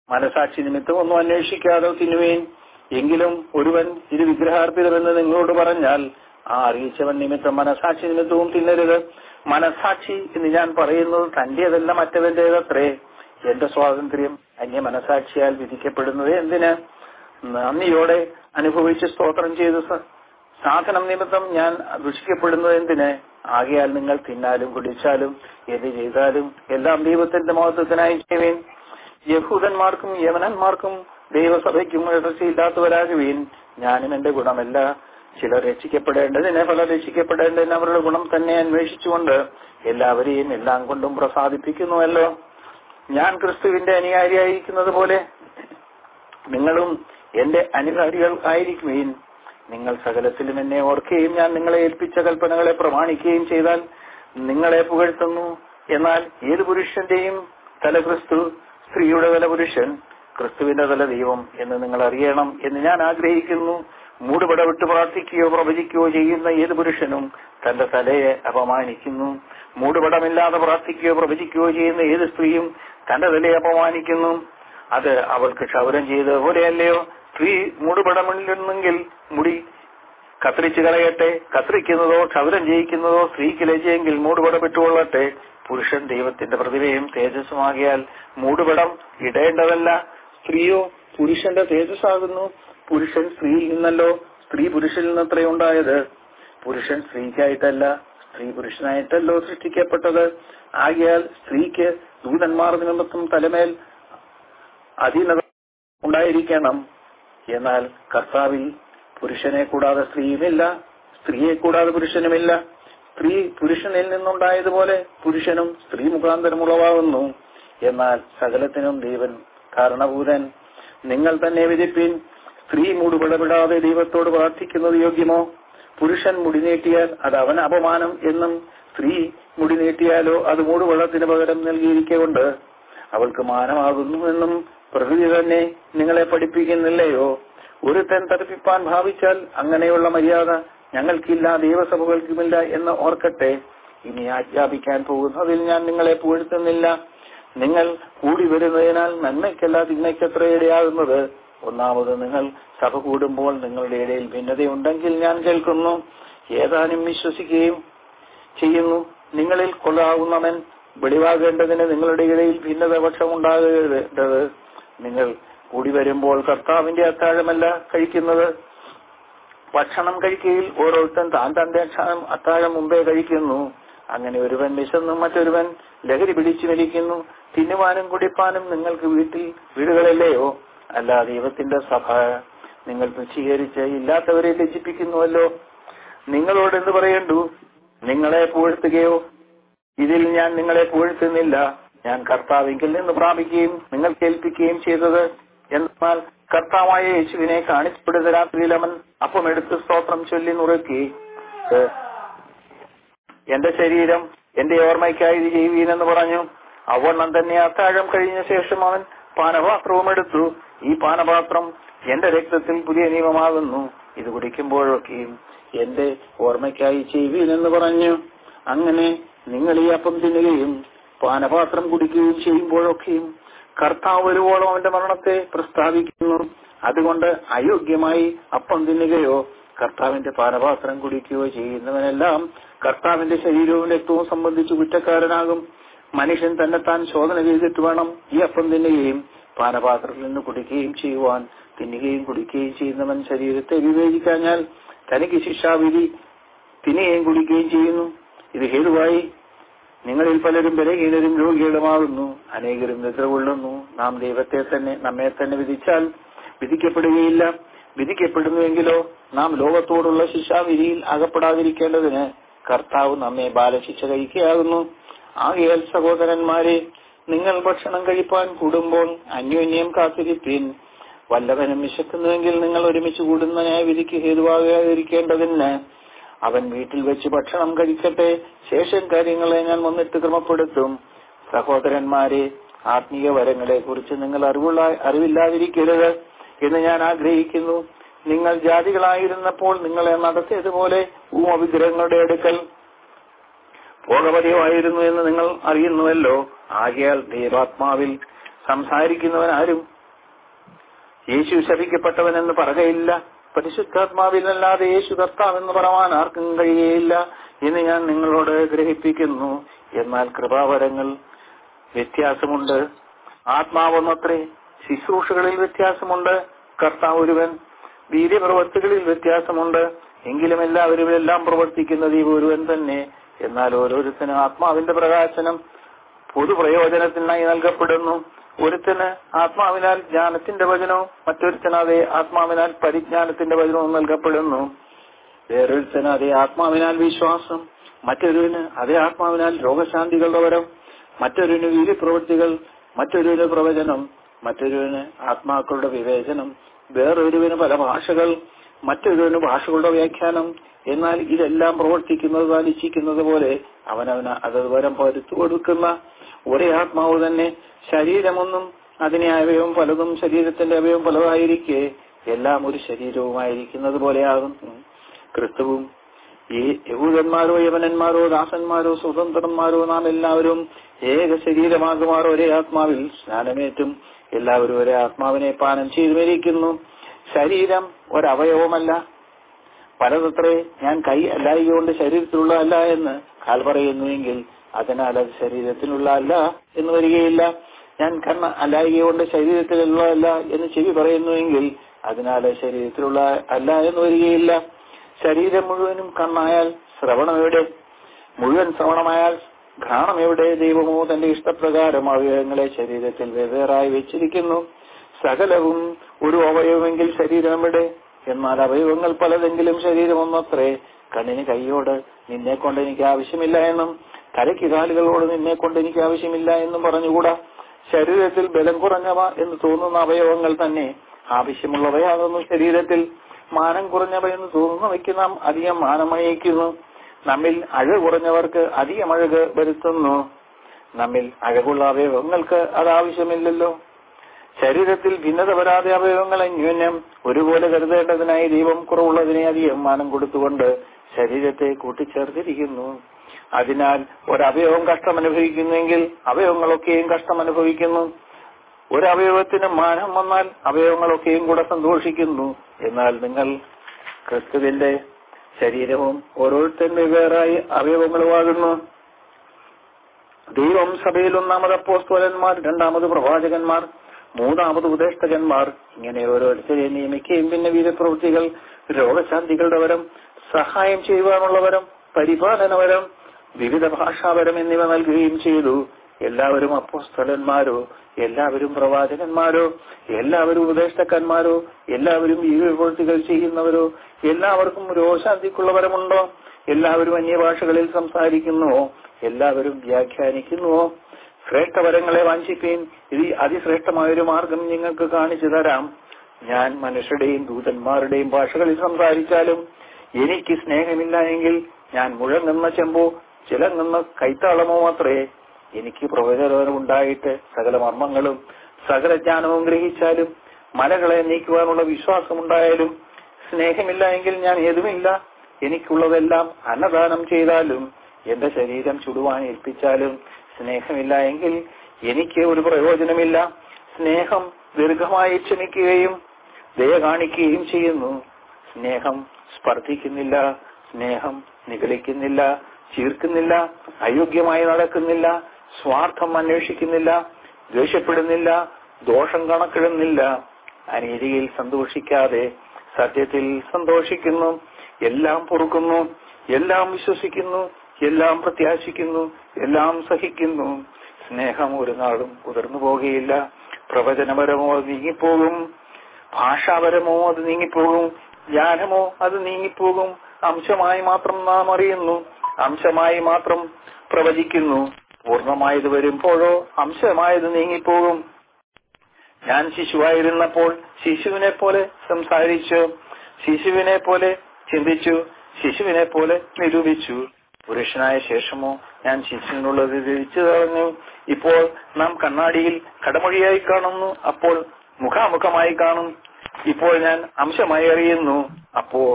മനസാക്ഷി നിമിത്തം ഒന്നും അന്വേഷിക്കാതെ തിന്നുവേൻ എങ്കിലും ഒരുവൻ ഇത് വിഗ്രഹാർപ്പിതമെന്ന് നിങ്ങളോട് പറഞ്ഞാൽ ആ അറിയിച്ചവൻ നിമിത്തം മനസാക്ഷി നിമിത്തവും തിന്നരുത് മനസാക്ഷി എന്ന് ഞാൻ പറയുന്നത് തന്റേതല്ല മറ്റവന്റേതത്രേ എന്റെ സ്വാതന്ത്ര്യം അന്യ മനസാക്ഷിയാൽ വിധിക്കപ്പെടുന്നത് എന്തിന് നന്ദിയോടെ അനുഭവിച്ച് സ്തോത്രം ചെയ്ത് സ- സാധനം നിമിത്തം ഞാൻ ദുഷിക്കപ്പെടുന്നത് എന്തിന് ആകയാൽ നിങ്ങൾ തിന്നാലും കുടിച്ചാലും എന്ത് ചെയ്താലും എല്ലാം ദൈവത്തിന്റെ മഹത്വത്തിനായി ചെയ്യുവേൻ യഹൂദന്മാർക്കും യവനന്മാർക്കും ദൈവസഭയ്ക്കും ഇടർച്ചയില്ലാത്തവരാകുവീൻ ഞാനും എന്റെ ഗുണമല്ല ചിലർ രക്ഷിക്കപ്പെടേണ്ടതിന് പലർ രക്ഷിക്കപ്പെടേണ്ടതിന് അവരുടെ ഗുണം തന്നെ അന്വേഷിച്ചുകൊണ്ട് എല്ലാവരെയും എല്ലാം കൊണ്ടും പ്രസാദിപ്പിക്കുന്നുവല്ലോ ഞാൻ ക്രിസ്തുവിന്റെ അനുയാരിയായിരിക്കുന്നത് പോലെ നിങ്ങളും എന്റെ അനുകാരികൾ ആയിരിക്കുമെയും നിങ്ങൾ സകലത്തിലും എന്നെ ഓർക്കുകയും ഞാൻ നിങ്ങളെ ഏൽപ്പിച്ച കൽപ്പനകളെ പ്രമാണിക്കുകയും ചെയ്താൽ നിങ്ങളെ പുകഴ്ത്തുന്നു എന്നാൽ ഏത് പുരുഷന്റെയും തല ക്രിസ്തു സ്ത്രീയുടെ തല പുരുഷൻ ക്രിസ്തുവിന്റെ തല ദൈവം എന്ന് നിങ്ങൾ അറിയണം എന്ന് ഞാൻ ആഗ്രഹിക്കുന്നു മൂടുപട വിട്ട് പ്രാർത്ഥിക്കുകയോ പ്രവചിക്കുകയോ ചെയ്യുന്ന ഏത് പുരുഷനും തന്റെ തലയെ അപമാനിക്കുന്നു മൂടുപടമില്ലാതെ പ്രാർത്ഥിക്കുകയോ പ്രവചിക്കുകയോ ചെയ്യുന്ന ഏത് സ്ത്രീയും തന്റെ തലയെ അപമാനിക്കുന്നു അത് അവൾക്ക് ക്ഷൗരം ചെയ്ത് പോലെയല്ലയോ സ്ത്രീ മൂടുപടമില്ലെന്നെങ്കിൽ മുടി കത്രിച്ചു കളയട്ടെ കത്രിക്കുന്നതോ ക്ഷൗരം ചെയ്യിക്കുന്നതോ സ്ത്രീക്ക് ലജ്ജയെങ്കിൽ മൂടുപടം വിട്ടുകൊള്ളട്ടെ പുരുഷൻ ദൈവത്തിന്റെ പ്രതിഭയും തേജസ്സുമാകിയാൽ മൂടുപടം ഇടേണ്ടതല്ല സ്ത്രീയോ പുരുഷന്റെ തേജസ്സാകുന്നു പുരുഷൻ സ്ത്രീയിൽ നിന്നല്ലോ സ്ത്രീ പുരുഷനിൽ നിന്നത്രേ ഉണ്ടായത് പുരുഷൻ സ്ത്രീക്കായിട്ടല്ല സ്ത്രീ പുരുഷനായിട്ടല്ലോ സൃഷ്ടിക്കപ്പെട്ടത് ആകിയാൽ സ്ത്രീക്ക് ദൂതന്മാർ നിമിത്തം തലമേൽ അധീനത ഉണ്ടായിരിക്കണം എന്നാൽ കർത്താവിൽ പുരുഷനെ കൂടാതെ സ്ത്രീയുമില്ല സ്ത്രീയെ കൂടാതെ പുരുഷനുമില്ല സ്ത്രീ പുരുഷനിൽ നിന്നുണ്ടായതുപോലെ പുരുഷനും സ്ത്രീ മുഖാന്തരം ഉളവാകുന്നു എന്നാൽ സകലത്തിനും ദൈവൻ കാരണഭൂതൻ നിങ്ങൾ തന്നെ വിധിപ്പിൻ സ്ത്രീ മൂടുപടപെടാതെ ദൈവത്തോട് പ്രാർത്ഥിക്കുന്നത് യോഗ്യമോ പുരുഷൻ മുടി നീട്ടിയാൽ അത് അവന് അപമാനം എന്നും സ്ത്രീ മുടി നീട്ടിയാലോ അത് മൂടുവെള്ളത്തിന് പകരം നൽകിയിരിക്കൊണ്ട് അവൾക്ക് മാനമാകുന്നു എന്നും പ്രകൃതി തന്നെ നിങ്ങളെ പഠിപ്പിക്കുന്നില്ലയോ ഒരുത്തൻ തടുപ്പിപ്പാൻ ഭാവിച്ചാൽ അങ്ങനെയുള്ള മര്യാദ ഞങ്ങൾക്കില്ല ദൈവസഭകൾക്കുമില്ല എന്ന് ഓർക്കട്ടെ ഇനി ആജ്ഞാപിക്കാൻ പോകുന്നതിൽ ഞാൻ നിങ്ങളെ പുകഴ്ത്തുന്നില്ല നിങ്ങൾ കൂടി വരുന്നതിനാൽ നന്മയ്ക്കല്ല തിന്മയ്ക്കത്ര ഇടയാകുന്നത് ഒന്നാമത് നിങ്ങൾ സഭ കൂടുമ്പോൾ നിങ്ങളുടെ ഇടയിൽ ഭിന്നതയുണ്ടെങ്കിൽ ഞാൻ കേൾക്കുന്നു ഏതാനും വിശ്വസിക്കുകയും ചെയ്യുന്നു നിങ്ങളിൽ കൊള്ളാവുന്നവൻ വെളിവാകേണ്ടതിന് നിങ്ങളുടെ ഇടയിൽ ഭിന്നത പക്ഷമുണ്ടാകേണ്ടത് നിങ്ങൾ കൂടി വരുമ്പോൾ കർത്താവിന്റെ അത്താഴമല്ല കഴിക്കുന്നത് ഭക്ഷണം കഴിക്കയിൽ ഓരോരുത്തൻ താൻ തന്റെ അക്ഷാരം അത്താഴം മുമ്പേ കഴിക്കുന്നു അങ്ങനെ ഒരുവൻ വിശന്നും മറ്റൊരുവൻ ലഹരി പിടിച്ചു മരിക്കുന്നു തിന്നുവാനും കുടിപ്പാനും നിങ്ങൾക്ക് വീട്ടിൽ വീടുകളല്ലയോ അല്ല ദൈവത്തിന്റെ സഭ നിങ്ങൾ തുച്ഛീകരിച്ച് ഇല്ലാത്തവരെ ലജ്ജിപ്പിക്കുന്നുവല്ലോ നിങ്ങളോട് എന്ത് പറയണ്ടു നിങ്ങളെ പുകഴ്ത്തുകയോ ഇതിൽ ഞാൻ നിങ്ങളെ പുകഴ്ത്തുന്നില്ല ഞാൻ കർത്താവിങ്കിൽ നിന്ന് പ്രാപിക്കുകയും നിങ്ങൾ കേൾപ്പിക്കുകയും ചെയ്തത് എന്നാൽ കർത്താവായ യേശുവിനെ കാണിച്ചപ്പെടുന്ന രാത്രിയിൽ അവൻ അപ്പം എടുത്ത് സ്തോത്രം ചൊല്ലി നുറുക്കി "ഏ, എന്റെ ശരീരം എന്റെ ഓർമ്മയ്ക്കായി ഇത് ചെയ്യുവീനെന്ന് പറഞ്ഞു അവണ്ണം തന്നെ അത്താഴം കഴിഞ്ഞ ശേഷം അവൻ പാനപാത്രവും എടുത്തു ഈ പാനപാത്രം എന്റെ രക്തത്തിൽ പുതിയ നിയമമാകുന്നു ഇത് കുടിക്കുമ്പോഴൊക്കെയും എന്റെ ഓർമ്മയ്ക്കായി ചെയ്യുവീനെന്ന് പറഞ്ഞു അങ്ങനെ നിങ്ങൾ ഈ അപ്പം തിന്നുകയും പാനപാത്രം കുടിക്കുകയും ചെയ്യുമ്പോഴൊക്കെയും കർത്താവ് വരുവോളം അവന്റെ മരണത്തെ പ്രസ്താവിക്കുന്നു അതുകൊണ്ട് അയോഗ്യമായി അപ്പം തിന്നുകയോ കർത്താവിന്റെ പാനപാത്രം കുടിക്കുകയോ ചെയ്യുന്നവനെല്ലാം കർത്താവിന്റെ ശരീരവും രക്തവും സംബന്ധിച്ച് കുറ്റക്കാരനാകും മനുഷ്യൻ തന്നെ താൻ ശോധന ചെയ്തിട്ട് വേണം ഈ അപ്പം തിന്നുകയും പാനപാത്രത്തിൽ നിന്ന് കുടിക്കുകയും ചെയ്യുവാൻ തിന്നുകയും കുടിക്കുകയും ചെയ്യുന്നവൻ ശരീരത്തെ വിവേചിക്കാഞ്ഞാൽ തനിക്ക് ശിക്ഷാവിധി തിന്നുകയും കുടിക്കുകയും ചെയ്യുന്നു ഇത് ഹേതുവായി നിങ്ങളിൽ പലരും ബലഹീനരും രോഗികളുമാകുന്നു അനേകരും നിദ്ര കൊള്ളുന്നു നാം ദൈവത്തെ തന്നെ നമ്മെ തന്നെ വിധിച്ചാൽ വിധിക്കപ്പെടുകയില്ല വിധിക്കപ്പെടുന്നുവെങ്കിലോ നാം ലോകത്തോടുള്ള ശിക്ഷാവിധിയിൽ അകപ്പെടാതിരിക്കേണ്ടതിന് കർത്താവ് നമ്മെ ബാലശിക്ഷ കഴിക്കുകയാകുന്നു ആകയാൽ സഹോദരന്മാരെ നിങ്ങൾ ഭക്ഷണം കഴിപ്പാൻ കൂടുമ്പോൾ അന്യോന്യം കാത്തിരിപ്പീൻ വല്ലവനും വിശക്കുന്നുവെങ്കിൽ നിങ്ങൾ ഒരുമിച്ച് കൂടുന്ന ന്യായവിധിക്ക് ഹേതുവാകാതിരിക്കേണ്ടതിന് അവൻ വീട്ടിൽ വെച്ച് ഭക്ഷണം കഴിക്കട്ടെ ശേഷം കാര്യങ്ങളെ ഞാൻ വന്നിട്ട് ക്രമപ്പെടുത്തും സഹോദരന്മാരെ ആത്മീയ വരങ്ങളെ കുറിച്ച് നിങ്ങൾ അറിവുള്ള അറിവില്ലാതിരിക്കരുത് എന്ന് ഞാൻ ആഗ്രഹിക്കുന്നു നിങ്ങൾ ജാതികളായിരുന്നപ്പോൾ നിങ്ങളെ നടത്തിയതുപോലെ ഊമവിഗ്രഹങ്ങളുടെ അടുക്കൽ പോകപതിയുമായിരുന്നു എന്ന് നിങ്ങൾ അറിയുന്നുവല്ലോ ആകയാൽ ദൈവാത്മാവിൽ സംസാരിക്കുന്നവൻ ആരും യേശു ശപിക്കപ്പെട്ടവനെന്ന് പറയുകയില്ല പരിശുദ്ധാത്മാവിലല്ലാതെ യേശു കർത്താവെന്ന് പറയാൻ ആർക്കും കഴിയുകയില്ല എന്ന് ഞാൻ നിങ്ങളോട് ഗ്രഹിപ്പിക്കുന്നു എന്നാൽ കൃപാവരങ്ങൾ വ്യത്യാസമുണ്ട് ആത്മാവൊന്നത്രേ ശുശ്രൂഷകളിൽ വ്യത്യാസമുണ്ട് കർത്താവ് ഒരുവൻ വീര്യപ്രവർത്തികളിൽ വ്യത്യാസമുണ്ട് എങ്കിലും എല്ലാവരും എല്ലാം പ്രവർത്തിക്കുന്നത് ഈ ഒരുവൻ തന്നെ എന്നാൽ ഓരോരുത്തരും ആത്മാവിന്റെ പ്രകാശനം പൊതുപ്രയോജനത്തിനായി നൽകപ്പെടുന്നു ഒരുത്തന് ആത്മാവിനാൽ ജ്ഞാനത്തിന്റെ വചനവും മറ്റൊരുത്തന് അതേ ആത്മാവിനാൽ പരിജ്ഞാനത്തിന്റെ വചനവും നൽകപ്പെടുന്നു വേറൊരുത്തന് അതേ ആത്മാവിനാൽ വിശ്വാസം മറ്റൊരുവിന് അതേ ആത്മാവിനാൽ രോഗശാന്തികളുടെ വരം മറ്റൊരുവിന് വീര്യപ്രവൃത്തികൾ മറ്റൊരുവിന് പ്രവചനം മറ്റൊരുവിന് ആത്മാക്കളുടെ വിവേചനം വേറൊരുവിന് പല ഭാഷകൾ മറ്റൊരുവിന് ഭാഷകളുടെ വ്യാഖ്യാനം എന്നാൽ ഇതെല്ലാം പ്രവർത്തിക്കുന്നത് താൻ ഇച്ഛിക്കുന്നത് പോലെ അവനവന് അതത് വരം പരുത്തു കൊടുക്കുന്ന ഒരേ ആത്മാവ് തന്നെ ശരീരമൊന്നും അതിനെ അവയവം പലതും ശരീരത്തിന്റെ അവയവം പലതായിരിക്കെ എല്ലാം ഒരു ശരീരവുമായിരിക്കുന്നത് പോലെയാകുന്നു ക്രിസ്തുവും ഈ യഹൂദന്മാരോ യവനന്മാരോ ദാസന്മാരോ സ്വതന്ത്രന്മാരോ നാം എല്ലാവരും ഏക ശരീരമാകുമാർ ഒരേ ആത്മാവിൽ സ്നാനമേറ്റും എല്ലാവരും ഒരേ ആത്മാവിനെ പാനം ചെയ്തു മരിക്കുന്നു ശരീരം ഒരവയവമല്ല പലതത്രേ ഞാൻ കൈ അല്ലായികൊണ്ട് ശരീരത്തിലുള്ളതല്ല എന്ന് കാൽ പറയുന്നുവെങ്കിൽ അതിനാൽ അത് ശരീരത്തിലുള്ള അല്ല എന്ന് വരികയില്ല ഞാൻ കണ്ണ അല്ലായികൊണ്ട് ശരീരത്തിലുള്ളതല്ല എന്ന് ചെവി പറയുന്നുവെങ്കിൽ അതിനാൽ ശരീരത്തിലുള്ള അല്ല എന്ന് വരികയില്ല ശരീരം മുഴുവനും കണ്ണായാൽ ശ്രവണം എവിടെ മുഴുവൻ ശ്രവണമായാൽ ഘ്രാണം എവിടെ ദൈവമോ തന്റെ ഇഷ്ടപ്രകാരം അവയവങ്ങളെ ശരീരത്തിൽ വെവ്വേറായി വെച്ചിരിക്കുന്നു സകലവും ഒരു അവയവമെങ്കിൽ ശരീരം എവിടെ എന്നാൽ അവയവങ്ങൾ പലതെങ്കിലും ശരീരം ഒന്നത്രേ കണ്ണിന് കൈയോട് നിന്നെ കൊണ്ട് എനിക്ക് ആവശ്യമില്ല എന്നും തലയ്ക്ക് കാലുകളോട് നിന്നെ കൊണ്ട് എനിക്ക് ആവശ്യമില്ല എന്നും പറഞ്ഞുകൂടാ ശരീരത്തിൽ ബലം കുറഞ്ഞവ എന്ന് തോന്നുന്ന അവയവങ്ങൾ തന്നെ ആവശ്യമുള്ളവയാകുന്നു ശരീരത്തിൽ മാനം കുറഞ്ഞവ എന്ന് തോന്നുന്നവയ്ക്ക് നാം അധികം മാനമയക്കുന്നു നമ്മിൽ അഴക് കുറഞ്ഞവർക്ക് അധികം അഴക് വരുത്തുന്നു നമ്മിൽ അഴകുള്ള അവയവങ്ങൾക്ക് അത് ആവശ്യമില്ലല്ലോ ശരീരത്തിൽ ഭിന്നത വരാതെ അവയവങ്ങൾ അന്യോന്യം ഒരുപോലെ കരുതേണ്ടതിനായി ദൈവം കുറവുള്ളതിനെ അധികം മാനം കൊടുത്തുകൊണ്ട് ശരീരത്തെ കൂട്ടിച്ചേർത്തിരിക്കുന്നു അതിനാൽ ഒരവയവം കഷ്ടം അനുഭവിക്കുന്നെങ്കിൽ അവയവങ്ങളൊക്കെയും കഷ്ടം അനുഭവിക്കുന്നു ഒരവയവത്തിന് മാനം വന്നാൽ അവയവങ്ങളൊക്കെയും കൂടെ സന്തോഷിക്കുന്നു എന്നാൽ നിങ്ങൾ ക്രിസ്തുവിന്റെ ശരീരവും ഓരോരുത്തരും വെവ്വേറായി അവയവങ്ങളുമാകുന്നു ദൈവം സഭയിൽ ഒന്നാമത് അപ്പോസ്തോലന്മാർ രണ്ടാമത് പ്രവാചകന്മാർ മൂന്നാമത് ഉപദേഷ്ടകന്മാർ ഇങ്ങനെ ഓരോരുത്തരെ നിയമിക്കുകയും പിന്നെ വീരപ്രവൃത്തികൾ രോഗശാന്തികളുടെ വരം സഹായം ചെയ്യുവാനുള്ളവരം പരിപാലനവരം വിവിധ ഭാഷാപരം എന്നിവ നൽകുകയും ചെയ്തു എല്ലാവരും അപ്പോസ്തലന്മാരോ എല്ലാവരും പ്രവാചകന്മാരോ എല്ലാവരും ഉപദേഷ്ടക്കന്മാരോ എല്ലാവരും വീരപ്രവൃത്തികൾ ചെയ്യുന്നവരോ എല്ലാവർക്കും രോഗശാന്തിക്കുള്ളവരമുണ്ടോ എല്ലാവരും അന്യഭാഷകളിൽ സംസാരിക്കുന്നുവോ എല്ലാവരും വ്യാഖ്യാനിക്കുന്നുവോ ശ്രേഷ്ഠവരങ്ങളെ വാഞ്ചിപ്പീൻ ഇത് അതിശ്രേഷ്ഠമായ ഒരു മാർഗം നിങ്ങൾക്ക് കാണിച്ചു തരാം ഞാൻ മനുഷ്യരുടെയും ദൂതന്മാരുടെയും ഭാഷകളിൽ സംസാരിച്ചാലും എനിക്ക് സ്നേഹമില്ല എങ്കിൽ ഞാൻ മുഴങ്ങുന്ന ചെമ്പോ ചിലങ്ങുന്ന കൈത്താളമോ മാത്രമേ എനിക്ക് പ്രവചനം ഉണ്ടായിട്ട് സകല മർമ്മങ്ങളും സകല ജ്ഞാനവും ഗ്രഹിച്ചാലും മലകളെ നീക്കുവാനുള്ള വിശ്വാസമുണ്ടായാലും സ്നേഹമില്ല എങ്കിൽ ഞാൻ ഏതുമില്ല എനിക്കുള്ളതെല്ലാം അന്നദാനം ചെയ്താലും എന്റെ ശരീരം ചുടുവാൻ ഏൽപ്പിച്ചാലും സ്നേഹമില്ല എങ്കിൽ എനിക്ക് ഒരു പ്രയോജനമില്ല സ്നേഹം ദീർഘമായി ക്ഷമിക്കുകയും ദയ കാണിക്കുകയും ചെയ്യുന്നു സ്നേഹം സ്പർദ്ധിക്കുന്നില്ല സ്നേഹം നിഗളിക്കുന്നില്ല ചീർക്കുന്നില്ല അയോഗ്യമായി നടക്കുന്നില്ല സ്വാർത്ഥം അന്വേഷിക്കുന്നില്ല ദ്വേഷപ്പെടുന്നില്ല ദോഷം കണക്കിടുന്നില്ല അനീതിയിൽ സന്തോഷിക്കാതെ സത്യത്തിൽ സന്തോഷിക്കുന്നു എല്ലാം പൊറുക്കുന്നു എല്ലാം വിശ്വസിക്കുന്നു എല്ലാം പ്രത്യാശിക്കുന്നു എല്ലാം സഹിക്കുന്നു സ്നേഹം ഒരു നാളും കുതിർന്നു പോകുകയില്ല പ്രവചനപരമോ അത് നീങ്ങിപ്പോകും ഭാഷാപരമോ അത് നീങ്ങിപ്പോകും ജ്ഞാനമോ അത് നീങ്ങിപ്പോകും അംശമായി മാത്രം നാം അറിയുന്നു അംശമായി മാത്രം പ്രവചിക്കുന്നു പൂർണ്ണമായത് വരുമ്പോഴോ അംശമായത് നീങ്ങിപ്പോകും ഞാൻ ശിശുവായിരുന്നപ്പോൾ ശിശുവിനെ പോലെ സംസാരിച്ചു ശിശുവിനെ പോലെ ചിന്തിച്ചു ശിശുവിനെ പോലെ നിരൂപിച്ചു പുരുഷനായ ശേഷമോ ഞാൻ ശിശുവിനുള്ളത് തിരിച്ചു കളഞ്ഞു ഇപ്പോൾ നാം കണ്ണാടിയിൽ കടമൊഴിയായി കാണുന്നു അപ്പോൾ മുഖാമുഖമായി കാണും ഇപ്പോൾ ഞാൻ അംശമായി അറിയുന്നു അപ്പോ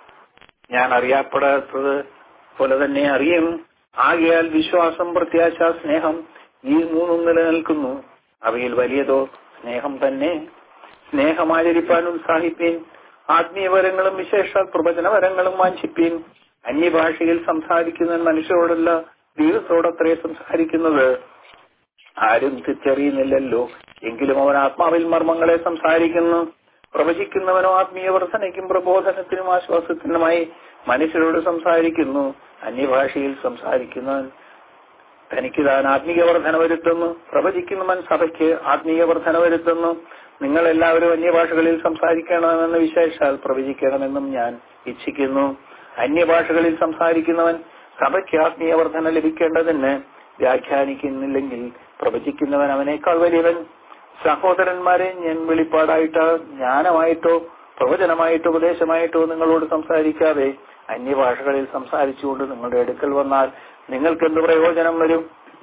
ഞാൻ അറിയപ്പെടാത്തത് പോലെ തന്നെ അറിയും ആകയാൽ വിശ്വാസം പ്രത്യാശ സ്നേഹം ഈ മൂന്നും നിലനിൽക്കുന്നു അവയിൽ വലിയതോ സ്നേഹം തന്നെ സ്നേഹമാചരിപ്പാൻ ഉത്സാഹിപ്പീൻ ആത്മീയവരങ്ങളും വിശേഷ പ്രവചനവരങ്ങളും വാഞ്ചിപ്പീൻ അന്യഭാഷയിൽ സംസാരിക്കുന്ന മനുഷ്യരോടല്ല ദൈവത്തോടത്രേ സംസാരിക്കുന്നത് ആരും തിരിച്ചറിയുന്നില്ലല്ലോ എങ്കിലും അവൻ ആത്മാവിൽ മർമ്മങ്ങളെ സംസാരിക്കുന്നു പ്രവചിക്കുന്നവനോ ആത്മീയ വർധനയ്ക്കും പ്രബോധനത്തിനും ആശ്വാസത്തിനുമായി മനുഷ്യരോട് സംസാരിക്കുന്നു അന്യഭാഷയിൽ സംസാരിക്കുന്നവൻ തനിക്ക് താൻ ആത്മീയ വർധന വരുത്തുന്നു പ്രവചിക്കുന്നവൻ സഭയ്ക്ക് ആത്മീയ വർധന വരുത്തുന്നു നിങ്ങൾ എല്ലാവരും അന്യഭാഷകളിൽ സംസാരിക്കണമെന്ന് വിശേഷാൽ പ്രവചിക്കണമെന്നും ഞാൻ ഇച്ഛിക്കുന്നു അന്യഭാഷകളിൽ സംസാരിക്കുന്നവൻ സഭയ്ക്ക് ആത്മീയ വർധന ലഭിക്കേണ്ടതിന് വ്യാഖ്യാനിക്കുന്നില്ലെങ്കിൽ പ്രവചിക്കുന്നവൻ അവനേക്കാൾ വലിയവൻ സഹോദരന്മാരെ ഞാൻ വെളിപ്പാടായിട്ടോ ജ്ഞാനമായിട്ടോ പ്രവചനമായിട്ടോ ഉപദേശമായിട്ടോ നിങ്ങളോട് സംസാരിക്കാതെ അന്യഭാഷകളിൽ സംസാരിച്ചുകൊണ്ട് നിങ്ങളുടെ അടുക്കൽ വന്നാൽ നിങ്ങൾക്ക് എന്ത് പ്രയോജനം വരും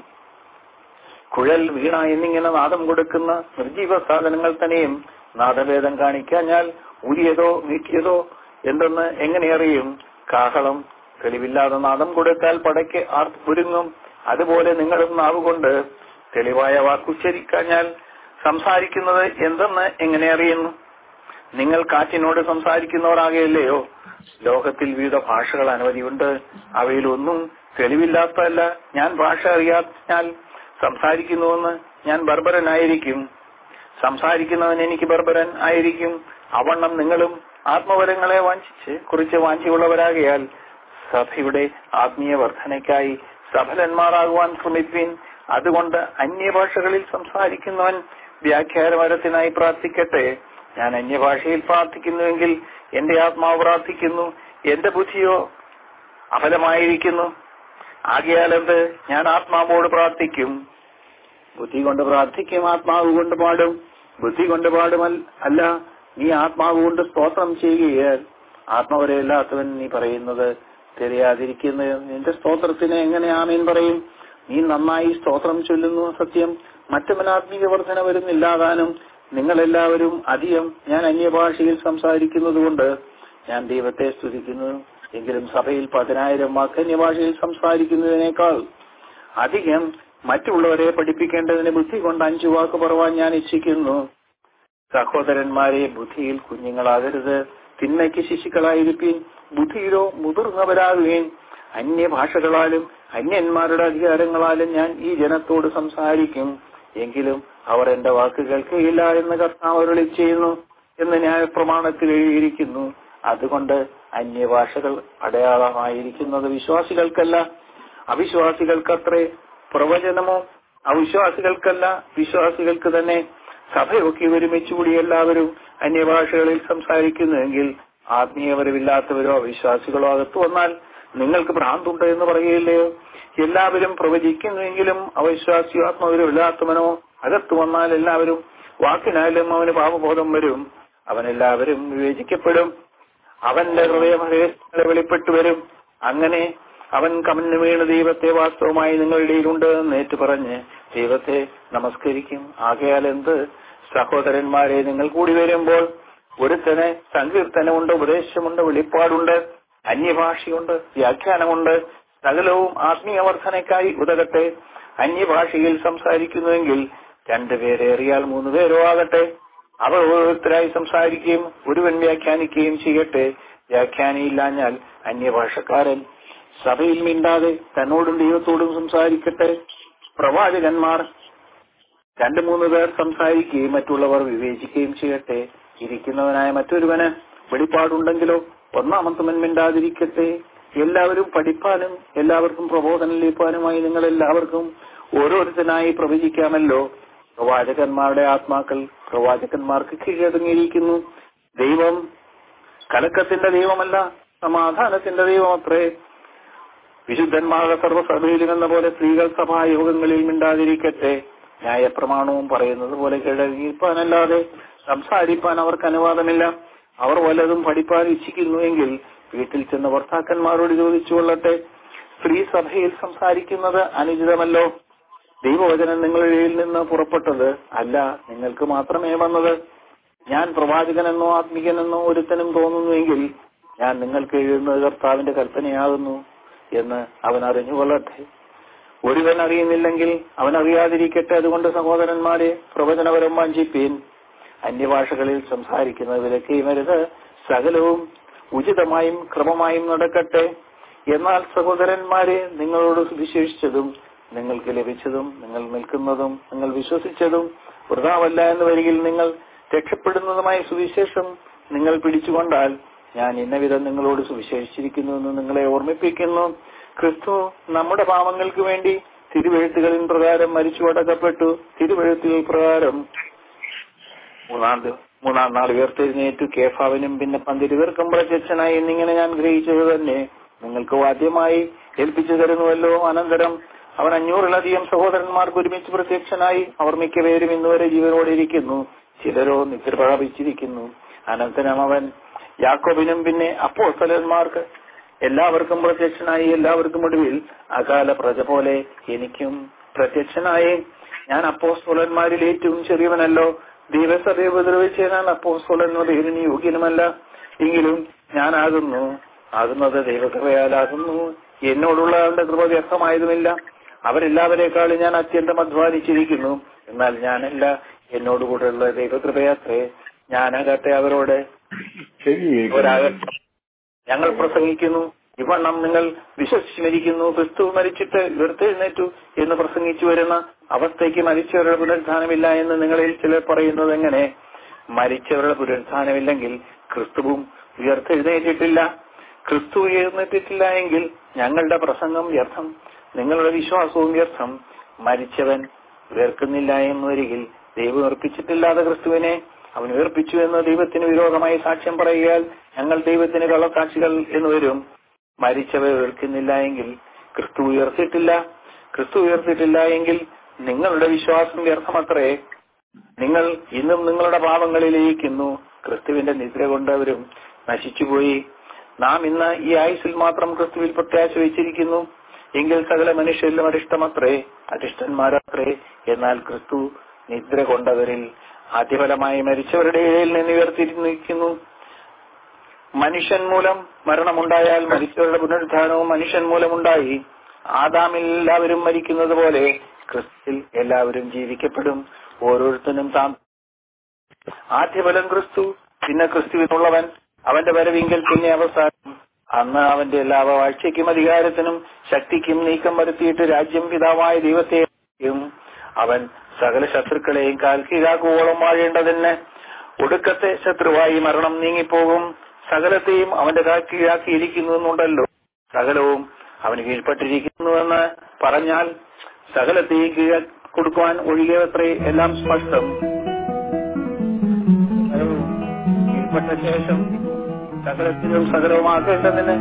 കുഴൽ വീണ എന്നിങ്ങനെ നാദം കൊടുക്കുന്ന നിർജീവ സാധനങ്ങൾ തന്നെയും നാദഭേദം കാണിക്കാഞ്ഞാൽ ഊരിയതോ നീട്ടിയതോ എന്തെന്ന് എങ്ങനെ അറിയും കാഹളം തെളിവില്ലാതെ നാദം കൊടുത്താൽ പടയ്ക്ക് ആർ ഒരുങ്ങും അതുപോലെ നിങ്ങളും നാവുകൊണ്ട് തെളിവായ വാക്കുച്ചരിക്കാഞ്ഞാൽ സംസാരിക്കുന്നത് എന്തെന്ന് എങ്ങനെ അറിയുന്നു നിങ്ങൾ കാറ്റിനോട് സംസാരിക്കുന്നവരാകെയല്ലയോ ലോകത്തിൽ വിവിധ ഭാഷകൾ അനവധിയുണ്ട് അവയിലൊന്നും തെളിവില്ലാത്തതല്ല ഞാൻ ഭാഷ അറിയാഞ്ഞാൽ സംസാരിക്കുന്നുവെന്ന് ഞാൻ ബർബരനായിരിക്കും സംസാരിക്കുന്നവൻ എനിക്ക് ബർബരൻ ആയിരിക്കും അവണ്ണം നിങ്ങളും ആത്മവരങ്ങളെ വാഞ്ചിച്ച് കുറിച്ച് വാഞ്ചിയുള്ളവരാകയാൽ സഭയുടെ ആത്മീയ വർധനയ്ക്കായി സഫലന്മാരാകുവാൻ ശ്രമിപ്പിൻ അതുകൊണ്ട് അന്യഭാഷകളിൽ സംസാരിക്കുന്നവൻ വ്യാഖ്യാനവരത്തിനായി പ്രാർത്ഥിക്കട്ടെ ഞാൻ അന്യഭാഷയിൽ പ്രാർത്ഥിക്കുന്നുവെങ്കിൽ എന്റെ ആത്മാവ് പ്രാർത്ഥിക്കുന്നു എന്റെ ബുദ്ധിയോ അഫലമായിരിക്കുന്നു ആകയാൽ എന്ത് ഞാൻ ആത്മാവോട് പ്രാർത്ഥിക്കും ബുദ്ധി കൊണ്ട് പ്രാർത്ഥിക്കും ആത്മാവ് കൊണ്ട് പാടും ബുദ്ധി കൊണ്ട് പാടും അല്ല നീ ആത്മാവ് കൊണ്ട് സ്തോത്രം ചെയ്യുകയാൽ ആത്മാവരെയല്ലാത്തവൻ നീ പറയുന്നത് തിരയാതിരിക്കുന്ന നിന്റെ സ്തോത്രത്തിന് എങ്ങനെ ആമീൻ പറയും നീ നന്നായി സ്തോത്രം ചൊല്ലുന്നു സത്യം മറ്റവൻ ആത്മീയ വർധന വരുന്നില്ലാതാനും നിങ്ങളെല്ലാവരും അധികം ഞാൻ അന്യഭാഷയിൽ സംസാരിക്കുന്നത് കൊണ്ട് ഞാൻ ദൈവത്തെ സ്തുതിക്കുന്നു എങ്കിലും സഭയിൽ പതിനായിരം വാക്ക് അന്യഭാഷയിൽ സംസാരിക്കുന്നതിനേക്കാൾ അധികം മറ്റുള്ളവരെ പഠിപ്പിക്കേണ്ടതിന് ബുദ്ധി കൊണ്ട് അഞ്ചു വാക്ക് പറവാൻ ഞാൻ ഇച്ഛിക്കുന്നു സഹോദരന്മാരെ ബുദ്ധിയിൽ കുഞ്ഞുങ്ങളാകരുത് തിന്മയ്ക്ക് ശിശുക്കളായിരിക്കും ബുദ്ധിയിലോ മുതിർന്നവരാകുകയും അന്യഭാഷകളാലും അന്യന്മാരുടെ അധികാരങ്ങളാലും ഞാൻ ഈ ജനത്തോട് സംസാരിക്കും എങ്കിലും അവർ എന്റെ വാക്ക് കേൾക്കുകയില്ല എന്ന് കർത്താവ് അരുളി ചെയ്യുന്നു എന്ന് ന്യായപ്രമാണത്തിൽ എഴുതിയിരിക്കുന്നു അതുകൊണ്ട് അന്യഭാഷകൾ അടയാളമായിരിക്കുന്നത് വിശ്വാസികൾക്കല്ല അവിശ്വാസികൾക്കത്രേ പ്രവചനമോ അവിശ്വാസികൾക്കല്ല വിശ്വാസികൾക്ക് തന്നെ സഭയൊക്കെ ഒരുമിച്ചുകൂടി എല്ലാവരും അന്യഭാഷകളിൽ സംസാരിക്കുന്നുവെങ്കിൽ ആത്മീയപരമില്ലാത്തവരോ അവിശ്വാസികളോ അകത്തു വന്നാൽ നിങ്ങൾക്ക് ഭ്രാന്തുണ്ട് എന്ന് പറയുകയില്ലയോ എല്ലാവരും പ്രവചിക്കുന്നുവെങ്കിലും അവിശ്വാസിയോ ആത്മവിരമില്ലാത്തവനോ അകത്തു വന്നാൽ എല്ലാവരും വാക്കിനാലും അവന് പാപബോധം വരും അവനെല്ലാവരും വിവേചിക്കപ്പെടും അവന്റെ ഹൃദയമഹേഷങ്ങളെ വെളിപ്പെട്ടു വരും അങ്ങനെ അവൻ കമന്നു വീണ് ദൈവത്തെ വാസ്തവമായി നിങ്ങളുടെ ഇടയിലുണ്ട് എന്ന് ഏറ്റു പറഞ്ഞ് ദൈവത്തെ നമസ്കരിക്കും ആകയാൽ എന്ത് സഹോദരന്മാരെ നിങ്ങൾ കൂടി വരുമ്പോൾ ഒരുത്തന് സങ്കീർത്തനമുണ്ട് ഉപദേശമുണ്ട് വെളിപ്പാടുണ്ട് അന്യഭാഷയുണ്ട് വ്യാഖ്യാനമുണ്ട് സകലവും ആത്മീയ വർധനയ്ക്കായി ഉതകട്ടെ അന്യഭാഷയിൽ സംസാരിക്കുന്നുവെങ്കിൽ രണ്ടുപേരെ അറിയാൽ മൂന്ന് പേരോ ആകട്ടെ അവർ ഓരോരുത്തരായി സംസാരിക്കുകയും ഒരുവൻ വ്യാഖ്യാനിക്കുകയും ചെയ്യട്ടെ വ്യാഖ്യാനിയില്ലാഞ്ഞാൽ അന്യഭാഷക്കാരൻ സഭയിൽ മിണ്ടാതെ തന്നോടും ദൈവത്തോടും സംസാരിക്കട്ടെ പ്രവാചകന്മാർ രണ്ടു മൂന്ന് പേർ സംസാരിക്കുകയും മറ്റുള്ളവർ വിവേചിക്കുകയും ചെയ്യട്ടെ ഇരിക്കുന്നവനായ മറ്റൊരുവന് വെളിപ്പാടുണ്ടെങ്കിലോ ഒന്നാമത്തവൻ മിണ്ടാതിരിക്കട്ടെ എല്ലാവരും പഠിപ്പാനും എല്ലാവർക്കും പ്രബോധനം ലഭിക്കാനുമായി നിങ്ങൾ എല്ലാവർക്കും ഓരോരുത്തനായി പ്രവചിക്കാമല്ലോ പ്രവാചകന്മാരുടെ ആത്മാക്കൾ പ്രവാചകന്മാർക്ക് കീഴടങ്ങിയിരിക്കുന്നു ദൈവം കലക്കത്തിന്റെ ദൈവമല്ല സമാധാനത്തിന്റെ ദൈവമത്രേ വിശുദ്ധന്മാരുടെ സർവ്വസഭയിലും എന്ന പോലെ സ്ത്രീകൾ സഭായോഗങ്ങളിൽ മിണ്ടാതിരിക്കട്ടെ ന്യായപ്രമാണവും പറയുന്നത് പോലെ കിഴങ്ങിപ്പാനല്ലാതെ സംസാരിപ്പാൻ അവർക്ക് അനുവാദമില്ല അവർ വല്ലതും പഠിപ്പാൻ ഇച്ഛിക്കുന്നുവെങ്കിൽ വീട്ടിൽ ചെന്ന് ഭർത്താക്കന്മാരോട് ചോദിച്ചു കൊള്ളട്ടെ സ്ത്രീ സഭയിൽ സംസാരിക്കുന്നത് അനുചിതമല്ലോ ദൈവവചനം നിങ്ങളിൽ നിന്ന് പുറപ്പെട്ടത് അല്ല നിങ്ങൾക്ക് മാത്രമേ വന്നത് ഞാൻ പ്രവാചകനെന്നോ ആത്മികനെന്നോ ഒരുത്തനും തോന്നുന്നുവെങ്കിൽ ഞാൻ നിങ്ങൾക്ക് എഴുതുന്നത് കർത്താവിന്റെ കൽപ്പനയാകുന്നു എന്ന് അവൻ അറിഞ്ഞുകൊള്ളട്ടെ ഒരുവൻ അറിയുന്നില്ലെങ്കിൽ അവൻ അറിയാതിരിക്കട്ടെ അതുകൊണ്ട് സഹോദരന്മാരെ പ്രവചനപരം വാഞ്ചിപ്പീൻ അന്യഭാഷകളിൽ സംസാരിക്കുന്നത് വിലക്കുകയുമരുത് സകലവും ഉചിതമായും ക്രമമായും നടക്കട്ടെ എന്നാൽ സഹോദരന്മാരെ നിങ്ങളോട് സുവിശേഷിച്ചതും നിങ്ങൾക്ക് ലഭിച്ചതും നിങ്ങൾ നിൽക്കുന്നതും നിങ്ങൾ വിശ്വസിച്ചതും വൃതാവല്ല എന്ന് വരികിൽ നിങ്ങൾ രക്ഷപ്പെടുന്നതുമായ സുവിശേഷം നിങ്ങൾ പിടിച്ചുകൊണ്ടാൽ ഞാൻ ഇന്നവിധം നിങ്ങളോട് സുവിശേഷിച്ചിരിക്കുന്നു എന്ന് നിങ്ങളെ ഓർമ്മിപ്പിക്കുന്നു ക്രിസ്തു നമ്മുടെ പാപങ്ങൾക്ക് വേണ്ടി തിരുവെഴുത്തുകളിൻ പ്രകാരം മരിച്ചു അടക്കപ്പെട്ടു തിരുവെഴുത്തുകൾ പ്രകാരം മൂന്നാം ദി- മൂന്നാം നാൾ ഉയർത്തെഴുന്നേറ്റു കേഫാവിനും പിന്നെ പന്തിരുവർക്കും പ്രത്യക്ഷനായി എന്നിങ്ങനെ ഞാൻ ഗ്രഹിച്ചത് തന്നെ നിങ്ങൾക്ക് വാദ്യമായി ഏൽപ്പിച്ചു തരുന്നുവല്ലോ അനന്തരം അവൻ അഞ്ഞൂറിലധികം സഹോദരന്മാർക്ക് ഒരുമിച്ച് പ്രത്യക്ഷനായി അവർ മിക്കപേരും ഇന്നുവരെ ജീവനോടെ ഇരിക്കുന്നു ചിലരോ നിദ്ര പ്രാപിച്ചിരിക്കുന്നു അനന്തരം അവൻ യാക്കോബിനും പിന്നെ അപ്പോസ്തലന്മാർക്ക് എല്ലാവർക്കും പ്രത്യക്ഷനായി എല്ലാവർക്കും ഒടുവിൽ അകാല പ്രജ പോലെ എനിക്കും പ്രത്യക്ഷനായി ഞാൻ അപ്പോസ്തോലന്മാരിൽ ഏറ്റവും ചെറിയവനല്ലോ ദൈവസഭയെ ഉപദ്രവിച്ച് ഞാൻ അപ്പോസ്തോലൻ പേരിന് യോഗ്യനുമല്ല എങ്കിലും ഞാനാകുന്നു ആകുന്നത് ദൈവകൃപയാലാകുന്നു എന്നോടുള്ള അവന്റെ കൃപ വ്യക്തമായതുമില്ല അവരെല്ലാവരെക്കാളും ഞാൻ അത്യന്തം അധ്വാനിച്ചിരിക്കുന്നു എന്നാൽ ഞാനല്ല എന്നോടുകൂടെയുള്ള ദൈവകൃപയാത്രേ ഞാനാകട്ടെ അവരോട് ശരി ഒരാകട്ടെ ഞങ്ങൾ പ്രസംഗിക്കുന്നു ഇവണ്ണം നിങ്ങൾ വിശ്വസിച്ച് മരിക്കുന്നു ക്രിസ്തു മരിച്ചിട്ട് ഉയർത്തെഴുന്നേറ്റു എന്ന് പ്രസംഗിച്ചു വരുന്ന അവസ്ഥയ്ക്ക് മരിച്ചവരുടെ പുനരുത്ഥാനമില്ല എന്ന് നിങ്ങളിൽ ചിലർ പറയുന്നത് എങ്ങനെ മരിച്ചവരുടെ പുനരുത്ഥാനമില്ലെങ്കിൽ ക്രിസ്തുവും ഉയർത്തെഴുന്നേറ്റിട്ടില്ല ക്രിസ്തു ഉയർന്നിട്ടില്ല എങ്കിൽ ഞങ്ങളുടെ പ്രസംഗം വ്യർത്ഥം നിങ്ങളുടെ വിശ്വാസവും വ്യർത്ഥം മരിച്ചവൻ ഉയർക്കുന്നില്ല എന്ന് വരികിൽ ദൈവം ഉയർപ്പിച്ചിട്ടില്ലാത്ത ക്രിസ്തുവിനെ അവൻ ഉയർപ്പിച്ചു എന്ന് ദൈവത്തിന് വിരോധമായി സാക്ഷ്യം പറയുകയാൽ ഞങ്ങൾ ദൈവത്തിന് കള്ളസാക്ഷികൾ എന്ന് വരും മരിച്ചവർ ഉയർക്കുന്നില്ല എങ്കിൽ ക്രിസ്തു ഉയർത്തിയിട്ടില്ല ക്രിസ്തു ഉയർത്തിയിട്ടില്ല എങ്കിൽ നിങ്ങളുടെ വിശ്വാസം വ്യർത്ഥമത്രേ നിങ്ങൾ ഇന്നും നിങ്ങളുടെ പാപങ്ങളിൽ ഇരിക്കുന്നു ക്രിസ്തുവിന്റെ നിദ്ര കൊണ്ടവരും നശിച്ചുപോയി നാം ഇന്ന് ഈ ആയുസിൽ മാത്രം ക്രിസ്തുവിൽ പ്രത്യാശ വെച്ചിരിക്കുന്നു എങ്കിൽ സകല മനുഷ്യരിലും അരിഷ്ടമത്രേ അരിഷ്ടന്മാരത്രേ എന്നാൽ ക്രിസ്തു നിദ്ര കൊണ്ടവരിൽ ആദ്യഫലമായി മരിച്ചവരുടെ ഇടയിൽ നിന്ന് ഉയർത്തിരിക്കുന്നു മനുഷ്യൻ മൂലം മരണമുണ്ടായാൽ മരിച്ചവരുടെ പുനരുദ്ധാനവും മനുഷ്യൻ മൂലമുണ്ടായി ആദാമിൽ എല്ലാവരും മരിക്കുന്നത് പോലെ ക്രിസ്തുവിൽ എല്ലാവരും ജീവിക്കപ്പെടും ഓരോരുത്തരും താൻ ആദ്യഫലം ക്രിസ്തു പിന്നെ ക്രിസ്തുവിനുള്ളവൻ അവന്റെ വരവിങ്കൽ പിന്നെ അവസാനം അന്ന് അവന്റെ എല്ലാ വാഴ്ചയ്ക്കും അധികാരത്തിനും ശക്തിക്കും നീക്കം വരുത്തിയിട്ട് രാജ്യം പിതാവായ ദൈവത്തെയും അവൻ സകല ശത്രുക്കളെയും കാൽക്കീഴാക്കുവോളം വാഴേണ്ടതിന് ഒടുക്കത്തെ ശത്രുവായി മരണം നീങ്ങിപ്പോകും സകലത്തെയും അവന്റെ കാൽക്കീഴാക്കിയിരിക്കുന്നു എന്നുണ്ടല്ലോ സകലവും അവന് കീഴ്പ്പെട്ടിരിക്കുന്നുവെന്ന് പറഞ്ഞാൽ സകലത്തെയും കീഴ കൊടുക്കുവാൻ ഒഴികെയത്രേ എല്ലാം സ്പഷ്ടം സകലവും കീഴ്പ്പെട്ട ശേഷം സകലത്തിനും സകലവുമാക്കേണ്ടതിന്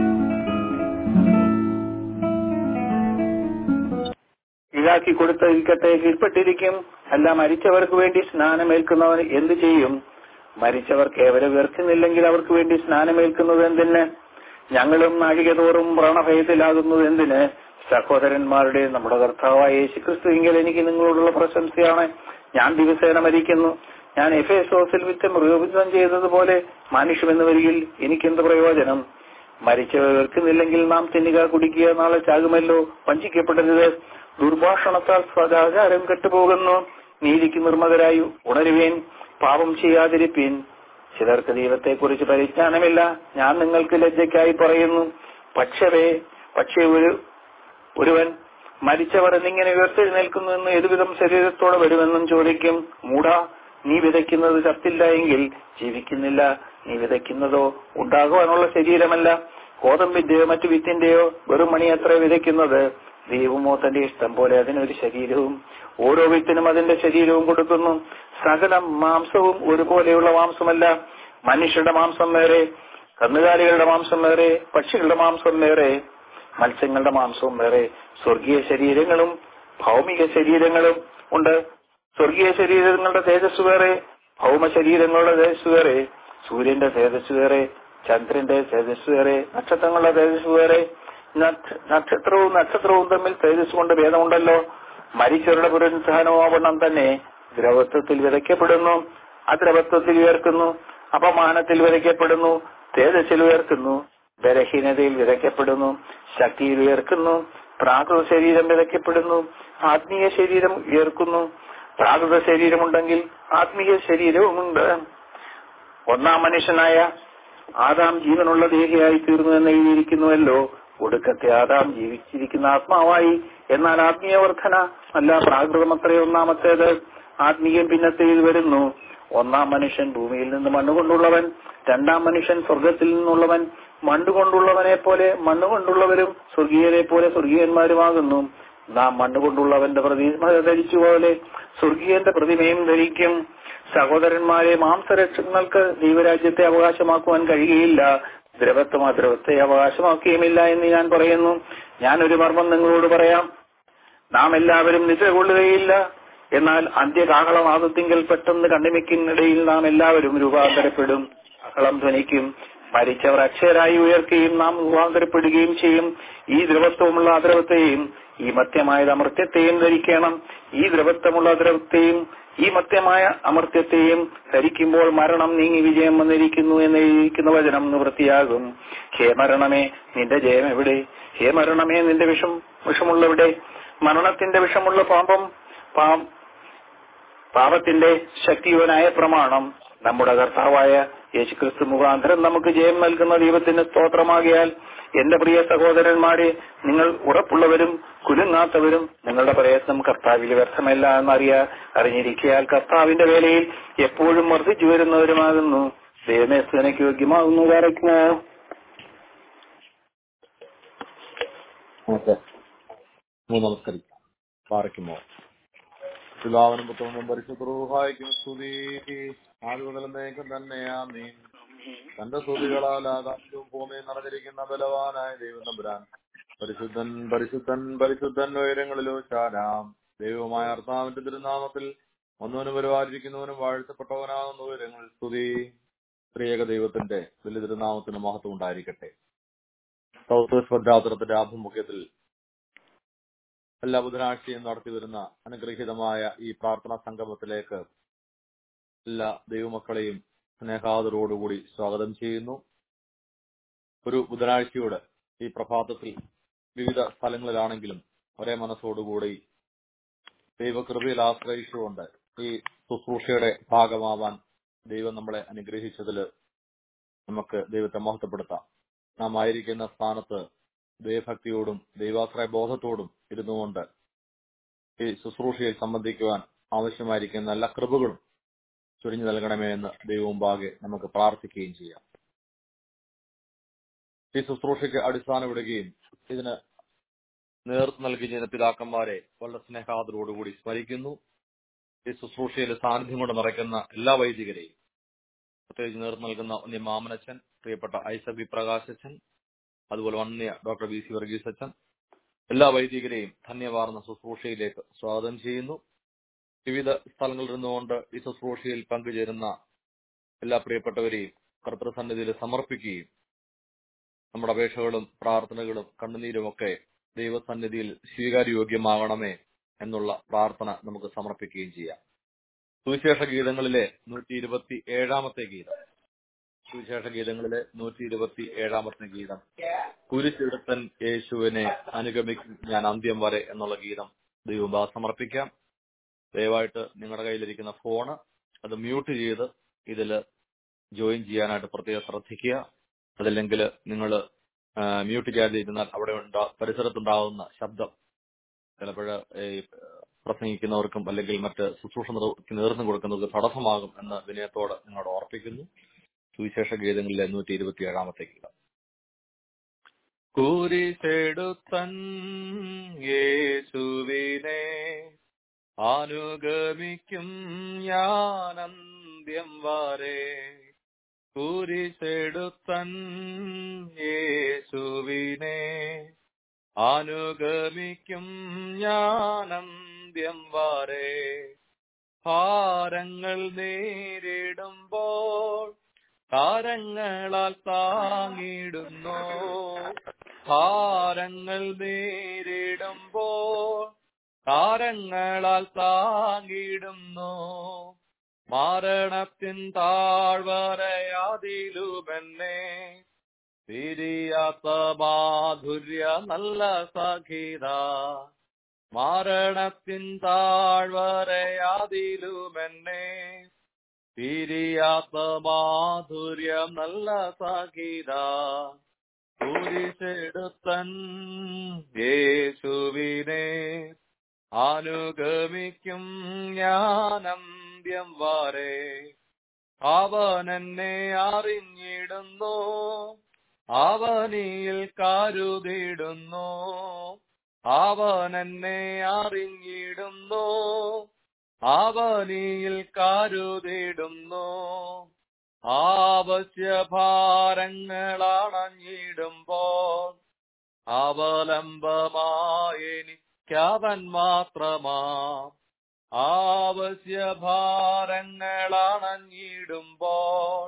ഇതാക്കി കൊടുത്തിരിക്കട്ടെ കീഴ്പ്പെട്ടിരിക്കും അല്ല മരിച്ചവർക്ക് വേണ്ടി സ്നാനമേൽക്കുന്നവൻ എന്തു ചെയ്യും മരിച്ചവർ കേവലം ഉയർത്തുന്നില്ലെങ്കിൽ അവർക്ക് വേണ്ടി സ്നാനമേൽക്കുന്നത് എന്തിന് ഞങ്ങളും നാഴിക തോറും പ്രാണഭയത്തിലാകുന്നത് എന്തിന് സഹോദരന്മാരുടെ നമ്മുടെ കർത്താവായ യേശുക്രിസ്തു എങ്കിൽ എനിക്ക് നിങ്ങളോടുള്ള പ്രശംസയാണ് ഞാൻ ദിവസേന മരിക്കുന്നു ഞാൻ എഫേസോസിൽ വിറ്റ് മൃഗബുദ്ധം ചെയ്തതുപോലെ മനുഷ്യമെന്ന് വരികിൽ എനിക്കെന്ത് പ്രയോജനം മരിച്ചവർ കേൾക്കുന്നില്ലെങ്കിൽ നാം തിന്നുക കുടിക്കുക നാളെ ചാകുമല്ലോ വഞ്ചിക്കപ്പെടരുത് ദുർഭാഷണത്താൽ സദാചാരം കെട്ടുപോകുന്നു നീതിക്ക് നിർമ്മതരായി ഉണരുവേൻ പാപം ചെയ്യാതിരിപ്പീൻ ചിലർക്ക് ദൈവത്തെക്കുറിച്ച് പരിജ്ഞാനമില്ല ഞാൻ നിങ്ങൾക്ക് ലജ്ജയ്ക്കായി പറയുന്നു പക്ഷവേ പക്ഷേ ഒരു ഒരുവൻ മരിച്ചവർ എന്നിങ്ങനെ ഉയർത്തെഴുന്നേൽക്കുന്നു എന്ന് ഏതുവിധം ശരീരത്തോടെ വരുമെന്നും ചോദിക്കും മൂഢ നീ വിതയ്ക്കുന്നത് ചത്തില്ല എങ്കിൽ ജീവിക്കുന്നില്ല നീ വിതയ്ക്കുന്നതോ ഉണ്ടാകുവാനുള്ള ശരീരമല്ല കോതമ്പിന്റെയോ മറ്റു വിത്തിന്റെയോ വെറും മണിയത്ര വിതയ്ക്കുന്നത് ദൈവമോ തന്റെ ഇഷ്ടം പോലെ അതിനൊരു ശരീരവും ഓരോ വിത്തിനും അതിന്റെ ശരീരവും കൊടുക്കുന്നു സകല മാംസവും ഒരുപോലെയുള്ള മാംസമല്ല മനുഷ്യരുടെ മാംസം വേറെ കന്നുകാലികളുടെ മാംസം വേറെ പക്ഷികളുടെ മാംസം വേറെ മത്സ്യങ്ങളുടെ മാംസവും വേറെ സ്വർഗീയ ശരീരങ്ങളും ഭൗമിക ശരീരങ്ങളും ഉണ്ട് സ്വർഗീയ ശരീരങ്ങളുടെ തേജസ് വേറെ ഭൗമ ശരീരങ്ങളുടെ തേജസ് വേറെ സൂര്യന്റെ തേജസ് വേറെ ചന്ദ്രന്റെ തേജസ് വേറെ നക്ഷത്രങ്ങളുടെ തേജസ് വേറെ നക്ഷ- നക്ഷത്രവും നക്ഷത്രവും തമ്മിൽ തേജസ് കൊണ്ട് ഭേദമുണ്ടല്ലോ മരിച്ചവരുടെ പുനരുത്ഥാനവും ആവണ്ണം തന്നെ ദ്രവത്വത്തിൽ വിതയ്ക്കപ്പെടുന്നു അദ്രവത്വത്തിൽ ഉയർക്കുന്നു അപമാനത്തിൽ വിതയ്ക്കപ്പെടുന്നു തേജസ്സിൽ ഉയർക്കുന്നു ബലഹീനതയിൽ വിതയ്ക്കപ്പെടുന്നു ശക്തിയിൽ ഉയർക്കുന്നു പ്രാകൃത ശരീരം വിതയ്ക്കപ്പെടുന്നു ആത്മീയ ശരീരം ഉയർക്കുന്നു പ്രാകൃത ശരീരമുണ്ടെങ്കിൽ ആത്മീയ ശരീരവുമുണ്ട് ഒന്നാം മനുഷ്യനായ ആദാം ജീവനുള്ള ദേഹിയായി തീർന്നു എന്ന് എഴുതിയിരിക്കുന്നുവല്ലോ ഒടുക്കത്തെ ആദാം ജീവിച്ചിരിക്കുന്ന ആത്മാവായി എന്നാൽ ആത്മീയ വർധന അല്ല പ്രാകൃതമത്രേ ഒന്നാമത്തേത് ആത്മീയം പിന്നത്തേത് വരുന്നു ഒന്നാം മനുഷ്യൻ ഭൂമിയിൽ നിന്ന് മണ്ണുകൊണ്ടുള്ളവൻ രണ്ടാം മനുഷ്യൻ സ്വർഗത്തിൽ നിന്നുള്ളവൻ മണ്ണുകൊണ്ടുള്ളവനെ പോലെ മണ്ണുകൊണ്ടുള്ളവരും സ്വർഗീയരെ പോലെ സ്വർഗീയന്മാരുമാകുന്നു നാം മണ്ണുകൊണ്ടുള്ളവന്റെ പ്രതിമ ധരിച്ചു പോലെ സ്വർഗീയന്റെ പ്രതിമയും ധരിക്കും സഹോദരന്മാരെ മാംസരക്ഷങ്ങൾക്ക് ദൈവരാജ്യത്തെ അവകാശമാക്കുവാൻ കഴിയുകയില്ല ദ്രവത്വം അദ്രവത്തെ അവകാശമാക്കുകയുമില്ല എന്ന് ഞാൻ പറയുന്നു ഞാനൊരു മർമ്മം നിങ്ങളോട് പറയാം നാം എല്ലാവരും നിദ്ര കൊള്ളുകയില്ല എന്നാൽ അന്ത്യകാഹളമാകത്തിങ്കൽ പെട്ടെന്ന് കണ്ണിമയ്ക്കുന്നിടയിൽ നാം എല്ലാവരും രൂപാന്തരപ്പെടും കാഹളം ധ്വനിക്കും മരിച്ചവർ അക്ഷയരായി ഉയർക്കുകയും നാം രൂപാന്തരപ്പെടുകയും ചെയ്യും ഈ ദ്രവത്വമുള്ള അദ്രവത്തെയും ഈ മത്യമായ അമർത്യത്തെയും ധരിക്കണം ഈ ദ്രവത്വമുള്ള അദ്രവത്തെയും ഈ മത്യമായ അമർത്യത്തെയും ധരിക്കുമ്പോൾ മരണം നീങ്ങി വിജയം വന്നിരിക്കുന്നു എന്ന് എഴുതിയിരിക്കുന്ന വചനം നിവൃത്തിയാകും ഹേ മരണമേ നിന്റെ ജയം എവിടെ ഹേ മരണമേ നിന്റെ വിഷം വിഷമുള്ളവിടെ മരണത്തിന്റെ വിഷമുള്ള പാപം പാം പാപത്തിന്റെ ശക്തിയുവനായ പ്രമാണം നമ്മുടെ കർത്താവായ യേശുക്രിസ്തു മുഖാന്തരം നമുക്ക് ജയം നൽകുന്ന ദൈവത്തിന് സ്തോത്രമാകിയാൽ എന്റെ പ്രിയ സഹോദരന്മാരെ നിങ്ങൾ ഉറപ്പുള്ളവരും കുലുങ്ങാത്തവരും നിങ്ങളുടെ പ്രയത്നം കർത്താവിൽ വ്യർത്ഥമല്ല എന്നറിയാ അറിഞ്ഞിരിക്കയാൽ കർത്താവിന്റെ വേലയിൽ എപ്പോഴും വർദ്ധിച്ചു വരുന്നവരുമാകുന്നു ദൈവമേ സ്തുനയ്ക്ക് യോഗ്യമാകുന്നു വരയ്ക്കുമോ ഓക്കെ നമസ്കരിക്കാം പാറയ്ക്കുമോ പിതാവിനും പുത്രനും പരിശുദ്ധൂഹായിക്കും സ്തുതി ആദ്യ മുതൽ നേക്കും തന്നെയാ നീ തന്റെ സ്തുതികളാൽ ആകാശവും ഭൂമിയും നിറഞ്ഞിരിക്കുന്ന ബലവാനായ ദൈവം തമ്പുരാൻ പരിശുദ്ധൻ പരിശുദ്ധൻ പരിശുദ്ധൻ ഉയരങ്ങളിലോ ചാരാം ദൈവമായ അർത്ഥാവിന്റെ തിരുനാമത്തിൽ ഒന്നവനും വരുവാതിരിക്കുന്നവനും വാഴ്ത്തപ്പെട്ടവനാകുന്ന ഉയരങ്ങളിൽ സ്തുതി സ്ത്രീയക ദൈവത്തിന്റെ വലിയ തിരുനാമത്തിന് മഹത്വം ഉണ്ടായിരിക്കട്ടെ സൗത്ത് വെസ്റ്റ് ഭദ്രാസനത്തിന്റെ ആഭിമുഖ്യത്തിൽ എല്ലാ ബുധനാഴ്ചയും നടത്തി വരുന്ന അനുഗ്രഹീതമായ ഈ പ്രാർത്ഥനാ സംഗമത്തിലേക്ക് എല്ലാ ദൈവമക്കളെയും സ്നേഹാദരോടുകൂടി സ്വാഗതം ചെയ്യുന്നു ഒരു ബുധനാഴ്ചയോട് ഈ പ്രഭാതത്തിൽ വിവിധ സ്ഥലങ്ങളിലാണെങ്കിലും ഒരേ മനസ്സോടുകൂടി ദൈവകൃപയിൽ ആശ്രയിച്ചുകൊണ്ട് ഈ ശുശ്രൂഷയുടെ ഭാഗമാവാൻ ദൈവം നമ്മളെ അനുഗ്രഹിച്ചതിൽ നമുക്ക് ദൈവത്തെ മഹത്വപ്പെടുത്താം നാം ആയിരിക്കുന്ന സ്ഥാനത്ത് ദൈവഭക്തിയോടും ദൈവാശ്രയ ബോധത്തോടും ഇരുന്നുകൊണ്ട് ഈ ശുശ്രൂഷയിൽ സംബന്ധിക്കുവാൻ ആവശ്യമായിരിക്കുന്ന എല്ലാ കൃപകളും ചൊരിഞ്ഞു നൽകണമേ എന്ന് ദൈവമുമ്പാകെ നമുക്ക് പ്രാർത്ഥിക്കുകയും ചെയ്യാം ഈ ശുശ്രൂഷയ്ക്ക് അടിസ്ഥാനമിടുകയും ഇതിന് നേതൃത്വം നൽകുകയും ചെയ്യുന്ന പിതാക്കന്മാരെ വളരെ സ്നേഹാദരോടുകൂടി സ്മരിക്കുന്നു ഈ ശുശ്രൂഷയിൽ സാന്നിധ്യം കൊണ്ട് നിറയ്ക്കുന്ന എല്ലാ വൈദികരെയും പ്രത്യേകിച്ച് നേതൃത്വം നൽകുന്ന ഒന്നി മാമനച്ചൻ പ്രിയപ്പെട്ട ഐസക് വി പ്രകാശച്ചൻ അതുപോലെ വന്യ ഡോക്ടർ ബി സി വർഗീസ് അച്ഛൻ എല്ലാ വൈദികരെയും ധന്യവാർന്ന ശുശ്രൂഷയിലേക്ക് സ്വാഗതം ചെയ്യുന്നു വിവിധ സ്ഥലങ്ങളിൽ നിന്നുകൊണ്ട് ഈ ശുശ്രൂഷയിൽ പങ്കുചേരുന്ന എല്ലാ പ്രിയപ്പെട്ടവരെയും കർത്തൃസന്നിധിയിൽ സമർപ്പിക്കുകയും നമ്മുടെ അപേക്ഷകളും പ്രാർത്ഥനകളും കണ്ണുനീരുമൊക്കെ ദൈവസന്നിധിയിൽ സ്വീകാര്യോഗ്യമാകണമേ എന്നുള്ള പ്രാർത്ഥന നമുക്ക് സമർപ്പിക്കുകയും ചെയ്യാം സുവിശേഷ ഗീതങ്ങളിലെ നൂറ്റി ഇരുപത്തി ഏഴാമത്തെ ഗീതം സുവിശേഷ ഗീതങ്ങളിലെ നൂറ്റി ഇരുപത്തി ഏഴാമത്തെ ഗീതം കുരിശെടുത്തൻ യേശുവിനെ അനുഗമിക്കും ഞാൻ അന്ത്യം വരെ എന്നുള്ള ഗീതം ദൈവം സമർപ്പിക്കാം ദയവായിട്ട് നിങ്ങളുടെ കയ്യിലിരിക്കുന്ന ഫോണ് അത് മ്യൂട്ട് ചെയ്ത് ഇതിൽ ജോയിൻ ചെയ്യാനായിട്ട് പ്രത്യേകം ശ്രദ്ധിക്കുക അതല്ലെങ്കിൽ നിങ്ങൾ മ്യൂട്ട് ചെയ്യാതിരുന്നാൽ അവിടെ ഉണ്ടാ പരിസരത്തുണ്ടാകുന്ന ശബ്ദം ചിലപ്പോൾ ഈ പ്രസംഗിക്കുന്നവർക്കും അല്ലെങ്കിൽ മറ്റ് ശുശ്രൂഷ നേതൃത്വം കൊടുക്കുന്നവർക്ക് തടസ്സമാകും എന്ന് വിനയത്തോട് നിങ്ങളോട് ഓർപ്പിക്കുന്നു സുവിശേഷ ഗീതങ്ങളിലെ നൂറ്റി ഇരുപത്തി ഏഴാമത്തെ ഗീതം കുരിശെടുത്തൻ യേശുവിനെ അനുഗമിക്കും ഞാനന്ത്യം വരെ കുരിശെടുത്തൻ യേശുവിനെ അനുഗമിക്കും ഞാനന്ത്യം വരെ ഭാരങ്ങൾ നേരിടുമ്പോൾ താരങ്ങളാൽ താങ്ങിടുന്നു ഭാരങ്ങൾ നേരിടുമ്പോൾ താരങ്ങളാൽ താങ്ങിടുന്നു മരണത്തിൻ താഴ്വരയാതിലുമെന്നെ തിരിയാത്ത മാധുര്യ നല്ല സഖീത മരണത്തിൻ താഴ്വരയാതിലുമെന്നെ അതിലുമെന്നെ പിരിയാത്ത മാധുര്യം നല്ല സഹിത കുരിശെടുത്തൻ യേശുവിനെ അനുഗമിക്കും ഞാനന്ത്യം വരെ അവൻ എന്നെ അറിഞ്ഞിടുന്നു അവനിൽ കരുതിടുന്നു അവൻ എന്നെ അറിഞ്ഞിടുന്നു അവനിൽ കരുതിടുന്നു ആവശ്യ ഭാരങ്ങളണഞ്ഞിടുമ്പോൾ അവലംബമായെനിക്കവൻ മാത്രമാ ആവശ്യ ഭാരങ്ങളണഞ്ഞിടുമ്പോൾ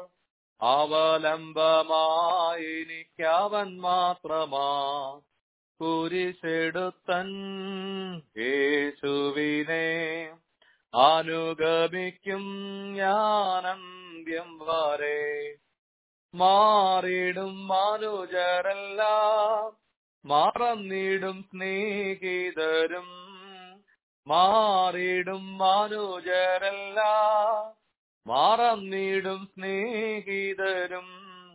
അവലംബമായെനിക്കവൻ മാത്രമാ കുരിശെടുത്തൻ യേശുവിനെ അനുഗമിക്കും ഞാനന്ത്യം വരെ മാറിടും മനുജരെല്ലാം മറന്നിടും സ്നേഹിതരും മാറിടും മനുജരെല്ലാം മറന്നിടും സ്നേഹിതരും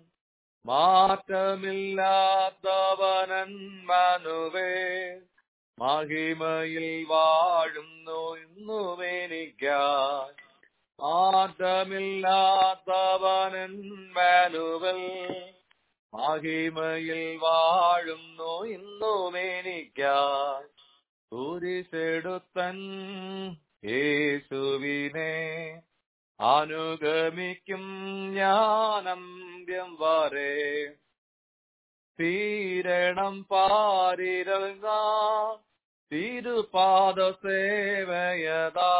മാറ്റമില്ലാത്തവനൻ മനുവേ മഹിമയിൽ വാഴുന്നു ഇന്നും എനിക്കായി മാറ്റമില്ലാത്തവനൻ മാനുവൽ മഹിമയിൽ വാഴുന്നു ഇന്നും എനിക്കായി കുരിശെടുത്തൻ യേശുവിനെ അനുഗമിക്കും ഞാനന്ത്യം വരെ തീരണം പാരിരങ്ങ തിരുപാദ സേവയതാ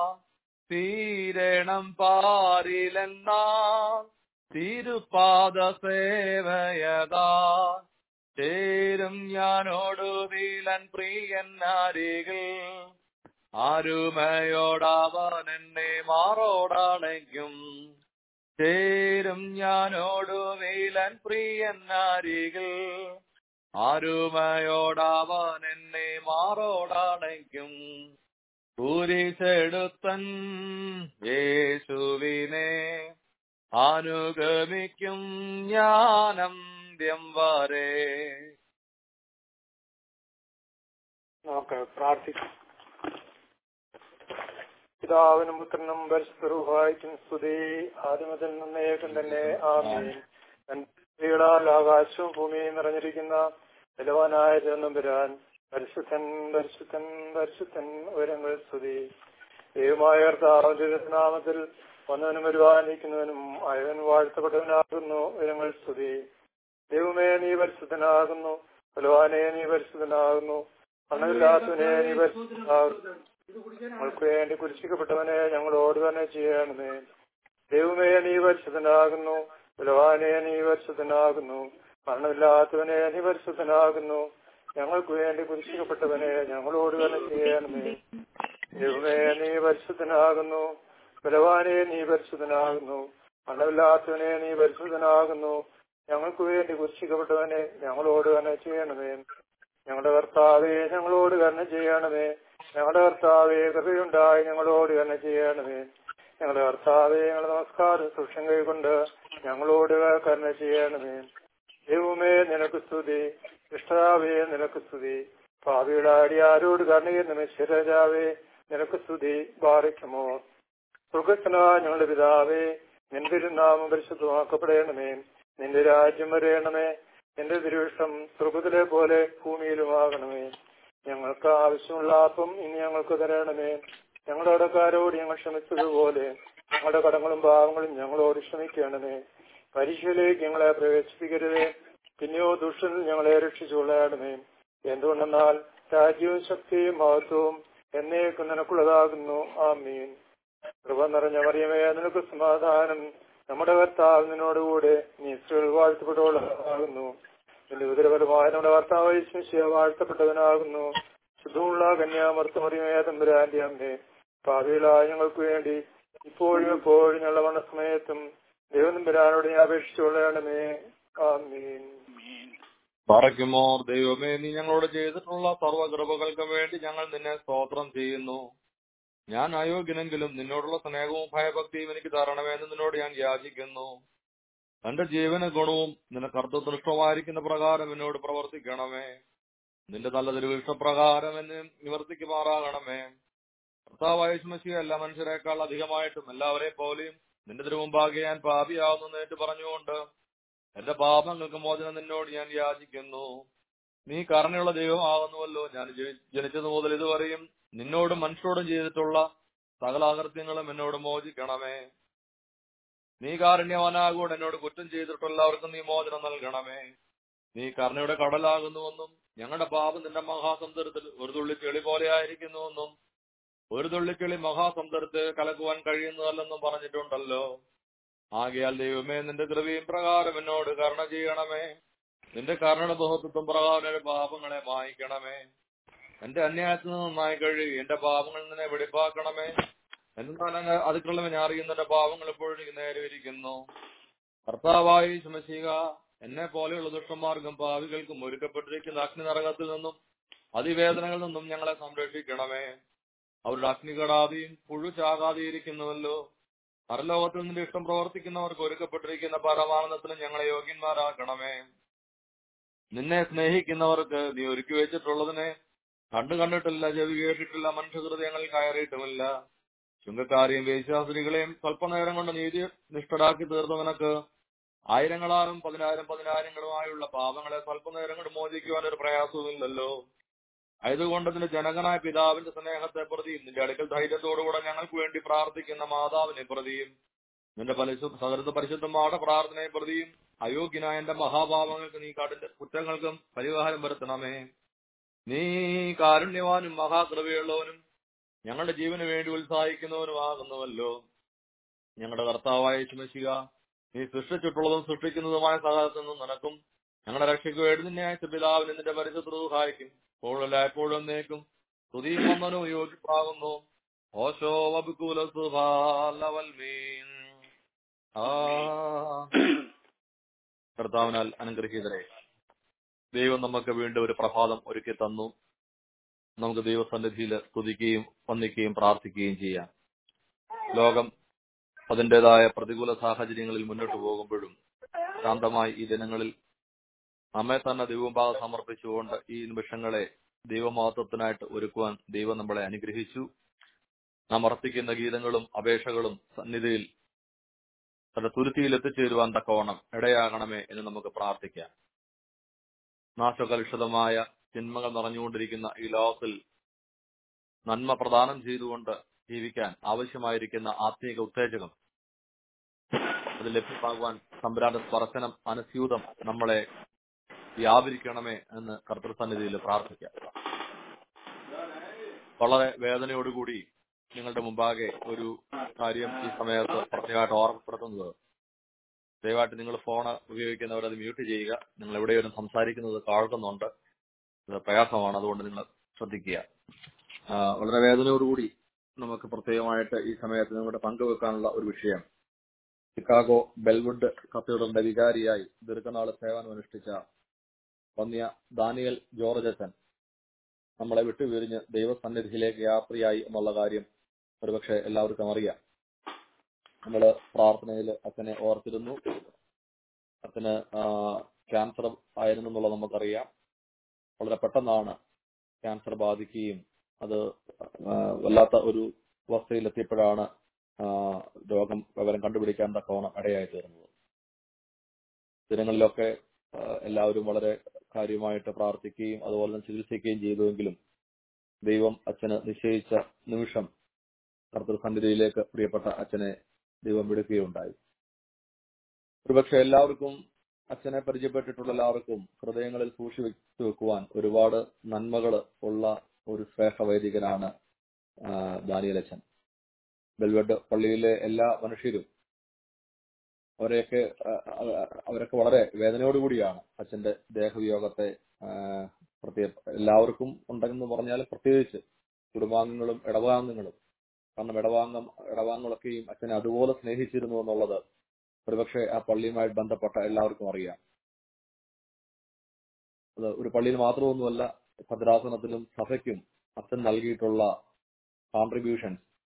തീരണം പാരിലെന്ന തിരുപാദ സേവയതാ ചേരും ഞാനോടുവിലൻ പ്രിയൻ അരികിൽ ആരുമയോടവൻ എന്നെ മാറോടണയ്ക്കും ചേരും ഞാനോടുവിലൻ പ്രിയൻ അരികിൽ ആരുമയോടവൻ എന്നെ മാറോടണയ്ക്കും കുരിശെടുത്തൻ യേശുവിനെ അനുഗമിക്കും ഞാനന്ത്യം വരെ നമുക്ക് പ്രാർത്ഥിക്കാം പിതാവിനും പുത്രനും പരിശുദ്ധറുഹായിക്കും സ്തുതി ആദ്യമതിൽ നിന്നേക്കും തന്നെ ആമീൻ സ്ത്രീകളാൽ ആകാശവും ഭൂമിയും നിറഞ്ഞിരിക്കുന്ന ബലവാനായ ജനമ്പുരാൻ പരിശുദ്ധൻ പരിശുദ്ധൻ പരിശുദ്ധൻ ഉയരങ്ങൾ സ്തുതി ദൈവമായ കർത്താവിന്റെ നാമത്തിൽ വന്നവനും വരുവാനിരിക്കുന്നവനും അയവൻ വാഴ്ത്തപ്പെട്ടവനാകുന്നു ഉയരങ്ങൾ സ്തുതി ദൈവമേ നീ പരിശുദ്ധനാകുന്നു ബലവാനെ നീ പരിശുദ്ധനാകുന്നു പണമില്ലാത്തവനെ നീ പരിശുദ്ധനാകുന്നു ഞങ്ങൾക്ക് വേണ്ടി കുരിശിക്കപ്പെട്ടവനെ ഞങ്ങളോട് തന്നെ ചെയ്യണമേ ദൈവമേ നീ പരിശുദ്ധനാകുന്നു ബലവാനെ നീ പരിശുദ്ധനാകുന്നു മരണമില്ലാത്തവനെ നീ പരിശുദ്ധനാകുന്നു ഞങ്ങൾക്ക് വേണ്ടി കുരിശിക്കപ്പെട്ടവനെ ഞങ്ങളോട് തന്നെ ചെയ്യണമേ ദൈവമേ നീ പരിശുദ്ധനാകുന്നു ബലവാനെ നീ പരിശുദ്ധനാകുന്നു മരണമില്ലാത്തവനെ നീ പരിശുദ്ധനാകുന്നു ഞങ്ങൾക്ക് വേണ്ടി കുരിശിക്കപ്പെട്ടവനെ ഞങ്ങളോട് തന്നെ ചെയ്യണമേ ഞങ്ങളുടെ കർത്താവെ ഞങ്ങളോട് കരുണ ചെയ്യണമേ ഞങ്ങളുടെ കർത്താവെ കൃപയുണ്ടായി ഞങ്ങളോട് കരുണ ചെയ്യണമേ ഞങ്ങളുടെ കർത്താവെ ഞങ്ങളുടെ നമസ്കാരം സൂക്ഷം കൈകൊണ്ട് ഞങ്ങളോട് കരുണ ചെയ്യണമേ ദൈവമേ നിനക്ക് സ്തുതി ഇഷ്ടാവേ നിനക്ക് സ്തുതി ഭാവിയുടെ അടിയാരോട് കരുണയുന്ന ശിരജാവേ നിനക്ക് സ്തുതി ബാധിക്കുമോ സുഖത്തിന ഞങ്ങളുടെ പിതാവേ നിന്റെ നാമം പരിശുദ്ധമാക്കപ്പെടണമേ നിന്റെ രാജ്യം വരയണമേ നിന്റെ തിരുവിഷ്ടം സ്വർഗത്തിലെ പോലെ ഭൂമിയിലുമാകണമേ ഞങ്ങൾക്ക് ആവശ്യമുള്ള അപ്പം ഇനി ഞങ്ങൾക്ക് തരണമേ ഞങ്ങളുടെ കടക്കാരോട് ഞങ്ങൾ ക്ഷമിച്ചതുപോലെ ഞങ്ങളുടെ കടങ്ങളും ഭാവങ്ങളും ഞങ്ങളോട് ക്ഷമിക്കണമേ പരീക്ഷയിലേക്ക് ഞങ്ങളെ പ്രവേശിപ്പിക്കരുതേ പിന്നെയോ ദുഷ്ടനിൽ ഞങ്ങളെ രക്ഷിച്ചുകൊള്ളണമേ എന്തുകൊണ്ടെന്നാൽ രാജ്യവും ശക്തിയും മഹത്വവും എന്നേക്കും നിനക്കുള്ളതാകുന്നു ആമീൻ കൃപ നിറഞ്ഞ മറിയമേ നിനക്ക് സമാധാനം നമ്മുടെ കർത്താവ് നിന്നോടുകൂടെ നീ സ്ത്രീകൾ വാഴ്ത്തപ്പെട്ടവളാകുന്നു നിന്റെ ഉദരപരമായ നമ്മുടെ കർത്താവ് ശിഷ്യ വാഴ്ത്തപ്പെട്ടവനാകുന്നു ശുദ്ധമുള്ള കന്യാമർത്തമറിയമേ തമ്പുരാന്റെ അമ്മേ ഭാവിയിലായ ഞങ്ങൾക്ക് വേണ്ടി ഇപ്പോഴും എപ്പോഴും ഞങ്ങളുടെ മണസമയത്തും ദൈവനമ്പുരാനോട് ഞാൻ അപേക്ഷിച്ചുകൊള്ളണമേ ആമീൻ പറയ്ക്കുമോ ദൈവമേ നീ ഞങ്ങളോട് ചെയ്തിട്ടുള്ള സർവ്വകൃപകൾക്കും വേണ്ടി ഞങ്ങൾ നിന്നെ സ്തോത്രം ചെയ്യുന്നു ഞാൻ അയോഗ്യനെങ്കിലും നിന്നോടുള്ള സ്നേഹവും ഭയഭക്തിയും എനിക്ക് തരണമെന്ന് നിന്നോട് ഞാൻ യാചിക്കുന്നു തന്റെ ജീവന ഗുണവും നിനക്ക് അർത്ഥദൃഷ്ടമായിരിക്കുന്ന പ്രകാരം എന്നോട് പ്രവർത്തിക്കണമേ നിന്റെ നല്ല തിരുവിഷ്ടപ്രകാരം എന്നെ നിവർത്തിക്കുമാറാകണമേ കർത്താവായ ശുമശിയ എല്ലാ മനുഷ്യരെക്കാൾ അധികമായിട്ടും എല്ലാവരെ പോലെയും നിന്റെ തിരുമുമ്പാകെ ഞാൻ പാപിയാവുന്നു ഏറ്റു പറഞ്ഞുകൊണ്ട് എന്റെ പാപങ്ങൾക്ക് മോചനം നിന്നോട് ഞാൻ യാചിക്കുന്നു നീ കരുണയുള്ള ദൈവമാകുന്നുവല്ലോ ഞാൻ ജനി- ജനിച്ചത് മുതൽ ഇതുവരെയും നിന്നോടും മനുഷ്യരോടും ചെയ്തിട്ടുള്ള സകല അകൃത്യങ്ങളും എന്നോട് മോചിക്കണമേ നീ കാരുണ്യവാനാകൂടെ എന്നോട് കുറ്റം ചെയ്തിട്ടുള്ളവർക്കും നീ മോചനം നൽകണമേ നീ കരുണയുടെ കടലാകുന്നുവെന്നും ഞങ്ങളുടെ പാപം നിന്റെ മഹാസമുദ്രത്തിൽ ഒരു തുള്ളി ചെളി പോലെ ആയിരിക്കുന്നുവെന്നും ഒരു തുള്ളിക്കിളി മഹാസമുദ്രത്തെ കലക്കുവാൻ കഴിയുന്നതല്ലെന്നും പറഞ്ഞിട്ടുണ്ടല്ലോ ആകയാൽ ദൈവമേ നിന്റെ കൃപയും പ്രകാരം എന്നോട് കരുണ ചെയ്യണമേ നിന്റെ കരുണയുടെ ബഹുത്വം പ്രകാരം എന്റെ പാപങ്ങളെ മായ്ക്കണമേ എന്റെ അന്യായത്തിൽ നിന്ന് നന്നായി കഴുകി എന്റെ പാപങ്ങളിൽ നിന്നെ വെടിപ്പാക്കണമേ എന്നാൽ അങ്ങ് അതിക്രമം അറിയുന്ന എന്റെ പാപങ്ങൾ എപ്പോഴും എനിക്ക് നേരെ ഇരിക്കുന്നു കർത്താവായി ശുമശിക എന്നെ പോലെയുള്ള ദുഷ്ടമാർഗം പാവികൾക്കും ഒരുക്കപ്പെട്ടിരിക്കുന്ന അഗ്നി നരകത്തിൽ നിന്നും അതിവേദനകളിൽ നിന്നും ഞങ്ങളെ സംരക്ഷിക്കണമേ അവരുടെ അഗ്നി കടാതെയും പുഴു ചാകാതെയിരിക്കുന്നുവല്ലോ പരലോകത്തിൽ നിന്റെ ഇഷ്ടം പ്രവർത്തിക്കുന്നവർക്ക് ഒരുക്കപ്പെട്ടിരിക്കുന്ന പരമാനന്ദത്തിന് ഞങ്ങളെ യോഗ്യന്മാരാക്കണമേ നിന്നെ സ്നേഹിക്കുന്നവർക്ക് നീ ഒരുക്കി വെച്ചിട്ടുള്ളതിനെ കണ്ടു കണ്ടിട്ടില്ല ചെവി കേട്ടിട്ടില്ല മനുഷ്യഹൃദയങ്ങളിൽ കയറിയിട്ടുമില്ല ചുങ്കക്കാരെയും വേശ്യാസ്ത്രീകളെയും സ്വല്പനേരം കൊണ്ട് നീതി നിഷ്ഠരാക്കി തീർന്നു നിനക്ക് ആയിരങ്ങളാലും പതിനായിരം പതിനായിരങ്ങളുമായുള്ള പാപങ്ങളെ സ്വല്പനേരം കൊണ്ട് മോചിക്കുവാൻ ഒരു പ്രയാസവുമില്ലല്ലോ ആയതുകൊണ്ട് നിന്റെ ജനകനായ പിതാവിന്റെ സ്നേഹത്തെ പ്രതിയും നിന്റെ അടുക്കൽ ധൈര്യത്തോടുകൂടെ ഞങ്ങൾക്ക് വേണ്ടി പ്രാർത്ഥിക്കുന്ന മാതാവിനെ പ്രതിയും നിന്റെ പരിശുദ്ധ സകൃത പരിശുദ്ധമായ പ്രാർത്ഥനയെ പ്രതിയും അയോഗ്യനായ എന്റെ മഹാപാപങ്ങൾക്ക് നീ കടിന്റെ കുറ്റങ്ങൾക്കും പരിഹാരം വരുത്തണമേ നീ കാരുണ്യവാനും മഹാകൃപയുള്ളവനും ഞങ്ങളുടെ ജീവന് വേണ്ടി ഉത്സാഹിക്കുന്നവനുമാകുന്നുവല്ലോ ഞങ്ങളുടെ കർത്താവായ ചുമശിക നീ സൃഷ്ടിച്ചിട്ടുള്ളതും സൃഷ്ടിക്കുന്നതുമായ സഹായത്തിൽ നിന്നും നടക്കും ഞങ്ങളുടെ രക്ഷയ്ക്ക് വേണ്ടി നിന്നെ അയച്ച പിതാവിന് നിന്റെ പരിശുദ്ധ സഹായിക്കും ഇപ്പോഴല്ല എപ്പോഴും നേക്കും സ്തുതിയും വന്നനും യോജിപ്പാകുന്നു ഓശോ വബുകൂല സുഭാലവൽമീൻ ആ കർത്താവിനാൽ അനുഗ്രഹീതരെ ദൈവം നമുക്ക് വീണ്ടും ഒരു പ്രഭാതം ഒരുക്കി തന്നു നമുക്ക് ദൈവസന്നിധിയിൽ സ്തുതിക്കുകയും വന്ദിക്കുകയും പ്രാർത്ഥിക്കുകയും ചെയ്യാം ലോകം അതിൻ്റെതായ പ്രതികൂല സാഹചര്യങ്ങളിൽ മുന്നോട്ട് പോകുമ്പോഴും ശാന്തമായി ഈ ദിനങ്ങളിൽ നമ്മെ തന്നെ ദൈവഭാഗം സമർപ്പിച്ചുകൊണ്ട് ഈ നിമിഷങ്ങളെ ദൈവമഹത്വത്തിനായിട്ട് ഒരുക്കുവാൻ ദൈവം നമ്മളെ അനുഗ്രഹിച്ചു നാം അർപ്പിക്കുന്ന ഗീതങ്ങളും അപേക്ഷകളും സന്നിധിയിൽ തന്റെ തുരുത്തിയിൽ എത്തിച്ചേരുവാൻ തക്കവണ്ണം ഇടയാകണമേ എന്ന് നമുക്ക് പ്രാർത്ഥിക്കാം നാശകലുഷിതമായ ജന്മങ്ങൾ നിറഞ്ഞുകൊണ്ടിരിക്കുന്ന ഈ ലോകത്തിൽ നന്മ പ്രദാനം ചെയ്തുകൊണ്ട് ജീവിക്കാൻ ആവശ്യമായിരിക്കുന്ന ആത്മീക ഉത്തേജകം അത് ലഭ്യമാകുവാൻ സംഭ്രാന്ത സ്പർശനം അനുസ്യൂതം നമ്മളെ വ്യാപരിക്കണമേ എന്ന് കർത്തൃസന്നിധിയിൽ പ്രാർത്ഥിക്കാം വളരെ വേദനയോടുകൂടി നിങ്ങളുടെ മുമ്പാകെ ഒരു കാര്യം ഈ സമയത്ത് പ്രത്യേകമായിട്ട് ഓർമ്മപ്പെടുത്തുന്നത് ദയവായിട്ട് നിങ്ങൾ ഫോൺ ഉപയോഗിക്കുന്നവർ അത് മ്യൂട്ട് ചെയ്യുക നിങ്ങൾ എവിടെയും സംസാരിക്കുന്നത് കേൾക്കുന്നുണ്ട് ഇത് പ്രയാസമാണ് അതുകൊണ്ട് നിങ്ങൾ ശ്രദ്ധിക്കുക ആ, വളരെ വേദനയോടുകൂടി നമുക്ക് പ്രത്യേകമായിട്ട് ഈ സമയത്ത് നിങ്ങളുടെ പങ്കുവെക്കാനുള്ള ഒരു വിഷയം ചിക്കാഗോ ബെൽവുഡ് കത്തീഡ്രലിന്റെ വികാരിയായി ദീർഘനാൾ സേവനം അനുഷ്ഠിച്ച വന്യ ദാനിയൽ ജോർജ് അച്ഛൻ നമ്മളെ വിട്ടുപിരിഞ്ഞ് ദൈവസന്നിധിയിലേക്ക് യാത്രയായി എന്നുള്ള കാര്യം ഒരുപക്ഷെ എല്ലാവർക്കും അറിയാം നമ്മൾ പ്രാർത്ഥനയിൽ അച്ഛനെ ഓർത്തിരുന്നു അച്ഛന് ക്യാൻസർ ആയിരുന്നു എന്നുള്ളത് നമുക്കറിയാം വളരെ പെട്ടെന്നാണ് ക്യാൻസർ ബാധിക്കുകയും അത് ആ, വല്ലാത്ത ഒരു അവസ്ഥയിൽ എത്തിയപ്പോഴാണ് ആ, രോഗം വിവരം കണ്ടുപിടിക്കാൻ തക്കവണ്ണം ഇടയായി തീർന്നത് ദിനങ്ങളിലൊക്കെ ആ, എല്ലാവരും വളരെ കാര്യമായിട്ട് പ്രാർത്ഥിക്കുകയും അതുപോലെ തന്നെ ചികിത്സിക്കുകയും ചെയ്തുവെങ്കിലും ദൈവം അച്ഛന് നിശ്ചയിച്ച നിമിഷം കർത്തൃസന്നിധിയിലേക്ക് പ്രിയപ്പെട്ട അച്ഛനെ ദൈവം വിടുകയുണ്ടായി ഒരുപക്ഷെ എല്ലാവർക്കും അച്ഛനെ പരിചയപ്പെട്ടിട്ടുള്ള എല്ലാവർക്കും ഹൃദയങ്ങളിൽ സൂക്ഷിച്ചു വെക്കുവാൻ ഒരുപാട് നന്മകൾ ഉള്ള ഒരു സ്നേഹവൈദികനാണ് ആ, ദാനിയൽ അച്ഛൻ ബെൽവെഡ് പള്ളിയിലെ എല്ലാ മനുഷ്യരും അവരെയൊക്കെ ആ, ആ, അവരൊക്കെ വളരെ വേദനയോടുകൂടിയാണ് അച്ഛന്റെ ദേഹവിയോഗത്തെ ആ, പ്രത്യേക എല്ലാവർക്കും ഉണ്ടെന്ന് പറഞ്ഞാൽ പ്രത്യേകിച്ച് കുടുംബാംഗങ്ങളും ഇടവാംഗങ്ങളും കാരണം ഇടവാംഗം ഇടവാംഗങ്ങളൊക്കെയും അച്ഛനെ അതുപോലെ സ്നേഹിച്ചിരുന്നു എന്നുള്ളത് ഒരുപക്ഷെ ആ പള്ളിയുമായിട്ട് ബന്ധപ്പെട്ട എല്ലാവർക്കും അറിയാം അത് ഒരു പള്ളിയിൽ മാത്രമൊന്നുമല്ല ഭദ്രാസനത്തിലും സഭയ്ക്കും അച്ഛൻ നൽകിയിട്ടുള്ള കോൺട്രിബ്യൂഷൻസ്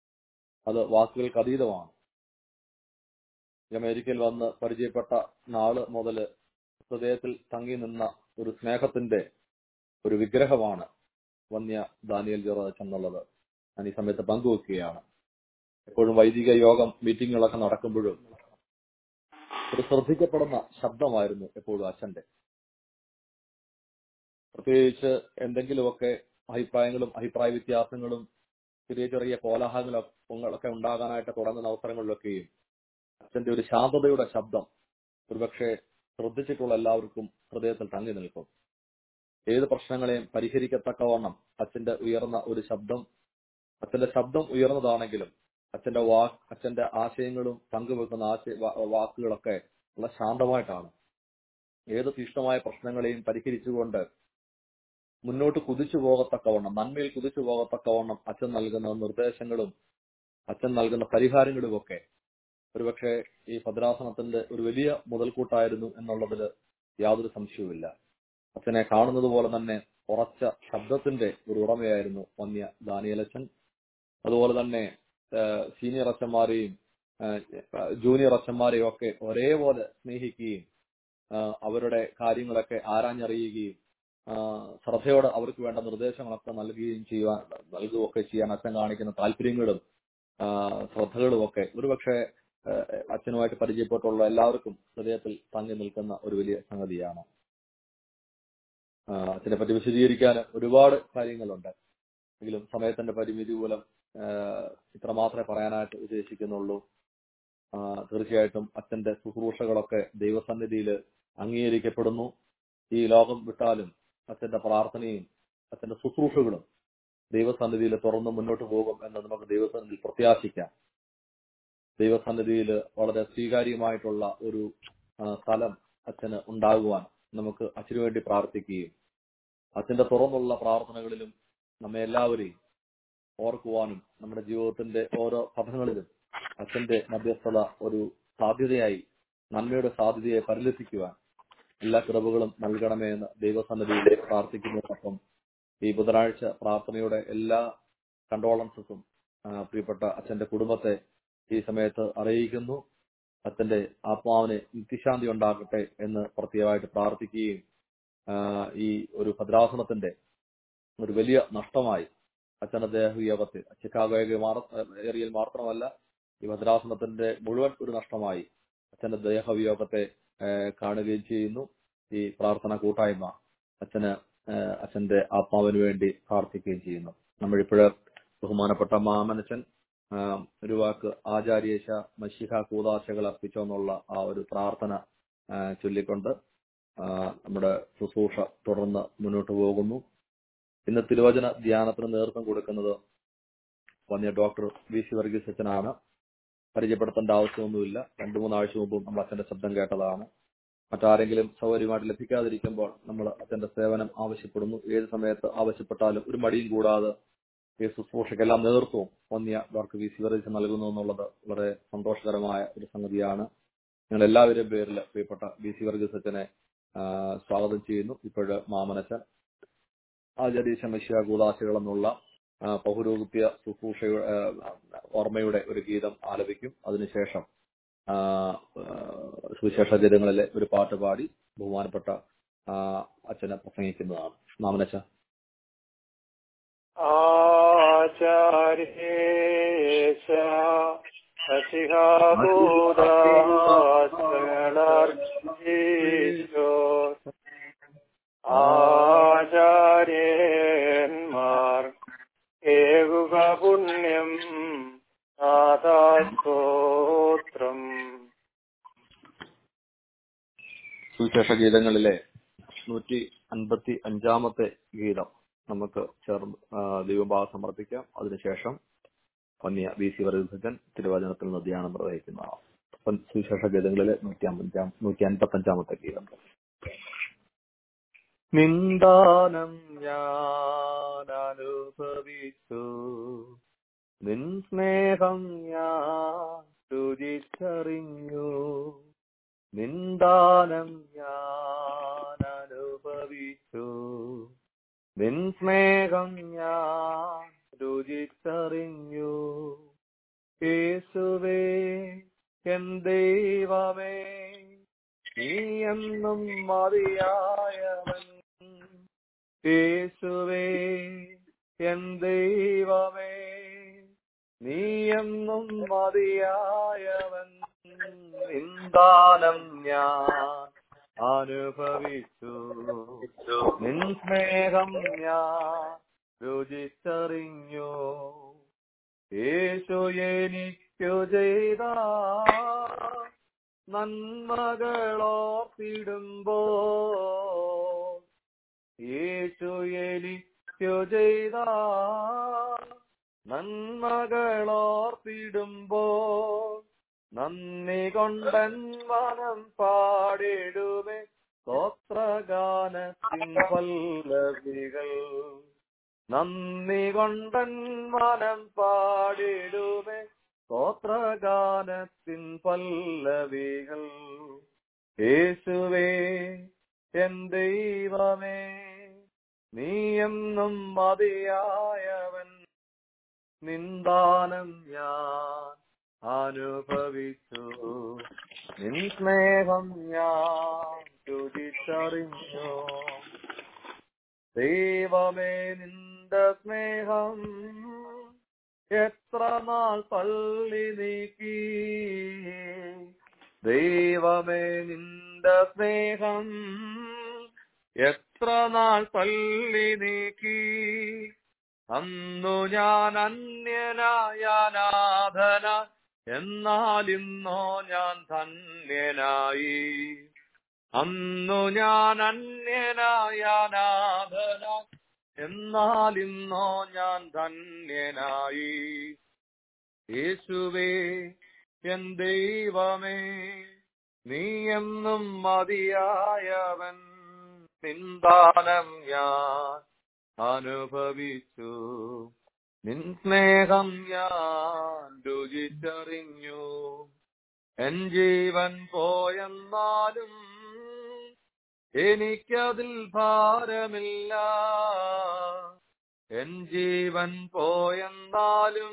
അത് വാക്കുകൾക്ക് അതീതമാണ് ഈ അമേരിക്കയിൽ വന്ന് പരിചയപ്പെട്ട നാള് മുതൽ ഹൃദയത്തിൽ തങ്ങി നിന്ന ഒരു സ്നേഹത്തിന്റെ ഒരു വിഗ്രഹമാണ് വന്യ ദാനിയൽ ജോറച്ച് എന്നുള്ളത് ഞാൻ ഈ സമയത്ത് പങ്കുവെക്കുകയാണ് എപ്പോഴും വൈദിക യോഗം മീറ്റിങ്ങുകളൊക്കെ നടക്കുമ്പോഴും ഒരു ശ്രദ്ധിക്കപ്പെടുന്ന ശബ്ദമായിരുന്നു എപ്പോഴും അച്ഛന്റെ പ്രത്യേകിച്ച് എന്തെങ്കിലുമൊക്കെ അഭിപ്രായങ്ങളും അഭിപ്രായ വ്യത്യാസങ്ങളും ചെറിയ ചെറിയ കോലാഹലങ്ങളൊക്കെ ഉണ്ടാകാനായിട്ട് തുടങ്ങുന്ന അവസരങ്ങളിലൊക്കെയും അച്ഛന്റെ ഒരു ശാന്തതയുടെ ശബ്ദം ഒരുപക്ഷെ ശ്രദ്ധിച്ചിട്ടുള്ള എല്ലാവർക്കും ഹൃദയത്തിൽ തങ്ങി നിൽക്കും ഏത് പ്രശ്നങ്ങളെയും പരിഹരിക്കത്തക്കവണ്ണം അച്ഛന്റെ ഉയർന്ന ഒരു ശബ്ദം അച്ഛന്റെ ശബ്ദം ഉയർന്നതാണെങ്കിലും അച്ഛന്റെ വാക്ക് അച്ഛന്റെ ആശയങ്ങളും പങ്കുവെക്കുന്ന ആശയ വാ- വാക്കുകളൊക്കെ വളരെ ശാന്തമായിട്ടാണ് ഏത് തീഷ്ണമായ പ്രശ്നങ്ങളെയും പരിഹരിച്ചുകൊണ്ട് മുന്നോട്ട് കുതിച്ചു പോകത്തക്കവണ്ണം നന്മയിൽ കുതിച്ചു പോകത്തക്കവണ്ണം അച്ഛൻ നൽകുന്ന നിർദ്ദേശങ്ങളും അച്ഛൻ നൽകുന്ന പരിഹാരങ്ങളും ഒക്കെ ഒരുപക്ഷെ ഈ ഭദ്രാസനത്തിന്റെ ഒരു വലിയ മുതൽക്കൂട്ടായിരുന്നു എന്നുള്ളതിൽ യാതൊരു സംശയവുമില്ല അച്ഛനെ കാണുന്നത് പോലെ തന്നെ ഉറച്ച ശബ്ദത്തിന്റെ ഒരു ഉടമയായിരുന്നു വന്യ ദാനിയലച്ചൻ അതുപോലെ തന്നെ ഏഹ്, സീനിയർ അച്ഛന്മാരെയും ഏഹ്, ജൂനിയർ അച്ഛന്മാരെയും ഒക്കെ ഒരേപോലെ സ്നേഹിക്കുകയും ആഹ്, അവരുടെ കാര്യങ്ങളൊക്കെ ആരാഞ്ഞറിയുകയും ആഹ്, ശ്രദ്ധയോടെ അവർക്ക് വേണ്ട നിർദ്ദേശങ്ങളൊക്കെ നൽകുകയും ചെയ്യുവാൻ നൽകുകയൊക്കെ ചെയ്യാൻ അച്ഛൻ കാണിക്കുന്ന താല്പര്യങ്ങളും ആഹ്, ശ്രദ്ധകളും ഒക്കെ ഒരുപക്ഷെ ആഹ്, അച്ഛനുമായിട്ട് പരിചയപ്പെട്ടുള്ള എല്ലാവർക്കും ഹൃദയത്തിൽ തങ്ങി നിൽക്കുന്ന ഒരു വലിയ സംഗതിയാണ് ആഹ്, അച്ഛനെ പറ്റി വിശദീകരിക്കാൻ ഒരുപാട് കാര്യങ്ങളുണ്ട് എങ്കിലും സമയത്തിന്റെ പരിമിതി മൂലം ആഹ്, ഇത്ര മാത്രമേ പറയാനായിട്ട് ഉദ്ദേശിക്കുന്നുള്ളൂ ആഹ്, തീർച്ചയായിട്ടും അച്ഛന്റെ ശുശ്രൂഷകളൊക്കെ ദൈവസന്നിധിയിൽ അംഗീകരിക്കപ്പെടുന്നു ഈ ലോകം വിട്ടാലും അച്ഛന്റെ പ്രാർത്ഥനയും അച്ഛന്റെ ശുശ്രൂഷകളും ദൈവസന്നിധിയിൽ തുറന്ന് മുന്നോട്ട് പോകും എന്ന് നമുക്ക് ദൈവസന്നിധിയിൽ പ്രത്യാശിക്കാം ദൈവസന്നിധിയിൽ വളരെ സ്വീകാര്യമായിട്ടുള്ള ഒരു ആ, സ്ഥലം അച്ഛന് ഉണ്ടാകുവാൻ നമുക്ക് അച്ഛനു വേണ്ടി പ്രാർത്ഥിക്കുകയും അച്ഛന്റെ തുറന്നുള്ള പ്രാർത്ഥനകളിലും നമ്മെ എല്ലാവരെയും ഓർക്കുവാനും നമ്മുടെ ജീവിതത്തിന്റെ ഓരോ പഥങ്ങളിലും അച്ഛന്റെ മധ്യസ്ഥത ഒരു സാധ്യതയായി നന്മയുടെ സാധ്യതയെ പരിലസിക്കുവാൻ എല്ലാ കൃപകളും നൽകണമേ എന്ന് ദൈവസന്നിധിയിൽ പ്രാർത്ഥിക്കുന്നതോടൊപ്പം ഈ ബുധനാഴ്ച പ്രാർത്ഥനയുടെ എല്ലാ കണ്ടോളൻസസും പ്രിയപ്പെട്ട അച്ഛന്റെ കുടുംബത്തെ ഈ സമയത്ത് അറിയിക്കുന്നു അച്ഛന്റെ ആത്മാവിന് നിത്യശാന്തി ഉണ്ടാകട്ടെ എന്ന് പ്രത്യേകമായിട്ട് പ്രാർത്ഥിക്കുകയും ആ, ഈ ഒരു ഭദ്രാസനത്തിന്റെ ഒരു വലിയ നഷ്ടമായി അച്ഛന്റെ ദേഹവിയോഗത്തിൽ ചിക്കാഗോ ഏരിയയിൽ മാത്രമല്ല ഈ ഭദ്രാസനത്തിന്റെ മുഴുവൻ ഒരു നഷ്ടമായി അച്ഛന്റെ ദേഹവിയോഗത്തെ ആ, കാണുകയും ചെയ്യുന്നു ഈ പ്രാർത്ഥന കൂട്ടായ്മ അച്ഛന് ആ, അച്ഛന്റെ ആത്മാവിന് വേണ്ടി പ്രാർത്ഥിക്കുകയും ചെയ്യുന്നു നമ്മളിപ്പോഴ് ബഹുമാനപ്പെട്ട മാമനച്ചൻ ആ, ഒരു വാക്ക് ആചാര്യേശ മഷിഹ കൂതാശകൾ അർപ്പിച്ചോന്നുള്ള ആ ഒരു പ്രാർത്ഥന ആ, ചൊല്ലിക്കൊണ്ട് ആ, നമ്മുടെ ശുശ്രൂഷ തുടർന്ന് മുന്നോട്ട് പോകുന്നു ഇന്ന് തിരുവചന ധ്യാനത്തിന് നേതൃത്വം കൊടുക്കുന്നത് വന്യ ഡോക്ടർ വി സി വർഗീസ് അച്ഛനാണ് പരിചയപ്പെടുത്തേണ്ട ആവശ്യമൊന്നുമില്ല രണ്ടു മൂന്നാഴ്ച മുമ്പും നമ്മൾ അച്ഛന്റെ ശബ്ദം കേട്ടതാണ് മറ്റാരെങ്കിലും സൗകര്യമായിട്ട് ലഭിക്കാതിരിക്കുമ്പോൾ നമ്മൾ അച്ഛന്റെ സേവനം ആവശ്യപ്പെടുന്നു ഏത് സമയത്ത് ആവശ്യപ്പെട്ടാലും ഒരു മടിയും കൂടാതെ ഈ ശുശ്രൂഷയ്ക്കെല്ലാം നേതൃത്വവും വന്യ ഡോക്ടർ വി സി വർഗീസ് നൽകുന്നു എന്നുള്ളത് വളരെ സന്തോഷകരമായ ഒരു സംഗതിയാണ് ഞങ്ങൾ എല്ലാവരുടെയും പേരിൽ പ്രിയപ്പെട്ട വി സി വർഗീസ് അച്ഛനെ ആ, സ്വാഗതം ചെയ്യുന്നു ഇപ്പോഴ് മാമനച്ചൻ ആചാര്യ ശമശ്യ കൂതാശകൾ എന്നുള്ള ആ, പൗരോഹിത്യ ശുശ്രൂഷയുടെ ആ, ഓർമ്മയുടെ ഒരു ഗീതം ആലപിക്കും അതിനുശേഷം ആ, ആ, സുവിശേഷ ഗീതങ്ങളിലെ ഒരു പാട്ട് പാടി ബഹുമാനപ്പെട്ട ആ, അച്ഛനെ പ്രസംഗിക്കുന്നതാണ് മാമനച്ച ആചാര്യേശ ശിഹാബോധാസ്മളർജീശോ ആചാര്യന്മാർ ഏകുക പുണ്യം നാഥാസ്തോത്രം സുവിശേഷ ഗീതങ്ങളിലെ നൂറ്റി അൻപത്തി അഞ്ചാമത്തെ ഗീതം നമുക്ക് ചേർന്ന് ആ, ദൈവഭാവ സമർപ്പിക്കാം അതിനുശേഷം വന്യ ബി സി വരദൻ തിരുവചനത്തിൽ നിന്ന് ധ്യാനം നിർവഹിക്കുന്നതാണ് അപ്പം സുവിശേഷ ഗീതങ്ങളിലെ നൂറ്റി അമ്പഞ്ചാം നൂറ്റി അൻപത്തി അഞ്ചാമത്തെ ഗീതം നിന്ദാനം ഞാൻ അനുഭവിച്ചു നിൻ സ്നേഹം ഞാൻ രുചിച്ചറിഞ്ഞു നിന്ദാനം ഞാൻ അനുഭവിച്ചു നിൻ സ്നേഹം ഞാൻ രുചിച്ചറിഞ്ഞു യേശുവേ എൻ ദൈവമേ നീ എന്നും മതിയായവൻ യേശുവേ എൻ ദൈവമേ നീ എന്നും മതിയായവൻ നിന്ദാനം ഞാൻ അനുഭവിച്ചു നിൻ സ്നേഹം ഞാൻ രുചിച്ചറിഞ്ഞു യേശു എനിക്കു ചെയ്ത നന്മകളോർത്തിടുമ്പോ യേശു എനിക്കു ചെയ്ത നന്മകളോർത്തിടുമ്പോ നന്ദി കൊണ്ടൻ മനം പാടിടുമേ സ്തോത്രഗാനത്തിൻ പല്ലവികൾ നന്ദി കൊണ്ടൻ മനം പാടിടുമേ സ്തോത്രഗാനത്തിൻ പല്ലവികൾ യേശുവേ എൻ ദൈവമേ നീ എന്നും മതിയായവൻ നിന്ദാനം ഞാൻ അനുഭവിച്ചു നിൻ സ്നേഹം ഞാൻ രുചിച്ചറിഞ്ഞു ദൈവമേ നിന്റെ സ്നേഹം എത്ര നാൾ തള്ളി നീക്കി ദൈവമേ നിന്റെ സ്നേഹം എത്ര നാൾ തള്ളി നീക്കി അന്നു ഞാൻ അന്യനായ അനാഥന എന്നാലിന്നോ ഞാൻ ധന്യനായി അന്നു ഞാൻ അന്യനായ അനാഥന എന്നാലിന്നോ ഞാൻ ധന്യനായി യേശുവേ എൻ ദൈവമേ നീ എന്നും മതിയായവൻ നിന്ദാനം ഞാൻ അനുഭവിച്ചു നിൻ സ്നേഹം ഞാൻ രുചിച്ചറിഞ്ഞു എൻ ജീവൻ പോയെന്നാലും എനിക്കതിൽ ഭാരമില്ല എൻ ജീവൻ പോയെന്നാലും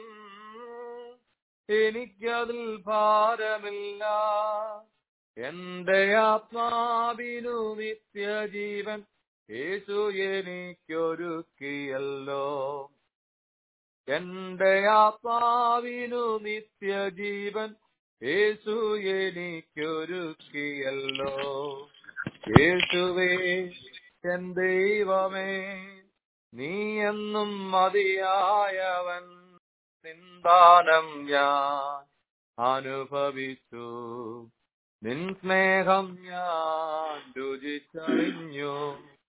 എനിക്കതിൽ ഭാരമില്ല എന്റെ ആത്മാവിനു നിത്യജീവൻ യേശു എനിക്കൊരുക്കിയല്ലോ എന്റെ ആത്മാവിനു നിത്യജീവൻ യേശു എനിക്കൊരുക്കിയല്ലോ യേശുവേ എൻ ദൈവമേ നീ എന്നും മതിയായവൻ നിന്ദാനം ഞാൻ അനുഭവിച്ചു നിൻ സ്നേഹം ഞാൻ രുചിച്ചറിഞ്ഞു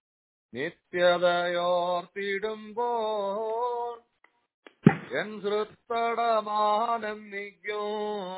നിത്യതയോർത്തിടുമ്പോൾ എൻ ഹൃത്തടമാനം നിൽക്കും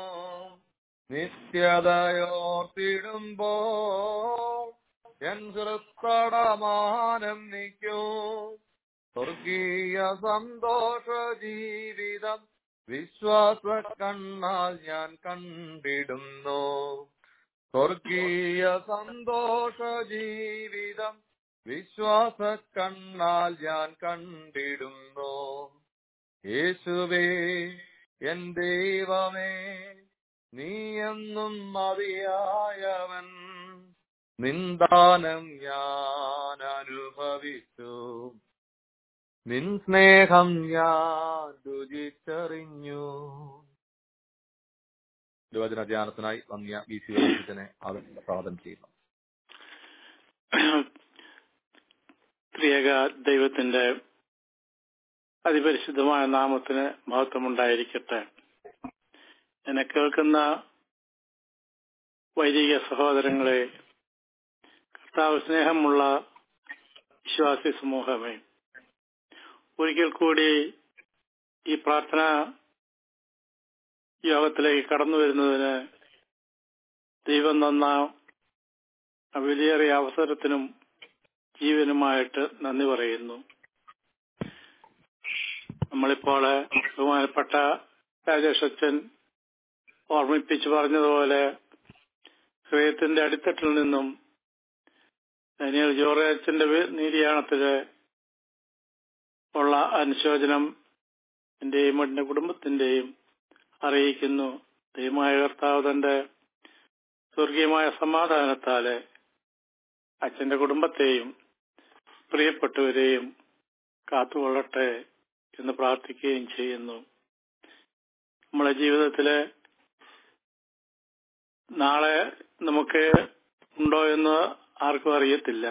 നിത്യതയോർത്തിടുമ്പോൾ എൻ ഹൃത്തടമാനം നിൽക്കും സ്വർഗീയ സന്തോഷ ജീവിതം വിശ്വാസ കണ്ണാൽ ഞാൻ കണ്ടിടുന്നു സ്വർഗീയ സന്തോഷ ജീവിതം വിശ്വാസ കണ്ണാൽ ഞാൻ കണ്ടിടുന്നു യേശുവേ എൻ ദൈവമേ നീ എന്നും മതിയായവൻ നിന്ദാനം ഞാൻ അനുഭവിച്ചു നിൻ സ്നേഹം ഞാൻ രുചിച്ചറിഞ്ഞു തിരുവചന ധ്യാനത്തിനായി വന്യ ബി സി വൈദ്യനെ സ്വാഗതം ചെയ്യുന്നു ത്രിയേക ദൈവത്തിന്റെ അതിപരിശുദ്ധമായ നാമത്തിന് മഹത്വമുണ്ടായിരിക്കട്ടെ എന്നെ കേൾക്കുന്ന വൈദിക സഹോദരങ്ങളെ കർത്താവ് സ്നേഹമുള്ള വിശ്വാസി സമൂഹമേ ഒരിക്കൽ കൂടി ഈ പ്രാർത്ഥന യോഗത്തിലേക്ക് കടന്നു വരുന്നതിന് ദൈവം തന്ന വിലയേറിയ അവസരത്തിനും ജീവനുമായിട്ട് നന്ദി പറയുന്നു നമ്മളിപ്പോൾ ബഹുമാനപ്പെട്ട രാജേഷ് അച്ഛൻ ഓർമ്മിപ്പിച്ചു പറഞ്ഞതുപോലെ ഹൃദയത്തിന്റെ അടിത്തട്ടിൽ നിന്നും ദനിയൽ ജോർജ് നീതിയാണത്തില് ഉള്ള അനുശോചനം എന്റെയും എന്റെ കുടുംബത്തിന്റെയും അറിയിക്കുന്നു ദൈവമായ കർത്താവ് തന്റെ സ്വർഗീയമായ സമാധാനത്താല് അച്ഛന്റെ കുടുംബത്തെയും പ്രിയപ്പെട്ടവരെയും കാത്തുകൊള്ളട്ടെ എന്ന് പ്രാർത്ഥിക്കുകയും ചെയ്യുന്നു നമ്മളെ ജീവിതത്തില് നാളെ നമുക്ക് ഉണ്ടോ എന്ന് ആർക്കും അറിയത്തില്ല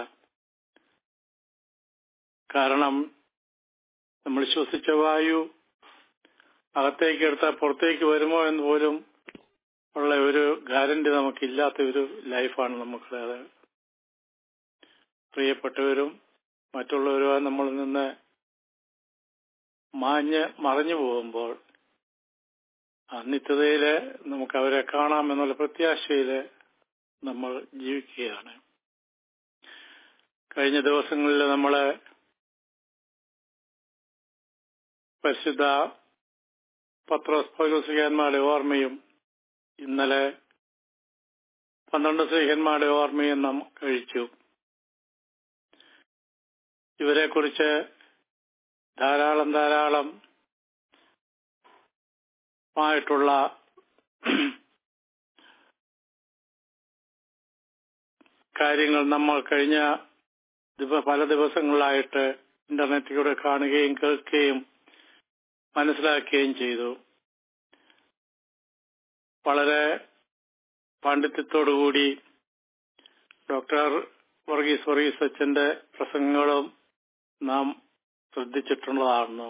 കാരണം നമ്മൾ ശ്വസിച്ച വായു അകത്തേക്ക് എടുത്താൽ പുറത്തേക്ക് വരുമോ എന്ന് പോലും ഉള്ള ഒരു ഗ്യാരണ്ടി നമുക്കില്ലാത്ത ഒരു ലൈഫാണ് നമുക്കുള്ളത് പ്രിയപ്പെട്ടവരും മറ്റുള്ളവരുമായി നമ്മളിൽ നിന്ന് മാഞ്ഞ് മറഞ്ഞു പോകുമ്പോൾ ആ നിത്യതയില് നമുക്ക് അവരെ കാണാമെന്നുള്ള പ്രത്യാശയില് നമ്മൾ ജീവിക്കുകയാണ് കഴിഞ്ഞ ദിവസങ്ങളിൽ നമ്മള് പരിശുദ്ധ പത്രോസ് പൗലോസികന്മാരുടെ ഓർമ്മയും ഇന്നലെ പന്ത്രണ്ട് സ്ത്രീഹന്മാരുടെ ഓർമ്മയും നാം കഴിച്ചു ഇവരെ കുറിച്ച് ധാരാളം ധാരാളം ആയിട്ടുള്ള കാര്യങ്ങൾ നമ്മൾ കഴിഞ്ഞ ദിവ- പല ദിവസങ്ങളായിട്ട് ഇന്റർനെറ്റിലൂടെ കാണുകയും കേൾക്കുകയും മനസ്സിലാക്കുകയും ചെയ്തു വളരെ പാണ്ഡിത്യത്തോടുകൂടി ഡോക്ടർ വർഗീസ് വർഗീസ് അച്ഛന്റെ പ്രസംഗങ്ങളും നാം ശ്രദ്ധിച്ചിട്ടുള്ളതാണ്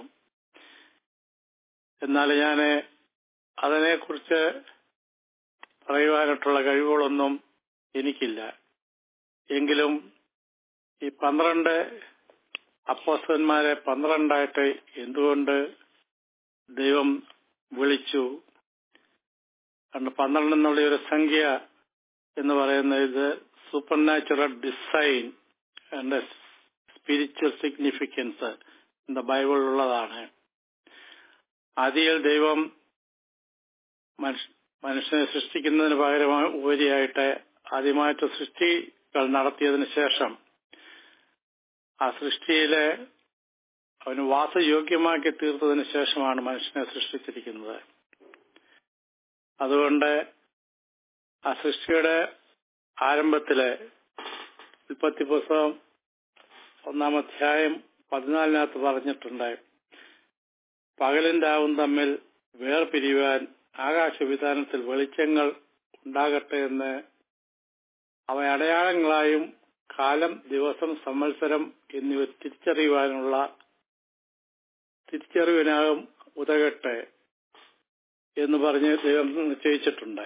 എന്നാൽ ഞാൻ അതിനെക്കുറിച്ച് പറയുവാനായിട്ടുള്ള കഴിവുകളൊന്നും എനിക്കില്ല എങ്കിലും ഈ പന്ത്രണ്ട് അപ്പോസ്തന്മാരെ പന്ത്രണ്ടായിട്ട് എന്തുകൊണ്ട് ദൈവം വിളിച്ചു കാരണം പന്ത്രണ്ട് എന്നുള്ള ഒരു സംഖ്യ എന്ന് പറയുന്നത് ഇത് supernatural design and spiritual significance എന്ന ബൈബിളിലുള്ളതാണ് ആദിയിൽ ദൈവം മനുഷ്യ- മനുഷ്യനെ സൃഷ്ടിക്കുന്നതിന് പകരമായി ഉപരിയായിട്ട് ആദ്യമായിട്ട് സൃഷ്ടികൾ നടത്തിയതിനു ശേഷം ആ സൃഷ്ടിയിലെ അവന് വാസയോഗ്യമാക്കി തീർത്തതിന് ശേഷമാണ് മനുഷ്യനെ സൃഷ്ടിച്ചിരിക്കുന്നത് അതുകൊണ്ട് ആ സൃഷ്ടിയുടെ ആരംഭത്തിലെ ഉൽപ്പത്തി പുസ്തകം ഒന്നാം അധ്യായം പതിനാലിനകത്ത് പറഞ്ഞിട്ടുണ്ട് പകലും രാവും തമ്മിൽ വേർപിരിയുവാൻ ആകാശവിധാനത്തിൽ വെളിച്ചങ്ങൾ ഉണ്ടാകട്ടെ എന്ന് അവ അടയാളങ്ങളായും കാലം ദിവസം സംവത്സരം എന്നിവ തിരിച്ചറിയുവാനുള്ള തിരിച്ചറിവിനാകും ഉതകട്ടെ എന്ന് പറഞ്ഞ് ദൈവം നിശ്ചയിച്ചിട്ടുണ്ട്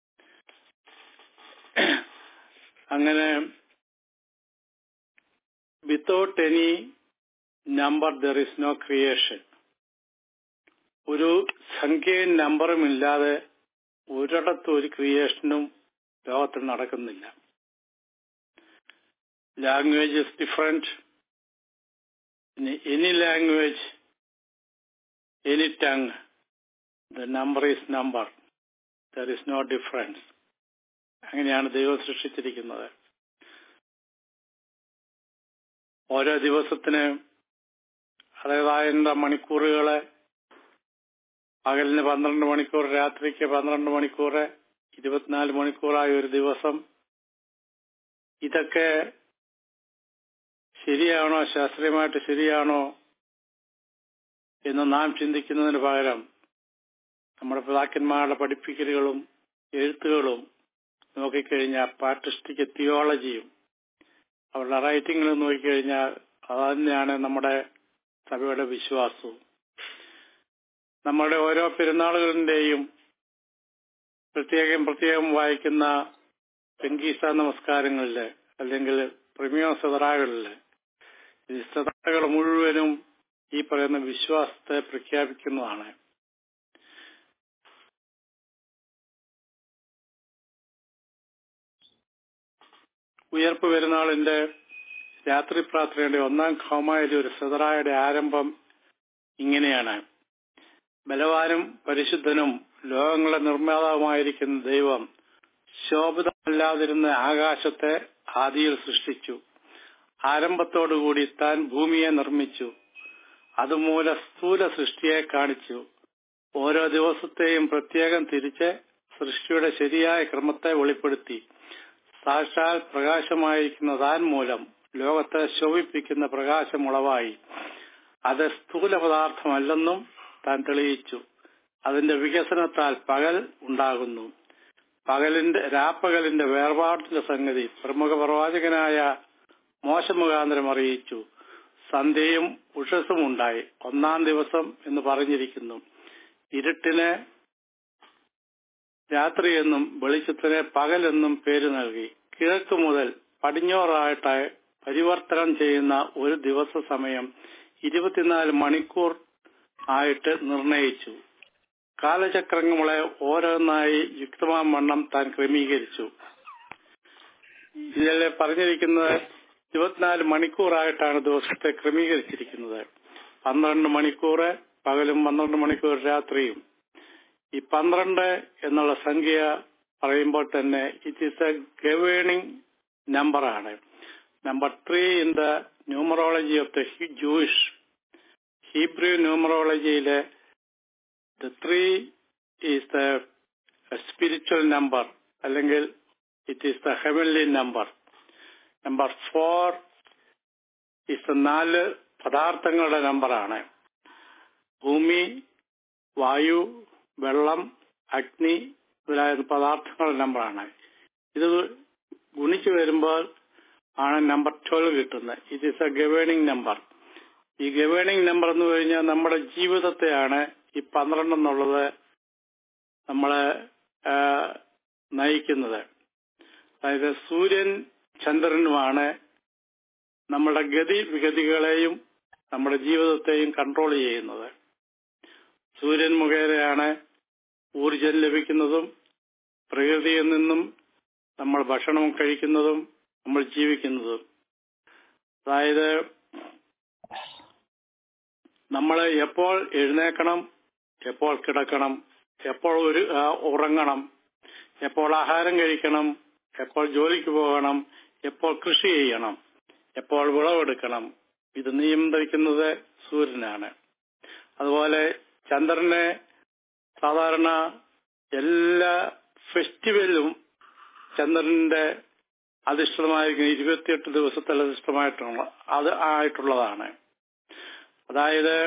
അങ്ങനെ without any number there is no creation ഒരു സംഖ്യയും നമ്പറും ഇല്ലാതെ ഒരിടത്തും ഒരു ക്രിയേഷനും ലോകത്തിൽ നടക്കുന്നില്ല language is different any language any tongue the number is number there is no difference അങ്ങനെയാണ് ദൈവം സൃഷ്ടിച്ചിരിക്കുന്നത് ഓരോ ദിവസത്തിന് അതേതായ മണിക്കൂറുകളെ പകലിന് പന്ത്രണ്ട് മണിക്കൂർ രാത്രിക്ക് പന്ത്രണ്ട് മണിക്കൂർ ഇരുപത്തിനാല് മണിക്കൂറായ ഒരു ദിവസം ഇതൊക്കെ ശരിയാണോ ശാസ്ത്രീയമായിട്ട് ശരിയാണോ എന്ന് നാം ചിന്തിക്കുന്നതിന് പകരം നമ്മുടെ പിതാക്കന്മാരുടെ പഠിപ്പിക്കലുകളും എഴുത്തുകളും നോക്കിക്കഴിഞ്ഞാൽ പാർട്ടിസ്റ്റിക് തിയോളജിയും അവരുടെ റൈറ്റിംഗിൽ നോക്കിക്കഴിഞ്ഞാൽ അത് തന്നെയാണ് നമ്മുടെ സഭയുടെ വിശ്വാസവും നമ്മുടെ ഓരോ പെരുന്നാളുകളുടെയും പ്രത്യേകം പ്രത്യേകം വായിക്കുന്ന പെങ്കീസ നമസ്കാരങ്ങളില് അല്ലെങ്കിൽ പ്രിമിയോ സദറാകളില് ഈ സദറകൾ മുഴുവനും ഈ പറയുന്ന വിശ്വാസത്തെ പ്രഖ്യാപിക്കുന്നതാണ് ഉയർപ്പ് പെരുന്നാളിന്റെ രാത്രി പ്രാർത്ഥനയുടെ ഒന്നാം ഖോമായിലെ ഒരു സദറായുടെ ആരംഭം ഇങ്ങനെയാണ് ബലവാനും പരിശുദ്ധനും ലോകങ്ങളുടെ നിർമ്മാതാവുമായിരിക്കുന്ന ദൈവം ശോഭിതമല്ലാതിരുന്ന ആകാശത്തെ ആദിയിൽ സൃഷ്ടിച്ചു ആരംഭത്തോടുകൂടി താൻ ഭൂമിയെ നിർമ്മിച്ചു അതുമൂല സ്ഥൂല സൃഷ്ടിയെ കാണിച്ചു ഓരോ ദിവസത്തെയും പ്രത്യേകം തിരിച്ച് സൃഷ്ടിയുടെ ശരിയായ ക്രമത്തെ വെളിപ്പെടുത്തി സാക്ഷാൽ പ്രകാശമായിരിക്കുന്ന താൻ മൂലം ലോകത്തെ ശോഭിപ്പിക്കുന്ന പ്രകാശമുളവായി അത് സ്ഥൂല പദാർത്ഥമല്ലെന്നും താൻ തെളിയിച്ചു അതിന്റെ വികസനത്താൽ പകൽ ഉണ്ടാകുന്നു പകലിന്റെ രാപ്പകലിന്റെ വേർപാടിന്റെ സംഗതി പ്രമുഖ പ്രവാചകനായ മോശമുഖാന്തരം അറിയിച്ചു സന്ധ്യയും ഉഷസ്സും ഉണ്ടായി ഒന്നാം ദിവസം എന്ന് പറഞ്ഞിരിക്കുന്നു ഇരുട്ടിന് രാത്രിയെന്നും വെളിച്ചത്തിന് പകലെന്നും പേര് നൽകി കിഴക്ക് മുതൽ പടിഞ്ഞോറായിട്ട് പരിവർത്തനം ചെയ്യുന്ന ഒരു ദിവസ സമയം ഇരുപത്തിനാല് മണിക്കൂർ ആയിട്ട് നിർണയിച്ചു കാലചക്രങ്ങളെ ഓരോന്നായി യുക്തമാം വണ്ണം താൻ ക്രമീകരിച്ചു ഇതിലെ പറഞ്ഞിരിക്കുന്നത് ഇരുപത്തിനാല് മണിക്കൂറായിട്ടാണ് ദിവസത്തെ ക്രമീകരിച്ചിരിക്കുന്നത് പന്ത്രണ്ട് മണിക്കൂർ പകലും പന്ത്രണ്ട് മണിക്കൂർ രാത്രിയും ഈ പന്ത്രണ്ട് എന്നുള്ള സംഖ്യ പറയുമ്പോൾ തന്നെ ഇറ്റ് ഈസ് എ ഗവേണിംഗ് നമ്പറാണ് number three in the numerology of the Jewish Hebrew ന്യൂമറോളജിയിലെ the three is the spiritual number അല്ലെങ്കിൽ it is the heavenly number number four is നാല് പദാർത്ഥങ്ങളുടെ നമ്പറാണ് ഭൂമി വായു വെള്ളം അഗ്നി മുതലായ പദാർത്ഥങ്ങളുടെ നമ്പറാണ് ഇത് ഗുണിച്ചു വരുമ്പോൾ ആണ് നമ്പർ ട്വൽവ് കിട്ടുന്നത് it is a governing number ഈ ഗവേണിംഗ് നമ്പർ എന്ന് കഴിഞ്ഞാൽ നമ്മുടെ ജീവിതത്തെയാണ് ഈ പന്ത്രണ്ട് എന്നുള്ളത് നമ്മളെ നയിക്കുന്നത് അതായത് സൂര്യൻ ചന്ദ്രനുമാണ് നമ്മുടെ ഗതി വിഗതികളെയും നമ്മുടെ ജീവിതത്തെയും കൺട്രോൾ ചെയ്യുന്നത് സൂര്യൻ മുഖേനയാണ് ഊർജം ലഭിക്കുന്നതും പ്രകൃതിയിൽ നിന്നും നമ്മൾ ഭക്ഷണം കഴിക്കുന്നതും നമ്മൾ ജീവിക്കുന്നതും അതായത് നമ്മൾ എപ്പോൾ എഴുന്നേക്കണം എപ്പോൾ കിടക്കണം എപ്പോൾ ഒരു ഉറങ്ങണം എപ്പോൾ ആഹാരം കഴിക്കണം എപ്പോൾ ജോലിക്ക് പോകണം എപ്പോൾ കൃഷി ചെയ്യണം എപ്പോൾ വിളവെടുക്കണം ഇത് നിയന്ത്രിക്കുന്നത് സൂര്യനാണ് അതുപോലെ ചന്ദ്രനെ സാധാരണ എല്ലാ ഫെസ്റ്റിവലും ചന്ദ്രന്റെ അധിഷ്ഠിതമായിരിക്കുന്ന ഇരുപത്തിയെട്ട് ദിവസത്തിൽ അധിഷ്ഠിതമായിട്ടുള്ള അത് ആയിട്ടുള്ളതാണ് അതായത്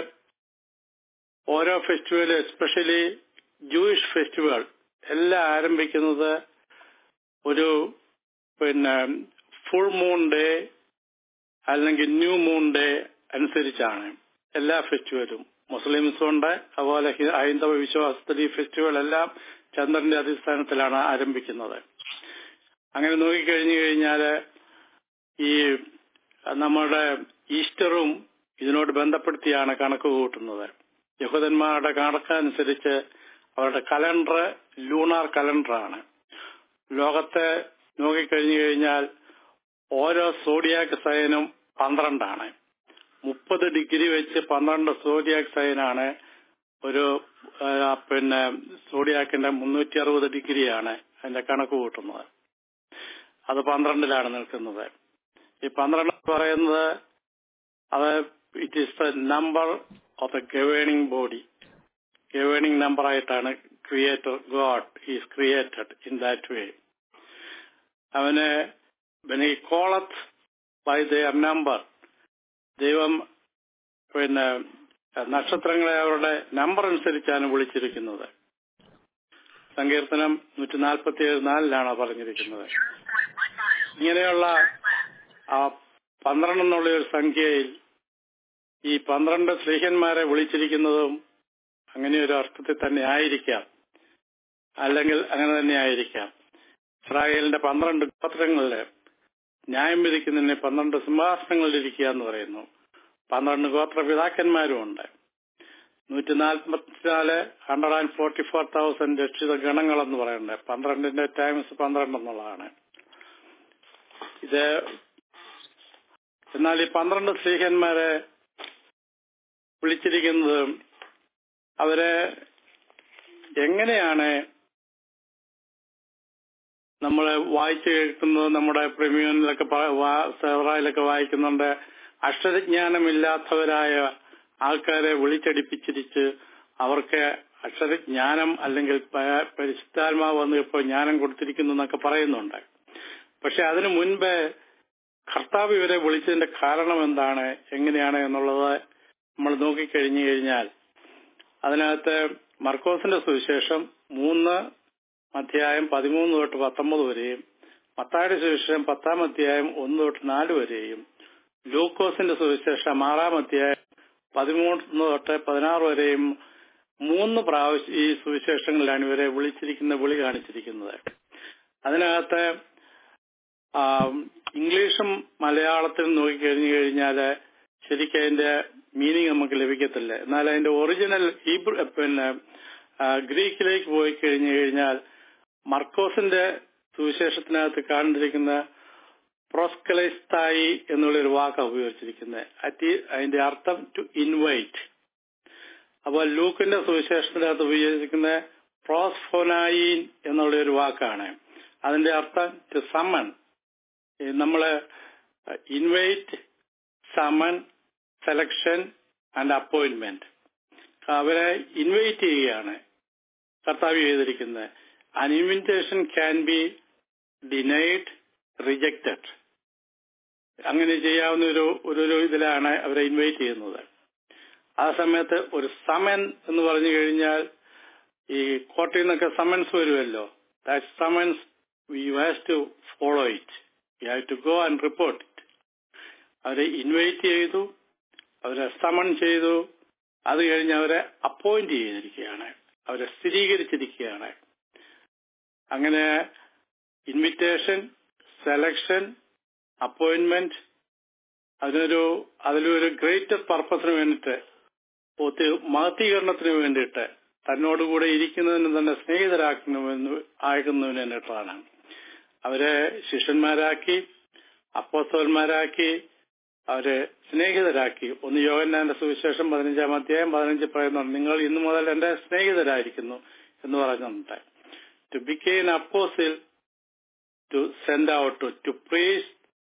ഓരോ ഫെസ്റ്റിവൽ എസ്പെഷ്യലി ജൂയിഷ് ഫെസ്റ്റിവൽ എല്ലാം ആരംഭിക്കുന്നത് ഒരു പിന്നെ ഫുൾ മൂൺ ഡേ അല്ലെങ്കിൽ ന്യൂ മൂൺ ഡേ അനുസരിച്ചാണ് എല്ലാ ഫെസ്റ്റിവലും മുസ്ലിംസും ഉണ്ട് അതുപോലെ ഹൈന്ദവ വിശ്വാസത്തിൽ ഈ ഫെസ്റ്റിവൽ എല്ലാം ചന്ദ്രന്റെ അടിസ്ഥാനത്തിലാണ് ആരംഭിക്കുന്നത് അങ്ങനെ നോക്കിക്കഴിഞ്ഞു കഴിഞ്ഞാൽ ഈ നമ്മുടെ ഈസ്റ്ററും ഇതിനോട് ബന്ധപ്പെടുത്തിയാണ് കണക്ക് കൂട്ടുന്നത് യഹൂദന്മാരുടെ കണക്കനുസരിച്ച് അവരുടെ കലണ്ടർ ലൂണാർ കലണ്ടറാണ് ലോകത്തെ നോക്കിക്കഴിഞ്ഞു കഴിഞ്ഞാൽ ഓരോ സോഡിയാക് സൈനും പന്ത്രണ്ടാണ് മുപ്പത് ഡിഗ്രി വെച്ച് പന്ത്രണ്ട് സോഡിയാക് സൈനാണ് ഒരു പിന്നെ സോഡിയാക്കിന്റെ മുന്നൂറ്റി അറുപത് ഡിഗ്രിയാണ് അതിന്റെ കണക്ക് കൂട്ടുന്നത് അത് പന്ത്രണ്ടിലാണ് നിൽക്കുന്നത് ഈ പന്ത്രണ്ട് പറയുന്നത് അത് it is the number of the governing body governing number ആയിട്ടാണ് creator God is created in that way അവന് ഈ കോളത്ത് ബൈ ദയർ നമ്പർ ദൈവം പിന്നെ നക്ഷത്രങ്ങളെ അവരുടെ നമ്പർ അനുസരിച്ചാണ് വിളിച്ചിരിക്കുന്നത് സങ്കീർത്തനം നൂറ്റി നാൽപ്പത്തി ഏഴ് നാലിലാണ് പറഞ്ഞിരിക്കുന്നത് ഇങ്ങനെയുള്ള ആ പന്ത്രണ്ട് എന്നുള്ള ഒരു സംഖ്യയിൽ ഈ പന്ത്രണ്ട് സ്ത്രീഹന്മാരെ വിളിച്ചിരിക്കുന്നതും അങ്ങനെ ഒരു അർത്ഥത്തിൽ തന്നെ ആയിരിക്കാം അല്ലെങ്കിൽ അങ്ങനെ തന്നെ ആയിരിക്കാം ഇസ്രായേലിന്റെ പന്ത്രണ്ട് ഗോത്രങ്ങളില് ന്യായം വിധിക്കുന്നതിന് പന്ത്രണ്ട് സിംഹാസനങ്ങളിൽ ഇരിക്കുക എന്ന് പറയുന്നു പന്ത്രണ്ട് ഗോത്ര പിതാക്കന്മാരും ഉണ്ട് നൂറ്റി നാൽപ്പത്തിനാല് hundred and forty four thousand രക്ഷിത ഗണങ്ങൾ എന്ന് പറയുന്നത് പന്ത്രണ്ടിന്റെ ടൈംസ് പന്ത്രണ്ട് എന്നുള്ളതാണ് ഇത് എന്നാൽ ഈ പന്ത്രണ്ട് സ്ത്രീഹന്മാരെ വിളിച്ചിരിക്കുന്നത് അവരെ എങ്ങനെയാണ് നമ്മൾ വായിച്ചു കേൾക്കുന്നത് നമ്മുടെ പ്രീമിയനിലൊക്കെ സെവറായിലൊക്കെ വായിക്കുന്നുണ്ട് അക്ഷരജ്ഞാനമില്ലാത്തവരായ ആൾക്കാരെ വിളിച്ചടിപ്പിച്ചിരിച്ച് അവർക്ക് അക്ഷരജ്ഞാനം അല്ലെങ്കിൽ പ- പരിശുദ്ധാത്മാവ് വന്ന് ഇപ്പോൾ ജ്ഞാനം കൊടുത്തിരിക്കുന്നു എന്നൊക്കെ പറയുന്നുണ്ട് പക്ഷെ അതിനു മുൻപ് കർത്താവ് ഇവരെ വിളിച്ചതിന്റെ കാരണം എന്താണ് എങ്ങനെയാണ് എന്നുള്ളത് നമ്മൾ നോക്കിക്കഴിഞ്ഞു കഴിഞ്ഞാൽ അതിനകത്ത് മർക്കോസിന്റെ സുവിശേഷം മൂന്ന് അധ്യായം പതിമൂന്ന് തൊട്ട് പത്തൊമ്പത് വരെയും മത്തായുടെ സുവിശേഷം പത്താം അധ്യായം ഒന്ന് തൊട്ട് നാല് വരെയും ലൂക്കോസിന്റെ സുവിശേഷം ആറാം അധ്യായം പതിമൂന്ന് തൊട്ട് പതിനാറ് വരെയും മൂന്ന് പ്രാവശ്യം ഈ സുവിശേഷങ്ങളിലാണ് ഇവരെ വിളിച്ചിരിക്കുന്ന വിളി കാണിച്ചിരിക്കുന്നത് അതിനകത്ത് ആ, ഇംഗ്ലീഷും മലയാളത്തിലും നോക്കിക്കഴിഞ്ഞു കഴിഞ്ഞാല് ശരിക്കും അതിന്റെ മീനിങ് നമുക്ക് ലഭിക്കത്തില്ല എന്നാൽ അതിന്റെ ഒറിജിനൽ ഹീബ്രു പിന്നെ ആ, ഗ്രീക്കിലേക്ക് പോയി കഴിഞ്ഞു കഴിഞ്ഞാൽ മർക്കോസിന്റെ സുവിശേഷത്തിനകത്ത് കാണുന്നിരിക്കുന്ന പ്രോസ്കലൈസ്തായി എന്നുള്ളൊരു വാക്കാണ് ഉപയോഗിച്ചിരിക്കുന്നത് അറ്റ് അതിന്റെ അർത്ഥം ടു ഇൻവൈറ്റ് അപ്പോൾ ലൂക്കിന്റെ സുവിശേഷത്തിനകത്ത് ഉപയോഗിച്ചിരിക്കുന്ന പ്രോസ്ഫോനായിൻ എന്നുള്ള ഒരു വാക്കാണ് അതിന്റെ അർത്ഥം ടു സമ്മൺ നമ്മള് invite summon selection and appointment അവരെ ഇൻവൈറ്റ് ചെയ്യുകയാണ് കർത്താവ് ചെയ്തിരിക്കുന്നത് an invitation can be denied rejected അങ്ങനെ ചെയ്യാവുന്ന ഒരു ഒരു ഒരു ഇതിലാണ് അവരെ ഇൻവൈറ്റ് ചെയ്യുന്നത് ആ സമയത്ത് ഒരു സമൻ എന്ന് പറഞ്ഞു കഴിഞ്ഞാൽ ഈ കോട്ടയിൽ നിന്നൊക്കെ സമൻസ് വരുമല്ലോ that summons you has to follow it you have to go and report it അവരെ ഇൻവൈറ്റ് ചെയ്തു അവരെ സമൺ ചെയ്തു അത് കഴിഞ്ഞ് അവരെ അപ്പോയിന്റ് ചെയ്തിരിക്കുകയാണ് അവരെ സ്ഥിരീകരിച്ചിരിക്കുകയാണ് അങ്ങനെ ഇൻവിറ്റേഷൻ സെലക്ഷൻ അപ്പോയിന്റ്മെന്റ് അതിനൊരു അതിലൊരു ഗ്രേറ്റർ പർപ്പസിന് വേണ്ടിയിട്ട് ഒത്തി- മഹത്തീകരണത്തിന് വേണ്ടിയിട്ട് തന്നോടുകൂടെ ഇരിക്കുന്നതിന് തന്നെ സ്നേഹിതരാക്കുന്നതിന് ആകുന്നതിന് വേണ്ടിയിട്ടാണ് അവരെ ശിഷ്യന്മാരാക്കി അപ്പോസ്തവന്മാരാക്കി അവരെ സ്നേഹിതരാക്കി ഒന്ന് യോഹന്നാന്റെ സുവിശേഷം പതിനഞ്ചാം അധ്യായം പതിനഞ്ച് പറയുന്നുണ്ട് നിങ്ങൾ ഇന്നു മുതൽ എന്റെ സ്നേഹിതരായിരിക്കുന്നു എന്ന് പറയുന്നുണ്ട് to become apostle to send out to preach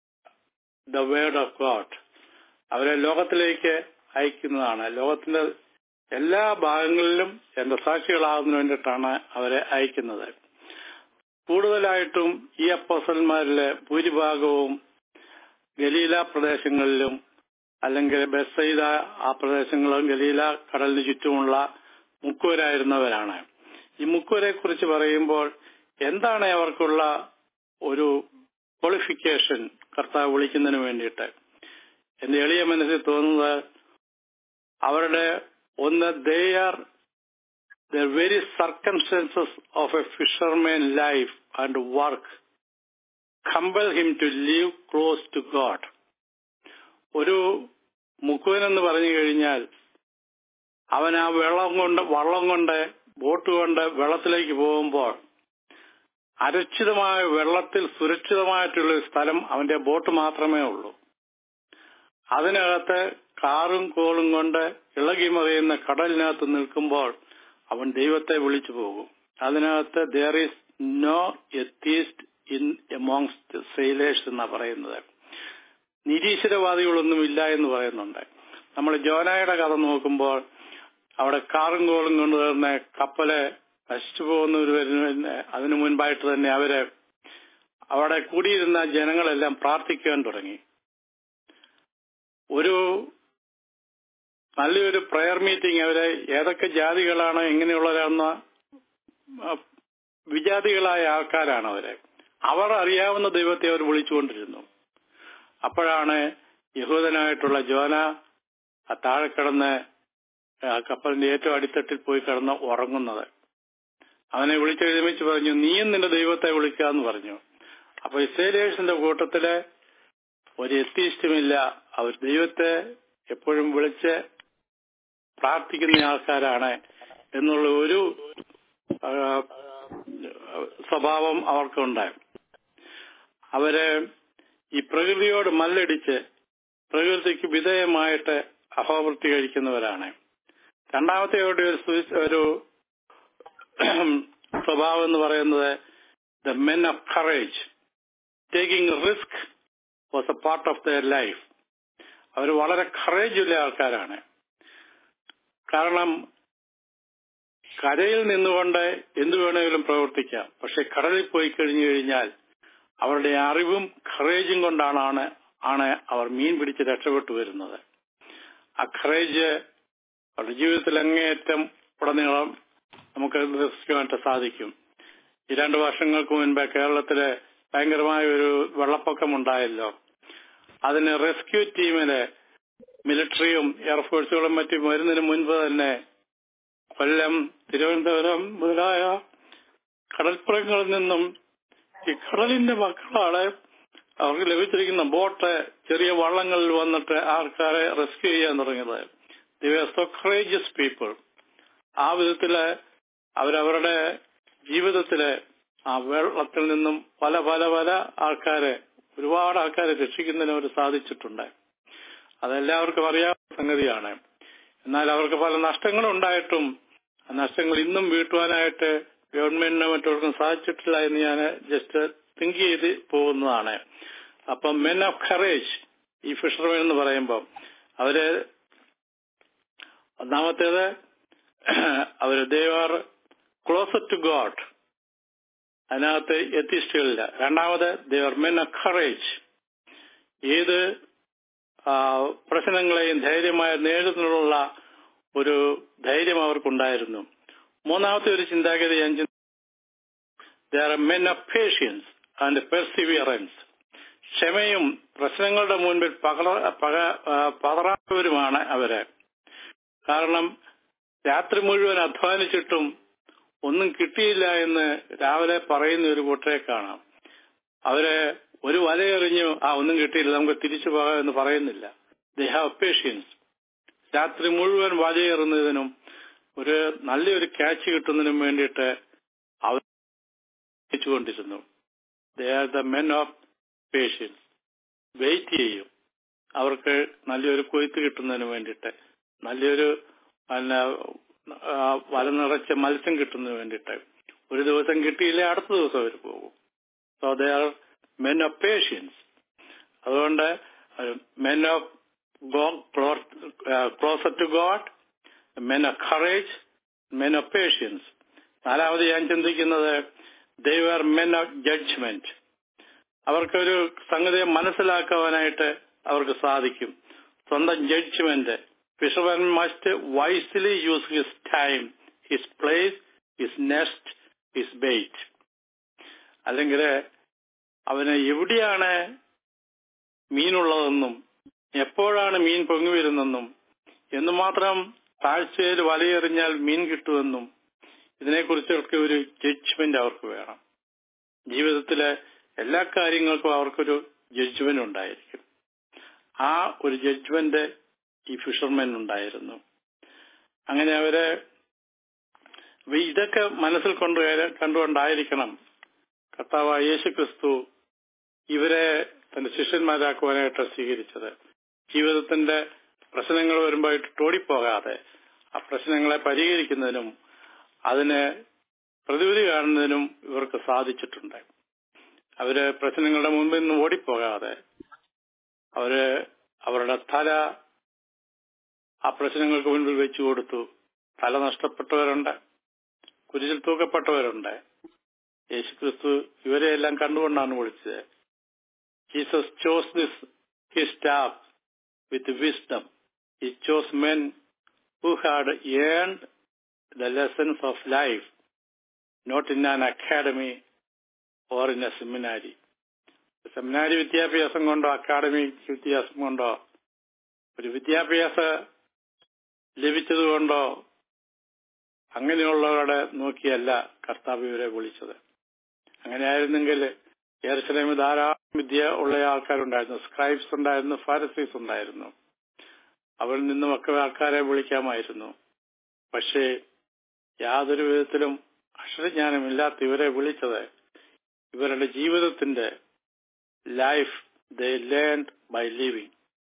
the word of God അവരെ ലോകത്തിലേക്ക് അയക്കുന്നതാണ് ലോകത്തിന്റെ എല്ലാ ഭാഗങ്ങളിലും എന്റെ സാക്ഷികളാകുന്നതിന് വേണ്ടിയിട്ടാണ് അവരെ അയക്കുന്നത് കൂടുതലായിട്ടും ഈ അപ്പോസന്മാരിലെ ഭൂരിഭാഗവും ഗലീല പ്രദേശങ്ങളിലും അല്ലെങ്കിൽ ബെസൈദ ആ പ്രദേശങ്ങളും ഗലീല കടലിന് ചുറ്റുമുള്ള മുക്കുവരായിരുന്നവരാണ് ഈ മുക്കുവരെ കുറിച്ച് പറയുമ്പോൾ എന്താണ് അവർക്കുള്ള ഒരു ക്വാളിഫിക്കേഷൻ കർത്താവ് വിളിക്കുന്നതിന് വേണ്ടിയിട്ട് എന്റെ എളിയ മനസ്സിൽ തോന്നുന്നത് അവരുടെ ഒന്ന് they are the very circumstances of a fisherman life and work compel him to leave close to God ഒരു മുക്കുവൻ എന്ന് പറഞ്ഞു കഴിഞ്ഞാൽ അവൻ ആ വെള്ളം കൊണ്ട് വള്ളം കൊണ്ട് ബോട്ട് കൊണ്ട് വെള്ളത്തിലേക്ക് പോകുമ്പോൾ അരക്ഷിതമായ വെള്ളത്തിൽ സുരക്ഷിതമായിട്ടുള്ള ഒരു സ്ഥലം അവന്റെ ബോട്ട് മാത്രമേ ഉള്ളൂ അതിനകത്ത് കാറും കോളും കൊണ്ട് ഇളകി മറിയുന്ന കടലിനകത്ത് നിൽക്കുമ്പോൾ അവൻ ദൈവത്തെ വിളിച്ചു പോകും അതിനകത്ത് there is no atheist in amongst sailors എന്നാ പറയുന്നത് നിരീശ്വരവാദികളൊന്നും ഇല്ല എന്ന് പറയുന്നുണ്ട് നമ്മൾ ജോനായുടെ കഥ നോക്കുമ്പോൾ അവിടെ കാറും കോളും കൊണ്ട് തന്നെ കപ്പല് നശിച്ചു പോകുന്നവർ വരുന്ന അതിനു മുൻപായിട്ട് തന്നെ അവര് അവിടെ കൂടിയിരുന്ന ജനങ്ങളെല്ലാം പ്രാർത്ഥിക്കാൻ തുടങ്ങി ഒരു നല്ലൊരു പ്രയർ മീറ്റിംഗ് അവരെ ഏതൊക്കെ ജാതികളാണ് എങ്ങനെയുള്ളവരാണെന്ന ആ, വിജാതികളായ ആൾക്കാരാണ് അവരെ അവർ അറിയാവുന്ന ദൈവത്തെ അവർ വിളിച്ചുകൊണ്ടിരുന്നു അപ്പോഴാണ് യഹൂദനായിട്ടുള്ള ജോന ആ താഴെ കിടന്ന് ആ കപ്പലിന്റെ ഏറ്റവും അടിത്തട്ടിൽ പോയി കിടന്ന് ഉറങ്ങുന്നത് അവനെ വിളിച്ചെഴുതിമിച്ച് പറഞ്ഞു നീയും നിന്റെ ദൈവത്തെ വിളിക്കുക എന്ന് പറഞ്ഞു അപ്പൊ ഇസ്രേലേഴ്സിന്റെ കൂട്ടത്തില് ഒരു എത്തിയിഷ്ടമില്ല അവർ ദൈവത്തെ എപ്പോഴും വിളിച്ച് പ്രാർത്ഥിക്കുന്ന ആൾക്കാരാണ് എന്നുള്ള ഒരു ആ, സ്വഭാവം അവർക്കുണ്ടായി അവര് ഈ പ്രകൃതിയോട് മല്ലടിച്ച് പ്രകൃതിക്ക് വിധേയമായിട്ട് അഹോവൃത്തി കഴിക്കുന്നവരാണ് രണ്ടാമത്തെ അവരുടെ ഒരു സു- ഒരു സ്വഭാവം എന്ന് പറയുന്നത് the men of courage taking risk was a part of their life അവർ വളരെ കറേജ് ഉള്ള ആൾക്കാരാണ് കാരണം കരയിൽ നിന്നുകൊണ്ട് എന്തു വേണമെങ്കിലും പ്രവർത്തിക്കാം പക്ഷെ കടലിൽ പോയി കഴിഞ്ഞു കഴിഞ്ഞാൽ അവരുടെ അറിവും ഖറേജും കൊണ്ടാണ് ആണ് ആണ് അവർ മീൻ പിടിച്ച് രക്ഷപ്പെട്ടു വരുന്നത് ആ ഖറേജ് അവരുടെ ജീവിതത്തിൽ അങ്ങേയറ്റം ഉടനീളം നമുക്ക് ദർശിക്കുവാനായിട്ട് സാധിക്കും ഈ രണ്ട് വർഷങ്ങൾക്ക് മുൻപ് കേരളത്തില് ഭയങ്കരമായ ഒരു വെള്ളപ്പൊക്കം ഉണ്ടായല്ലോ അതിന് റെസ്ക്യൂ ടീമിന് മിലിറ്ററിയും എയർഫോഴ്സുകളും മറ്റും വരുന്നതിന് മുൻപ് തന്നെ കൊല്ലം തിരുവനന്തപുരം മുതലായ കടൽപ്പുറങ്ങളിൽ നിന്നും ഈ കടലിന്റെ മക്കളാണ് അവർക്ക് ലഭിച്ചിരിക്കുന്ന ബോട്ട് ചെറിയ വള്ളങ്ങളിൽ വന്നിട്ട് ആൾക്കാരെ റെസ്ക്യൂ ചെയ്യാൻ തുടങ്ങിയത് ദിവ ക്രേജിയസ് പീപ്പിൾ ആ വിധത്തില് അവരവരുടെ ജീവിതത്തില് ആ വെള്ളത്തിൽ നിന്നും പല പല പല ആൾക്കാരെ ഒരുപാട് ആൾക്കാരെ രക്ഷിക്കുന്നതിന് അവർ സാധിച്ചിട്ടുണ്ട് അതെല്ലാവർക്കും അറിയാവുന്ന സംഗതിയാണ് എന്നാൽ അവർക്ക് പല നഷ്ടങ്ങളും ഉണ്ടായിട്ടും ആ നഷ്ടങ്ങൾ ഇന്നും വീട്ടുവാനായിട്ട് ഗവൺമെന്റിനോ മറ്റവർക്കും സാധിച്ചിട്ടില്ല എന്ന് ഞാൻ ജസ്റ്റ് തിങ്ക് ചെയ്ത് പോകുന്നതാണ് അപ്പം മെൻ ഓഫ് ഖറേജ് ഈ ഫിഷർമെൻ എന്ന് പറയുമ്പോൾ അവര് ഒന്നാമത്തേത് അവര് ദേവർ ക്ലോസർ ടു ഗോഡ് അതിനകത്ത് എത്തിസ്റ്റുകളില്ല രണ്ടാമത് ദേവർ മെൻ ഓഫ് ഖറേജ് ഏത് ആ, പ്രശ്നങ്ങളെയും ധൈര്യമായി നേരിടുന്നതിനുള്ള ഒരു ധൈര്യം അവർക്കുണ്ടായിരുന്നു മൂന്നാമത്തെ ഒരു ചിന്താഗതി ഞാൻ there are men of patience and perseverance ക്ഷമയും പ്രശ്നങ്ങളുടെ മുൻപിൽ പകര പക- ആ, പതറാത്തവരുമാണ് അവര് കാരണം രാത്രി മുഴുവൻ അധ്വാനിച്ചിട്ടും ഒന്നും കിട്ടിയില്ല എന്ന് രാവിലെ പറയുന്ന ഒരു കൂട്ടരെ കാണാം അവര് ഒരു വലയെറിഞ്ഞു ആ ഒന്നും കിട്ടിയില്ല നമുക്ക് തിരിച്ചു പോകാം എന്ന് പറയുന്നില്ല ദേ ഹാവ് പേഷ്യൻസ് രാത്രി മുഴുവൻ വലയെറുന്നതിനും ഒരു നല്ലൊരു ക്യാച്ച് കിട്ടുന്നതിനും വേണ്ടിയിട്ട് അവർ കൊണ്ടിരുന്നു they are the men of patience wait ചെയ്യും അവർക്ക് നല്ലൊരു കൊയ്ത്ത് കിട്ടുന്നതിന് വേണ്ടിയിട്ട് നല്ലൊരു പിന്നെ, ആ, വല നിറച്ച മത്സ്യം കിട്ടുന്നതിന് വേണ്ടിയിട്ട് ഒരു ദിവസം കിട്ടിയില്ലേ അടുത്ത ദിവസം അവർ പോകും so they are men of patience അതുകൊണ്ട് men of closer to God men of courage men of patience നാലാമത് ഞാൻ ചിന്തിക്കുന്നത് ദൈവർ മെൻ ഓഫ് ജഡ്ജ്മെന്റ് അവർക്കൊരു സംഗതിയെ മനസ്സിലാക്കുവാനായിട്ട് അവർക്ക് സാധിക്കും സ്വന്തം judgement fisherman must wisely use his time his place his nest his bait അല്ലെങ്കിൽ അവന് എവിടെയാണ് മീനുള്ളതെന്നും എപ്പോഴാണ് മീൻ പൊങ്ങി വരുന്നെന്നും എന്തുമാത്രം താഴ്ചയിൽ വലയെറിഞ്ഞാൽ മീൻ കിട്ടുമെന്നും ഇതിനെക്കുറിച്ചൊക്കെ ഒരു ജഡ്ജ്മെന്റ് അവർക്ക് വേണം ജീവിതത്തിലെ എല്ലാ കാര്യങ്ങൾക്കും അവർക്കൊരു ജഡ്ജ്മെന്റ് ഉണ്ടായിരിക്കും ആ ഒരു ജഡ്ജ്മെന്റ് ഈ ഫിഷർമെൻ ഉണ്ടായിരുന്നു അങ്ങനെ അവര് അപ്പൊ ഇതൊക്കെ മനസ്സിൽ കൊണ്ട് കണ്ടുകൊണ്ടായിരിക്കണം കർത്താവ് യേശു ക്രിസ്തു ഇവരെ തന്റെ ശിഷ്യന്മാരാക്കുവാനായിട്ട് സ്വീകരിച്ചത് ജീവിതത്തിന്റെ പ്രശ്നങ്ങൾ വരുമ്പോൾ ഓടിപ്പോകാതെ ആ പ്രശ്നങ്ങളെ പരിഹരിക്കുന്നതിനും അതിന് പ്രതിവിധി കാണുന്നതിനും ഇവർക്ക് സാധിച്ചിട്ടുണ്ട് അവര് പ്രശ്നങ്ങളുടെ മുമ്പിൽ നിന്ന് ഓടിപ്പോകാതെ അവര് അവരുടെ തല ആ പ്രശ്നങ്ങൾക്ക് മുൻപിൽ വെച്ചു കൊടുത്തു തല നഷ്ടപ്പെട്ടവരുണ്ട് കുരിശിൽ തൂക്കപ്പെട്ടവരുണ്ട് യേശുക്രിസ്തു ഇവരെയെല്ലാം കണ്ടുകൊണ്ടാണ് വിളിച്ചത് Jesus chose this his staff with wisdom. He chose men who had earned the lessons of life, not in an academy or in a seminary. സെമിനാരി വിദ്യാഭ്യാസം കൊണ്ടോ അക്കാഡമിക് വിദ്യാഭ്യാസം കൊണ്ടോ ഒരു വിദ്യാഭ്യാസ ലഭിച്ചതുകൊണ്ടോ അങ്ങനെയുള്ളവരുടെ നോക്കിയല്ല കർത്താവ് ഇവരെ വിളിച്ചത് അങ്ങനെയായിരുന്നെങ്കിൽ യെറുസലേമിൽ ധാരാളം വിദ്യ ഉള്ള ആൾക്കാരുണ്ടായിരുന്നു സ്ക്രൈബ്സ് ഉണ്ടായിരുന്നു ഫാരസീസ് ഉണ്ടായിരുന്നു അവരിൽ നിന്നുമൊക്കെ ആൾക്കാരെ വിളിക്കാമായിരുന്നു പക്ഷേ യാതൊരു വിധത്തിലും അക്ഷരജ്ഞാനമില്ലാത്ത ഇവരെ വിളിച്ചത് ഇവരുടെ ജീവിതത്തിന്റെ life the learned by living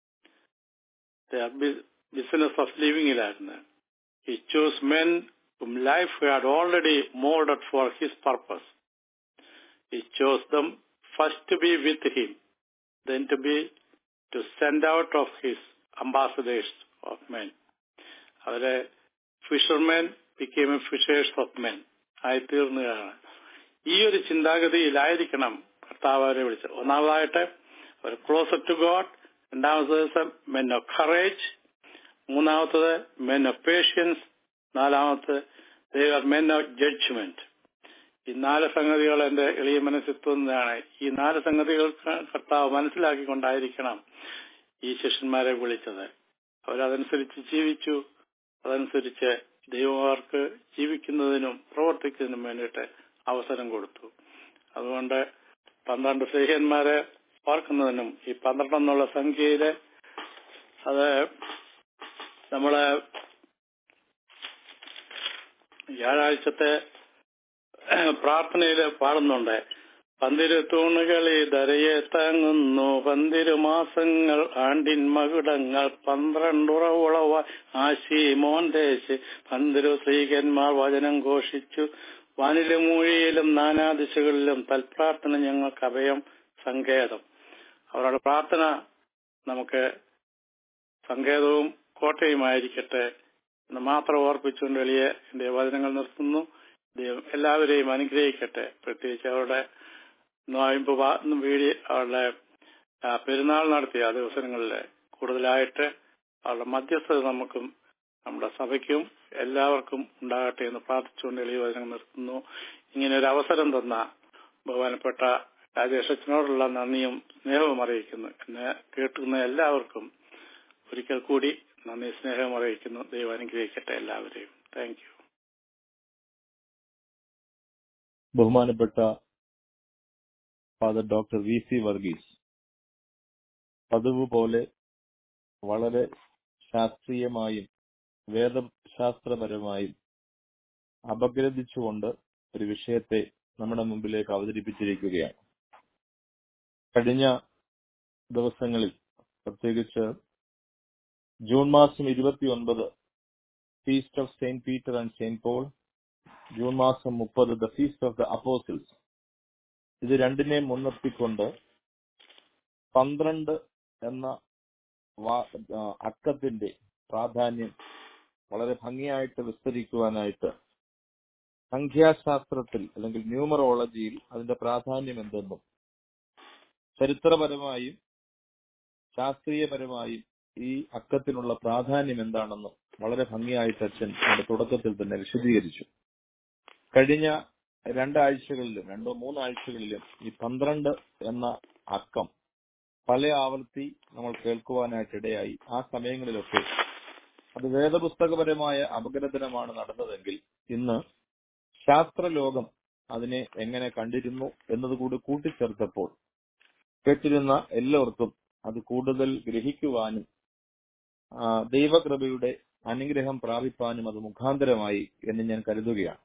business of ലിവിങ്ങിലായിരുന്നു he chose men life had already moulded for his purpose He chose them first to be with him, then to be to send out of his ambassadors of men. അവരെ fishermen became a fishers of men ആയിത്തീർന്നതാണ് ഈ ഒരു ചിന്താഗതിയിലായിരിക്കണം കർത്താവ് അവരെ വിളിച്ചത് ഒന്നാമതായിട്ട് ഒരു ക്ലോസർ ടു ഗോഡ് രണ്ടാമത്തത് മെൻ ഓഫ് കറേജ് മൂന്നാമത്തത് മെൻ ഓഫ് പേഷ്യൻസ് നാലാമത്തെ മെൻ ഓഫ് ജഡ്ജ്മെന്റ് ഈ നാല് സംഗതികൾ എന്റെ എളിയ മനസ്സിൽ തോന്നുന്നതാണ് ഈ നാല് സംഗതികൾ കർത്താവ് മനസ്സിലാക്കിക്കൊണ്ടായിരിക്കണം ഈ ശിഷ്യന്മാരെ വിളിച്ചത് അവരതനുസരിച്ച് ജീവിച്ചു അതനുസരിച്ച് ദൈവം അവർക്ക് ജീവിക്കുന്നതിനും പ്രവർത്തിക്കുന്നതിനും വേണ്ടിയിട്ട് അവസരം കൊടുത്തു അതുകൊണ്ട് പന്ത്രണ്ട് സ്നേഹന്മാരെ ഓർക്കുന്നതിനും ഈ പന്ത്രണ്ട് എന്നുള്ള സംഖ്യയില് അത് നമ്മള് വ്യാഴാഴ്ചത്തെ പ്രാർത്ഥനയിൽ പാടുന്നുണ്ട് പന്തിരു തൂണുകളി ധരയെ തങ്ങുന്നു പന്തിരു മാസങ്ങൾ ആണ്ടിൻ മകുടങ്ങൾ പന്ത്രണ്ടുറവുളവ ആശി മോന്തേശ് പന്തിരു ശ്രീകന്മാർ വചനം ഘോഷിച്ചു വാനിലും മൂഴിയിലും നാനാദിശകളിലും തൽപ്രാർത്ഥന ഞങ്ങൾക്ക് അഭയം സങ്കേതം അവരുടെ പ്രാർത്ഥന നമുക്ക് സങ്കേതവും കോട്ടയുമായിരിക്കട്ടെ എന്ന് മാത്രം ഓർപ്പിച്ചുകൊണ്ട് വലിയ എന്റെ വചനങ്ങൾ നിർത്തുന്നു ദൈവം എല്ലാവരെയും അനുഗ്രഹിക്കട്ടെ പ്രത്യേകിച്ച് അവരുടെ നോയമ്പ് വീടി അവരുടെ പെരുന്നാൾ നടത്തിയ ആ ദിവസങ്ങളിൽ കൂടുതലായിട്ട് അവരുടെ മധ്യസ്ഥത നമുക്കും നമ്മുടെ സഭയ്ക്കും എല്ലാവർക്കും ഉണ്ടാകട്ടെ എന്ന് പ്രാർത്ഥിച്ചുകൊണ്ട് എളിയ വചനം നിർത്തുന്നു ഇങ്ങനെ ഒരു അവസരം തന്ന ബഹുമാനപ്പെട്ട രാജേഷത്തിനോടുള്ള നന്ദിയും സ്നേഹവും അറിയിക്കുന്നു എന്നെ കേട്ടുന്ന എല്ലാവർക്കും ഒരിക്കൽ കൂടി നന്ദി സ്നേഹം അറിയിക്കുന്നു ദൈവം അനുഗ്രഹിക്കട്ടെ എല്ലാവരെയും താങ്ക് യു ബഹുമാനപ്പെട്ട father doctor V C Varghese പതിവ് പോലെ വളരെ ശാസ്ത്രീയമായും വേദശാസ്ത്രപരമായും അപഗ്രഥിച്ചുകൊണ്ട് ഒരു വിഷയത്തെ നമ്മുടെ മുമ്പിലേക്ക് അവതരിപ്പിച്ചിരിക്കുകയാണ് കഴിഞ്ഞ ദിവസങ്ങളിൽ പ്രത്യേകിച്ച് ജൂൺ മാസം ഇരുപത്തിയൊൻപത് feast of Saint Peter and Saint Paul June മാസം മുപ്പത് the feast of the apostles ഇത് രണ്ടിനെ മുൻനിർത്തിക്കൊണ്ട് പന്ത്രണ്ട് എന്ന അക്കത്തിന്റെ പ്രാധാന്യം വളരെ ഭംഗിയായിട്ട് വിസ്തരിക്കുവാനായിട്ട് സംഖ്യാശാസ്ത്രത്തിൽ അല്ലെങ്കിൽ ന്യൂമറോളജിയിൽ അതിന്റെ പ്രാധാന്യം എന്തെന്നും ചരിത്രപരമായും ശാസ്ത്രീയപരമായും ഈ അക്കത്തിനുള്ള പ്രാധാന്യം എന്താണെന്നും വളരെ ഭംഗിയായിട്ട് അച്ഛൻ അതിന്റെ തുടക്കത്തിൽ തന്നെ വിശദീകരിച്ചു കഴിഞ്ഞ രണ്ടാഴ്ചകളിലും രണ്ടോ മൂന്നാഴ്ചകളിലും ഈ പന്ത്രണ്ട് എന്ന അക്കം പല ആവർത്തി നമ്മൾ കേൾക്കുവാനായിട്ടിടയായി ആ സമയങ്ങളിലൊക്കെ അത് വേദപുസ്തകപരമായ അപഗ്രഥനമാണ് നടന്നതെങ്കിൽ ഇന്ന് ശാസ്ത്രലോകം അതിനെ എങ്ങനെ കണ്ടിരുന്നു എന്നതുകൂടി കൂട്ടിച്ചേർത്തപ്പോൾ കേട്ടിരുന്ന എല്ലാവർക്കും അത് കൂടുതൽ ഗ്രഹിക്കുവാനും ദൈവകൃപയുടെ അനുഗ്രഹം പ്രാപിപ്പാനും അത് മുഖാന്തരമായി എന്ന് ഞാൻ കരുതുകയാണ്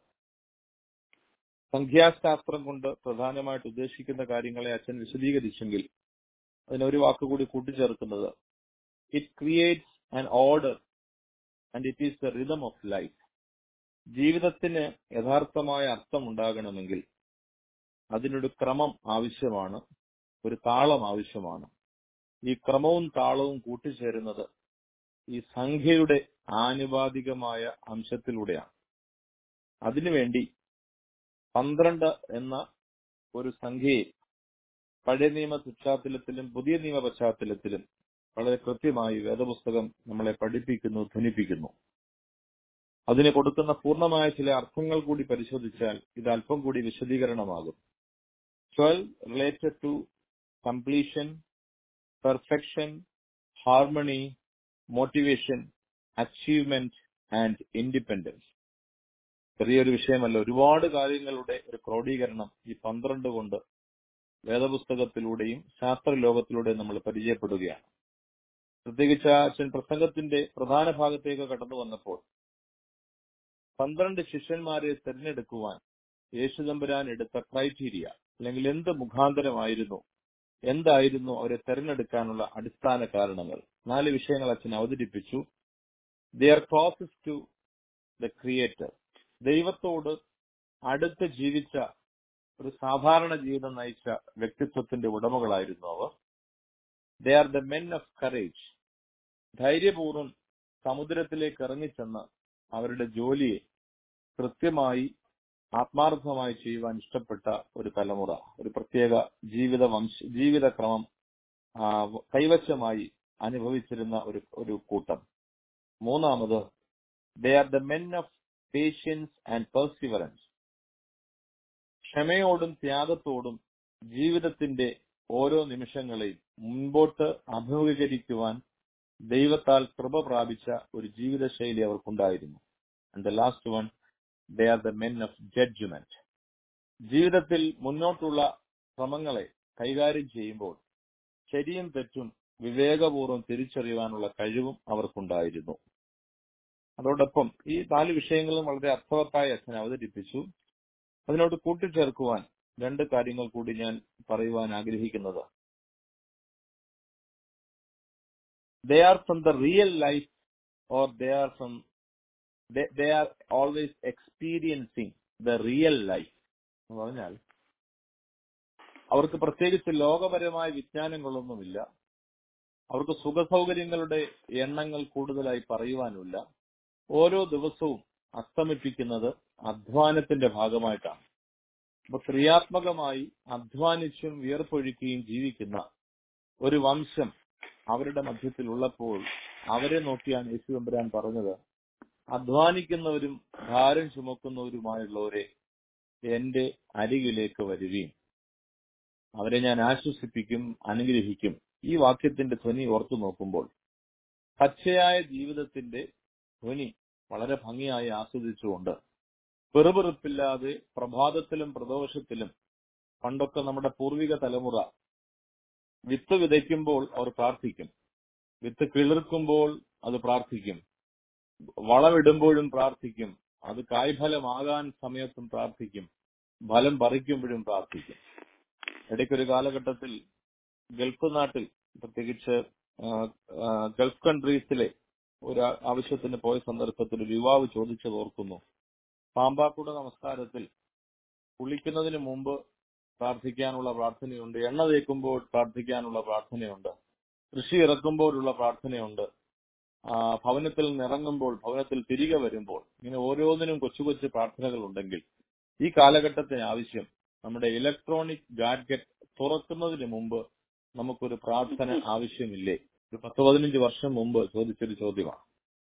സംഖ്യാശാസ്ത്രം കൊണ്ട് പ്രധാനമായിട്ട് ഉദ്ദേശിക്കുന്ന കാര്യങ്ങളെ അച്ഛൻ വിശദീകരിച്ചെങ്കിൽ അതിനൊരു വാക്കുകൂടി കൂട്ടിച്ചേർക്കുന്നത് it creates an order and it is the rhythm of life ജീവിതത്തിന് യഥാർത്ഥമായ അർത്ഥം ഉണ്ടാകണമെങ്കിൽ അതിനൊരു ക്രമം ആവശ്യമാണ് ഒരു താളം ആവശ്യമാണ് ഈ ക്രമവും താളവും കൂട്ടിച്ചേരുന്നത് ഈ സംഖ്യയുടെ ആനുപാതികമായ അംശത്തിലൂടെയാണ് അതിനുവേണ്ടി പന്ത്രണ്ട് എന്ന ഒരു സംഖ്യയെ പഴയ നിയമ പശ്ചാത്തലത്തിലും പുതിയ നിയമ പശ്ചാത്തലത്തിലും വളരെ കൃത്യമായി വേദപുസ്തകം നമ്മളെ പഠിപ്പിക്കുന്നു ധ്വനിപ്പിക്കുന്നു അതിന് കൊടുക്കുന്ന പൂർണ്ണമായ ചില അർത്ഥങ്ങൾ കൂടി പരിശോധിച്ചാൽ ഇത് അല്പം കൂടി വിശദീകരണമാകും twelve related to completion perfection harmony motivation achievement and independence ചെറിയൊരു വിഷയമല്ല ഒരുപാട് കാര്യങ്ങളുടെ ഒരു ക്രോഡീകരണം ഈ പന്ത്രണ്ട് കൊണ്ട് വേദപുസ്തകത്തിലൂടെയും ശാസ്ത്രലോകത്തിലൂടെയും നമ്മൾ പരിചയപ്പെടുകയാണ് പ്രത്യേകിച്ച് അച്ഛൻ പ്രസംഗത്തിന്റെ പ്രധാന ഭാഗത്തേക്ക് കടന്നു വന്നപ്പോൾ പന്ത്രണ്ട് ശിഷ്യന്മാരെ തിരഞ്ഞെടുക്കുവാൻ യേശുദമ്പുരാൻ എടുത്ത ക്രൈറ്റീരിയ അല്ലെങ്കിൽ എന്ത് മുഖാന്തരമായിരുന്നു എന്തായിരുന്നു അവരെ തെരഞ്ഞെടുക്കാനുള്ള അടിസ്ഥാന കാരണങ്ങൾ നാല് വിഷയങ്ങൾ അച്ഛൻ അവതരിപ്പിച്ചു they are closes to the creator ദൈവത്തോട് അടുത്ത് ജീവിച്ച ഒരു സാധാരണ ജീവിതം നയിച്ച വ്യക്തിത്വത്തിന്റെ ഉടമകളായിരുന്നു അവർ they are the men of courage ധൈര്യപൂർവ്വം സമുദ്രത്തിലേക്ക് ഇറങ്ങിച്ചെന്ന് അവരുടെ ജോലിയെ കൃത്യമായി ആത്മാർത്ഥമായി ചെയ്യുവാൻ ഇഷ്ടപ്പെട്ട ഒരു തലമുറ ഒരു പ്രത്യേക ജീവിത വംശ ജീവിതക്രമം ആ, കൈവശമായി അനുഭവിച്ചിരുന്ന ഒരു ഒരു കൂട്ടം മൂന്നാമത് they are the men of patience and perseverance ക്ഷമയോടും ത്യാഗത്തോടും ജീവിതത്തിന്റെ ഓരോ നിമിഷങ്ങളെയും മുൻപോട്ട് അഭിമുഖീകരിക്കുവാൻ ദൈവത്താൽ കൃപ പ്രാപിച്ച ഒരു ജീവിതശൈലി അവർക്കുണ്ടായിരുന്നു and the last one they are the men of judgement ജീവിതത്തിൽ മുന്നോട്ടുള്ള ശ്രമങ്ങളെ കൈകാര്യം ചെയ്യുമ്പോൾ ശരിയും തെറ്റും വിവേകപൂർവ്വം തിരിച്ചറിയുവാനുള്ള കഴിവും അവർക്കുണ്ടായിരുന്നു അതോടൊപ്പം ഈ നാല് വിഷയങ്ങളും വളരെ അർത്ഥവത്തായി അച്ഛൻ അവതരിപ്പിച്ചു അതിനോട് കൂട്ടിച്ചേർക്കുവാൻ രണ്ട് കാര്യങ്ങൾ കൂടി ഞാൻ പറയുവാൻ ആഗ്രഹിക്കുന്നത് they are from the real life or they are from they are always experiencing the real life എന്ന് പറഞ്ഞാൽ അവർക്ക് പ്രത്യേകിച്ച് ലോകപരമായ വിജ്ഞാനങ്ങളൊന്നുമില്ല അവർക്ക് സുഖസൗകര്യങ്ങളുടെ എണ്ണങ്ങൾ കൂടുതലായി പറയുവാനുമില്ല ഓരോ ദിവസവും അസ്തമിപ്പിക്കുന്നത് അധ്വാനത്തിന്റെ ഭാഗമായിട്ടാണ് അപ്പൊ ക്രിയാത്മകമായി അധ്വാനിച്ചും വിയർപ്പൊഴുക്കുകയും ജീവിക്കുന്ന ഒരു വംശം അവരുടെ മധ്യത്തിൽ ഉള്ളപ്പോൾ അവരെ നോക്കിയാണ് യേശു തമ്പുരാൻ പറഞ്ഞത് അധ്വാനിക്കുന്നവരും ഭാരം ചുമക്കുന്നവരുമായുള്ളവരെ എന്റെ അരികിലേക്ക് വരുവീൻ അവരെ ഞാൻ ആശ്വസിപ്പിക്കും അനുഗ്രഹിക്കും ഈ വാക്യത്തിന്റെ ധ്വനി ഓർത്തു നോക്കുമ്പോൾ പച്ചയായ ജീവിതത്തിന്റെ ധ്വനി വളരെ ഭംഗിയായി ആസ്വദിച്ചുകൊണ്ട് പെറുപെറുപ്പില്ലാതെ പ്രഭാതത്തിലും പ്രദോഷത്തിലും പണ്ടൊക്കെ നമ്മുടെ പൂർവിക തലമുറ വിത്ത് വിതയ്ക്കുമ്പോൾ അവർ പ്രാർത്ഥിക്കും വിത്ത് കിളിർക്കുമ്പോൾ അത് പ്രാർത്ഥിക്കും വളമിടുമ്പോഴും പ്രാർത്ഥിക്കും അത് കായ്ഫലമാകാൻ സമയത്തും പ്രാർത്ഥിക്കും ഫലം പറിക്കുമ്പോഴും പ്രാർത്ഥിക്കും ഇടയ്ക്കൊരു കാലഘട്ടത്തിൽ ഗൾഫ് നാട്ടിൽ പ്രത്യേകിച്ച് ആ, ആ, ഗൾഫ് കൺട്രീസിലെ ഒരു ആ- ആവശ്യത്തിന് പോയ സന്ദർഭത്തിൽ ഒരു യുവാവ് ചോദിച്ചത് ഓർക്കുന്നു പാമ്പാക്കുട നമസ്കാരത്തിൽ കുളിക്കുന്നതിന് മുമ്പ് പ്രാർത്ഥിക്കാനുള്ള പ്രാർത്ഥനയുണ്ട് എണ്ണ തേക്കുമ്പോൾ പ്രാർത്ഥിക്കാനുള്ള പ്രാർത്ഥനയുണ്ട് കൃഷി ഇറക്കുമ്പോഴുള്ള പ്രാർത്ഥനയുണ്ട് ആ, ഭവനത്തിൽ നിന്ന് ഇറങ്ങുമ്പോൾ ഭവനത്തിൽ തിരികെ വരുമ്പോൾ ഇങ്ങനെ ഓരോന്നിനും കൊച്ചു കൊച്ചു പ്രാർത്ഥനകൾ ഉണ്ടെങ്കിൽ ഈ കാലഘട്ടത്തിന് ആവശ്യം നമ്മുടെ ഇലക്ട്രോണിക് ഗാഡ്ഗറ്റ് തുറക്കുന്നതിന് മുമ്പ് നമുക്കൊരു പ്രാർത്ഥന ആവശ്യമില്ലേ ഒരു പത്ത് പതിനഞ്ച് വർഷം മുമ്പ് ചോദിച്ചൊരു ചോദ്യമാണ്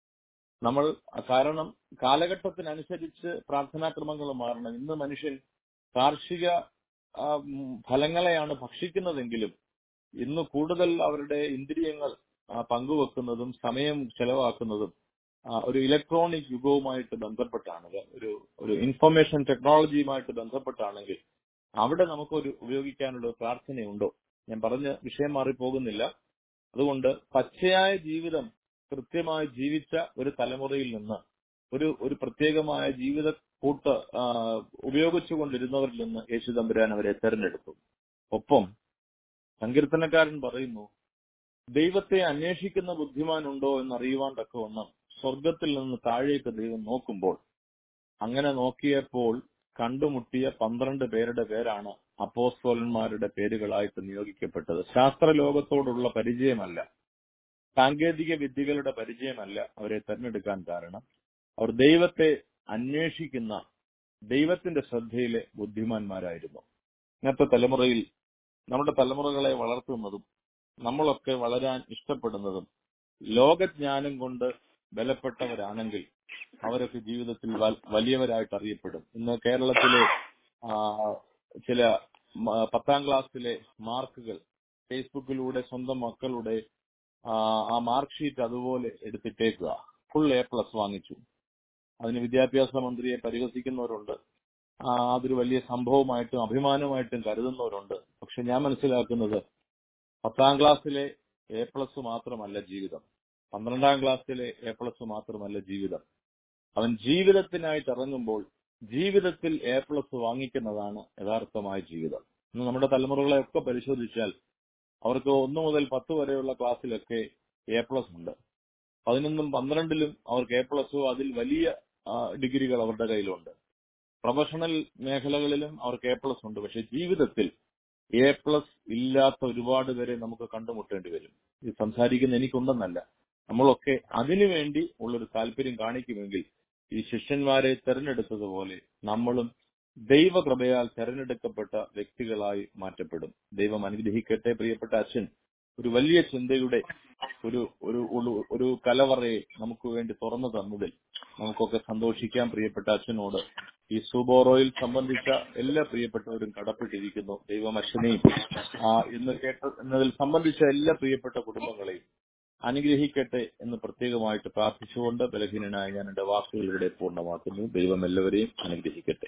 നമ്മൾ കാരണം കാലഘട്ടത്തിനനുസരിച്ച് പ്രാർത്ഥനാക്രമങ്ങൾ മാറണം ഇന്ന് മനുഷ്യൻ കാർഷിക ആ, ഉം, ഫലങ്ങളെയാണ് ഭക്ഷിക്കുന്നതെങ്കിലും ഇന്ന് കൂടുതൽ അവരുടെ ഇന്ദ്രിയങ്ങൾ ആ, പങ്കുവെക്കുന്നതും സമയം ചെലവാക്കുന്നതും ആ, ഒരു ഇലക്ട്രോണിക് യുഗവുമായിട്ട് ബന്ധപ്പെട്ടാണ് ഒരു ഒരു ഇൻഫർമേഷൻ ടെക്നോളജിയുമായിട്ട് ബന്ധപ്പെട്ടാണെങ്കിൽ അവിടെ നമുക്കൊരു ഉപയോഗിക്കാനുള്ള ഒരു പ്രാർത്ഥനയുണ്ടോ ഞാൻ പറഞ്ഞ വിഷയം മാറിപ്പോകുന്നില്ല അതുകൊണ്ട് പച്ചയായ ജീവിതം കൃത്യമായി ജീവിച്ച ഒരു തലമുറയിൽ നിന്ന് ഒരു ഒരു പ്രത്യേകമായ ജീവിത കൂട്ട് ആ, ഉപയോഗിച്ചുകൊണ്ടിരുന്നവരിൽ നിന്ന് യേശു തമ്പുരാൻ അവരെ തെരഞ്ഞെടുത്തു ഒപ്പം സങ്കീർത്തനക്കാരൻ പറയുന്നു ദൈവത്തെ അന്വേഷിക്കുന്ന ബുദ്ധിമാനുണ്ടോ എന്നറിയുവാൻ തക്കവണ്ണം സ്വർഗത്തിൽ നിന്ന് താഴേക്ക് ദൈവം നോക്കുമ്പോൾ അങ്ങനെ നോക്കിയപ്പോൾ കണ്ടുമുട്ടിയ പന്ത്രണ്ട് പേരുടെ പേരാണ് അപ്പോസ്തോലന്മാരുടെ പേരുകളായിട്ട് നിയോഗിക്കപ്പെട്ടത് ശാസ്ത്രലോകത്തോടുള്ള പരിചയമല്ല സാങ്കേതിക വിദ്യകളുടെ പരിചയമല്ല അവരെ തെരഞ്ഞെടുക്കാൻ കാരണം അവർ ദൈവത്തെ അന്വേഷിക്കുന്ന ദൈവത്തിന്റെ ശ്രദ്ധയിലെ ബുദ്ധിമാന്മാരായിരുന്നു ഇന്നത്തെ തലമുറയിൽ നമ്മുടെ തലമുറകളെ വളർത്തുന്നതും നമ്മളൊക്കെ വളരാൻ ഇഷ്ടപ്പെടുന്നതും ലോകജ്ഞാനം കൊണ്ട് ബലപ്പെട്ടവരാണെങ്കിൽ അവരൊക്കെ ജീവിതത്തിൽ വൽ- വലിയവരായിട്ട് അറിയപ്പെടും ഇന്ന് കേരളത്തിലെ ആ, ചില മ- പത്താം ക്ലാസ്സിലെ മാർക്കുകൾ ഫേസ്ബുക്കിലൂടെ സ്വന്തം മക്കളുടെ ആ, ആ മാർക്ക് ഷീറ്റ് അതുപോലെ എടുത്തിട്ടേക്കുക ഫുൾ എ പ്ലസ് വാങ്ങിച്ചു അതിന് വിദ്യാഭ്യാസ മന്ത്രിയെ പരിഹസിക്കുന്നവരുണ്ട് ആ, അതൊരു വലിയ സംഭവമായിട്ടും അഭിമാനമായിട്ടും കരുതുന്നവരുണ്ട് പക്ഷെ ഞാൻ മനസ്സിലാക്കുന്നത് പത്താം ക്ലാസ്സിലെ എ പ്ലസ് മാത്രമല്ല ജീവിതം പന്ത്രണ്ടാം ക്ലാസ്സിലെ എ പ്ലസ് മാത്രമല്ല ജീവിതം അവൻ ജീവിതത്തിനായിട്ട് ഇറങ്ങുമ്പോൾ ജീവിതത്തിൽ എ പ്ലസ് വാങ്ങിക്കുന്നതാണ് യഥാർത്ഥമായ ജീവിതം ഇന്ന് നമ്മുടെ തലമുറകളെ ഒക്കെ പരിശോധിച്ചാൽ അവർക്ക് ഒന്ന് മുതൽ പത്ത് വരെയുള്ള ക്ലാസ്സിലൊക്കെ എ പ്ലസ് ഉണ്ട് പതിനൊന്നും പന്ത്രണ്ടിലും അവർക്ക് എ പ്ലസോ അതിൽ വലിയ ആ, ഡിഗ്രികൾ അവരുടെ കയ്യിലുണ്ട് പ്രൊഫഷണൽ മേഖലകളിലും അവർക്ക് എ പ്ലസ് ഉണ്ട് പക്ഷെ ജീവിതത്തിൽ എ പ്ലസ് ഇല്ലാത്ത ഒരുപാട് പേരെ നമുക്ക് കണ്ടുമുട്ടേണ്ടി വരും ഇത് സംസാരിക്കുന്ന എനിക്കുണ്ടെന്നല്ല നമ്മളൊക്കെ അതിനുവേണ്ടി ഉള്ളൊരു താല്പര്യം കാണിക്കുമെങ്കിൽ ഈ ശിഷ്യന്മാരെ തെരഞ്ഞെടുത്തതുപോലെ നമ്മളും ദൈവകൃപയാൽ തെരഞ്ഞെടുക്കപ്പെട്ട വ്യക്തികളായി മാറ്റപ്പെടും ദൈവം അനുഗ്രഹിക്കട്ടെ പ്രിയപ്പെട്ട അച്ഛൻ ഒരു വലിയ ചിന്തയുടെ ഒരു ഒരു ഒരു- ഒരു കലവറയെ നമുക്ക് വേണ്ടി തുറന്നു തന്നതിൽ നമുക്കൊക്കെ സന്തോഷിക്കാം പ്രിയപ്പെട്ട അച്ഛനോട് ഈ സൂബോറോയിൽ സംബന്ധിച്ച എല്ലാ പ്രിയപ്പെട്ടവരും കടപ്പെട്ടിരിക്കുന്നു ദൈവം അച്ഛനെയും ആ ഇന്ന് കേട്ട എന്നതിൽ സംബന്ധിച്ച എല്ലാ പ്രിയപ്പെട്ട കുടുംബങ്ങളെയും അനുഗ്രഹിക്കട്ടെ എന്ന് പ്രത്യേകമായിട്ട് പ്രാർത്ഥിച്ചുകൊണ്ട് ബലഹീനനായ ഞാൻ എന്റെ വാക്കുകൾ ഇവിടെ പൂർണ്ണമാക്കുന്നു ദൈവം എല്ലാവരെയും അനുഗ്രഹിക്കട്ടെ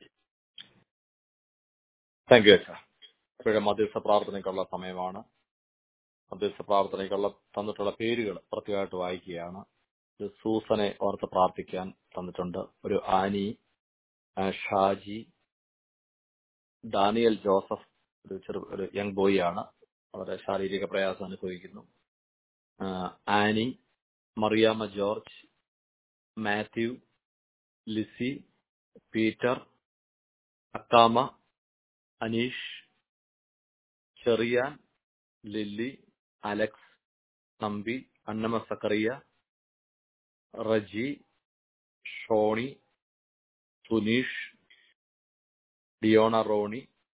താങ്ക് യു അച്ഛാ ഇപ്പോഴെ മധ്യസ്ഥ പ്രാർത്ഥനയ്ക്കുള്ള സമയമാണ് മധ്യസ്ഥ പ്രാർത്ഥനയ്ക്കുള്ള തന്നിട്ടുള്ള പേരുകൾ പ്രത്യേകമായിട്ട് വായിക്കുകയാണ് ഒരു സൂസനെ ഓർത്ത് പ്രാർത്ഥിക്കാൻ തന്നിട്ടുണ്ട് ഒരു ആനി ആ, ഷാജി ഡാനിയൽ ജോസഫ് ഒരു ചെറു ഒരു യങ് ബോയ് ആണ് വളരെ ശാരീരിക പ്രയാസം അനുഭവിക്കുന്നു ആ, ആനി മറിയാമ്മ ജോർജ് മാത്യു ലിസി പീറ്റർ അക്കാമ അനീഷ് ചെറിയാൻ ലില്ലി അലക്സ് നമ്പി അന്നമ സക്കറിയ റജി ഷോണി സുനീഷ് ഡിയോണ റോണി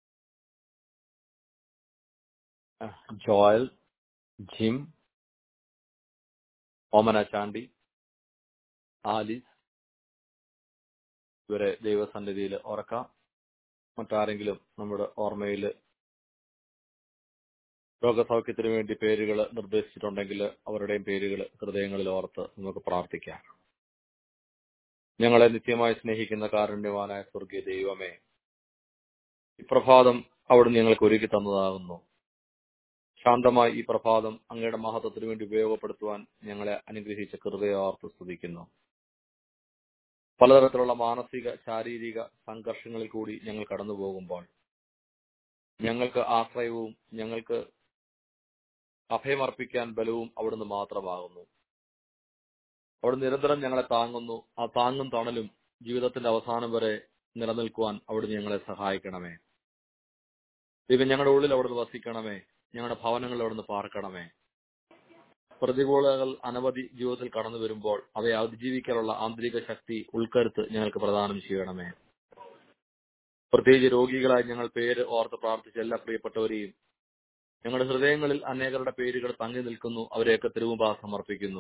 അഹ് ജോയൽ ജിം ഓമന ചാണ്ടി ആലിസ് ഇവരെ ദൈവസന്നിധിയിൽ ഓർക്കാം മറ്റാരെങ്കിലും നമ്മുടെ ഓർമ്മയിൽ രോഗസൗഖ്യത്തിന് വേണ്ടി പേരുകൾ നിർദ്ദേശിച്ചിട്ടുണ്ടെങ്കിൽ അവരുടെയും പേരുകൾ ഹൃദയങ്ങളിൽ ഓർത്ത് നമുക്ക് പ്രാർത്ഥിക്കാം ഞങ്ങളെ നിത്യമായി സ്നേഹിക്കുന്ന കാരുണ്യവാനായ സ്വർഗീയ ദൈവമേ ഈ പ്രഭാതം അവിടുന്ന് ഞങ്ങൾക്ക് ഒരുക്കി തന്നതാകുന്നു ശാന്തമായി ഈ പ്രഭാതം അങ്ങയുടെ മഹത്വത്തിന് വേണ്ടി ഉപയോഗപ്പെടുത്തുവാൻ ഞങ്ങളെ അനുഗ്രഹിച്ച കൃപയെ ഓർത്ത് സ്തുതിക്കുന്നു പലതരത്തിലുള്ള മാനസിക ശാരീരിക സംഘർഷങ്ങളിൽ കൂടി ഞങ്ങൾ കടന്നു പോകുമ്പോൾ ഞങ്ങൾക്ക് ആശ്രയവും ഞങ്ങൾക്ക് അഭയമർപ്പിക്കാൻ ബലവും അവിടുന്ന് മാത്രമാകുന്നു അവിടെ നിരന്തരം ഞങ്ങളെ താങ്ങുന്നു ആ താങ്ങും തണലും ജീവിതത്തിന്റെ അവസാനം വരെ നിലനിൽക്കുവാൻ അവിടുന്ന് ഞങ്ങളെ സഹായിക്കണമേ ദൈവം ഞങ്ങളുടെ ഉള്ളിൽ അവിടുന്ന് വസിക്കണമേ ഞങ്ങളുടെ ഭവനങ്ങളിൽ അവിടുന്ന് പാർക്കണമേ പ്രതികൂലങ്ങൾ അനവധി ജീവിതത്തിൽ കടന്നു വരുമ്പോൾ അവയെ അതിജീവിക്കാനുള്ള ആന്തരിക ശക്തി ഉൾക്കരുത്ത് ഞങ്ങൾക്ക് പ്രദാനം ചെയ്യണമേ പ്രത്യേകിച്ച് രോഗികളായി ഞങ്ങൾ പേര് ഓർത്ത് പ്രാർത്ഥിച്ച എല്ലാ പ്രിയപ്പെട്ടവരെയും ഞങ്ങളുടെ ഹൃദയങ്ങളിൽ അനേകരുടെ പേരുകൾ തങ്ങി നിൽക്കുന്നു അവരെയൊക്കെ തിരുവുമ്പാ സമർപ്പിക്കുന്നു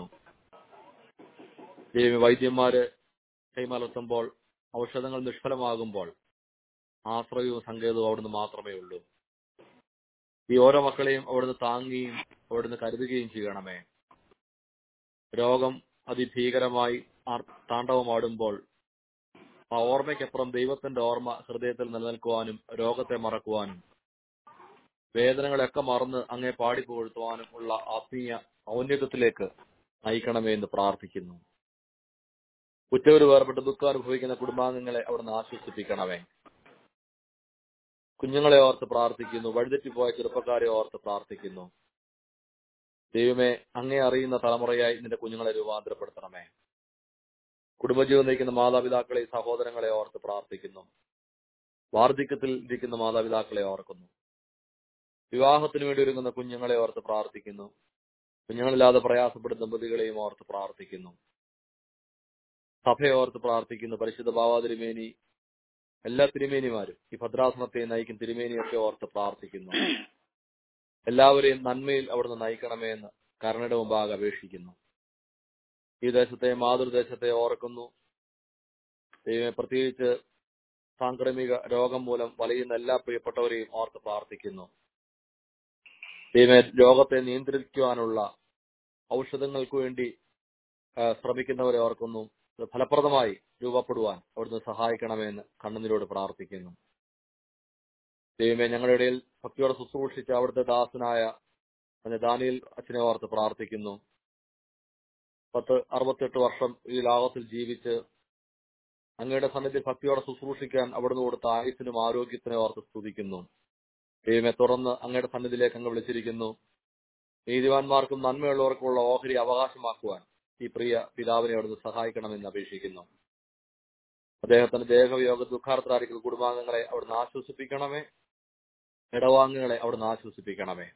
ദൈവം വൈദ്യന്മാര് കൈമലർത്തുമ്പോൾ ഔഷധങ്ങൾ നിഷ്ഫലമാകുമ്പോൾ ആശ്രയവും സങ്കേതവും അവിടുന്ന് മാത്രമേ ഉള്ളൂ ഈ ഓരോ മക്കളെയും അവിടുന്ന് താങ്ങുകയും അവിടുന്ന് കരുതുകയും ചെയ്യണമേ രോഗം അതിഭീകരമായി ആർ- താണ്ഡവമാടുമ്പോൾ ആ ഓർമ്മയ്ക്കപ്പുറം ദൈവത്തിന്റെ ഓർമ്മ ഹൃദയത്തിൽ നിലനിൽക്കുവാനും രോഗത്തെ മറക്കുവാനും വേദനകളൊക്കെ മറന്ന് അങ്ങേ പാടിപ്പുകഴ്ത്തുവാനും ഉള്ള ആത്മീയ ഔന്നത്യത്തിലേക്ക് നയിക്കണമേ എന്ന് പ്രാർത്ഥിക്കുന്നു ഉറ്റവര് വേർപെട്ട് ദുഃഖം അനുഭവിക്കുന്ന കുടുംബാംഗങ്ങളെ അവിടുന്ന് ആശ്വസിപ്പിക്കണമേ കുഞ്ഞുങ്ങളെ ഓർത്ത് പ്രാർത്ഥിക്കുന്നു വഴിതെറ്റിപ്പോയ ചെറുപ്പക്കാരെ ഓർത്ത് പ്രാർത്ഥിക്കുന്നു ദൈവമേ അങ്ങേ അറിയുന്ന തലമുറയായി നിന്റെ കുഞ്ഞുങ്ങളെ രൂപാന്തരപ്പെടുത്തണമേ കുടുംബജീവൻ നയിക്കുന്ന മാതാപിതാക്കളെ സഹോദരങ്ങളെ ഓർത്ത് പ്രാർത്ഥിക്കുന്നു വാർദ്ധക്യത്തിൽ ഇരിക്കുന്ന മാതാപിതാക്കളെ ഓർക്കുന്നു വിവാഹത്തിന് വേണ്ടി ഒരുങ്ങുന്ന കുഞ്ഞുങ്ങളെ ഓർത്ത് പ്രാർത്ഥിക്കുന്നു കുഞ്ഞുങ്ങളില്ലാതെ പ്രയാസപ്പെടുന്ന ദമ്പതികളെയും ഓർത്ത് പ്രാർത്ഥിക്കുന്നു സഭയെ ഓർത്ത് പ്രാർത്ഥിക്കുന്നു പരിശുദ്ധ ബാബാ തിരുമേനി എല്ലാ തിരുമേനിമാരും ഈ ഭദ്രാസനത്തെ നയിക്കും തിരുമേനിയൊക്കെ ഓർത്ത് പ്രാർത്ഥിക്കുന്നു എല്ലാവരെയും നന്മയിൽ അവിടുന്ന് നയിക്കണമേ എന്ന് കരുണയുടെ മുമ്പാകെ അപേക്ഷിക്കുന്നു ഈ ദേശത്തെ മാതൃദേശത്തെ ഓർക്കുന്നു ദൈവമേ പ്രത്യേകിച്ച് സാംക്രമിക രോഗം മൂലം വലയുന്ന എല്ലാ പ്രിയപ്പെട്ടവരെയും ഓർത്ത് പ്രാർത്ഥിക്കുന്നു ദൈവമേ രോഗത്തെ നിയന്ത്രിക്കുവാനുള്ള ഔഷധങ്ങൾക്ക് വേണ്ടി ആ, ശ്രമിക്കുന്നവരെ ഓർക്കുന്നു ഇത് ഫലപ്രദമായി രൂപപ്പെടുവാൻ അവിടുന്ന് സഹായിക്കണമെന്ന് കണ്ണുനീരോട് പ്രാർത്ഥിക്കുന്നു ദൈവമേ ഞങ്ങളുടെ ഇടയിൽ ഭക്തിയോടെ ശുശ്രൂഷിച്ച അവിടുത്തെ ദാസനായ അതിന്റെ ദാനിയിൽ അച്ഛനെ ഓർത്ത് പ്രാർത്ഥിക്കുന്നു പത്ത് അറുപത്തെട്ട് വർഷം ഈ ലോകത്തിൽ ജീവിച്ച് അങ്ങയുടെ സന്നിധി ഭക്തിയോടെ ശുശ്രൂഷിക്കാൻ അവിടുന്ന് കൊടുത്ത ആയുസിനും ആരോഗ്യത്തിനും ഓർത്ത് സ്തുതിക്കുന്നു ദൈവമെ തുറന്ന് അങ്ങയുടെ സന്നിധിയിലേക്ക് അങ്ങ് വിളിച്ചിരിക്കുന്നു നീതിവാന്മാർക്കും നന്മയുള്ളവർക്കുള്ള ഓഹരി അവകാശമാക്കുവാൻ ഈ പ്രിയ പിതാവിനെ അവിടുന്ന് സഹായിക്കണമെന്ന് അപേക്ഷിക്കുന്നു അദ്ദേഹത്തിന്റെ ദേഹവിയോഗ ദുഃഖാർത്ഥരായിരിക്കുന്ന കുടുംബാംഗങ്ങളെ അവിടുന്ന് ആശ്വസിപ്പിക്കണമേ ഇടവാങ്ങുകളെ അവിടുന്ന് ആശ്വസിപ്പിക്കണമേ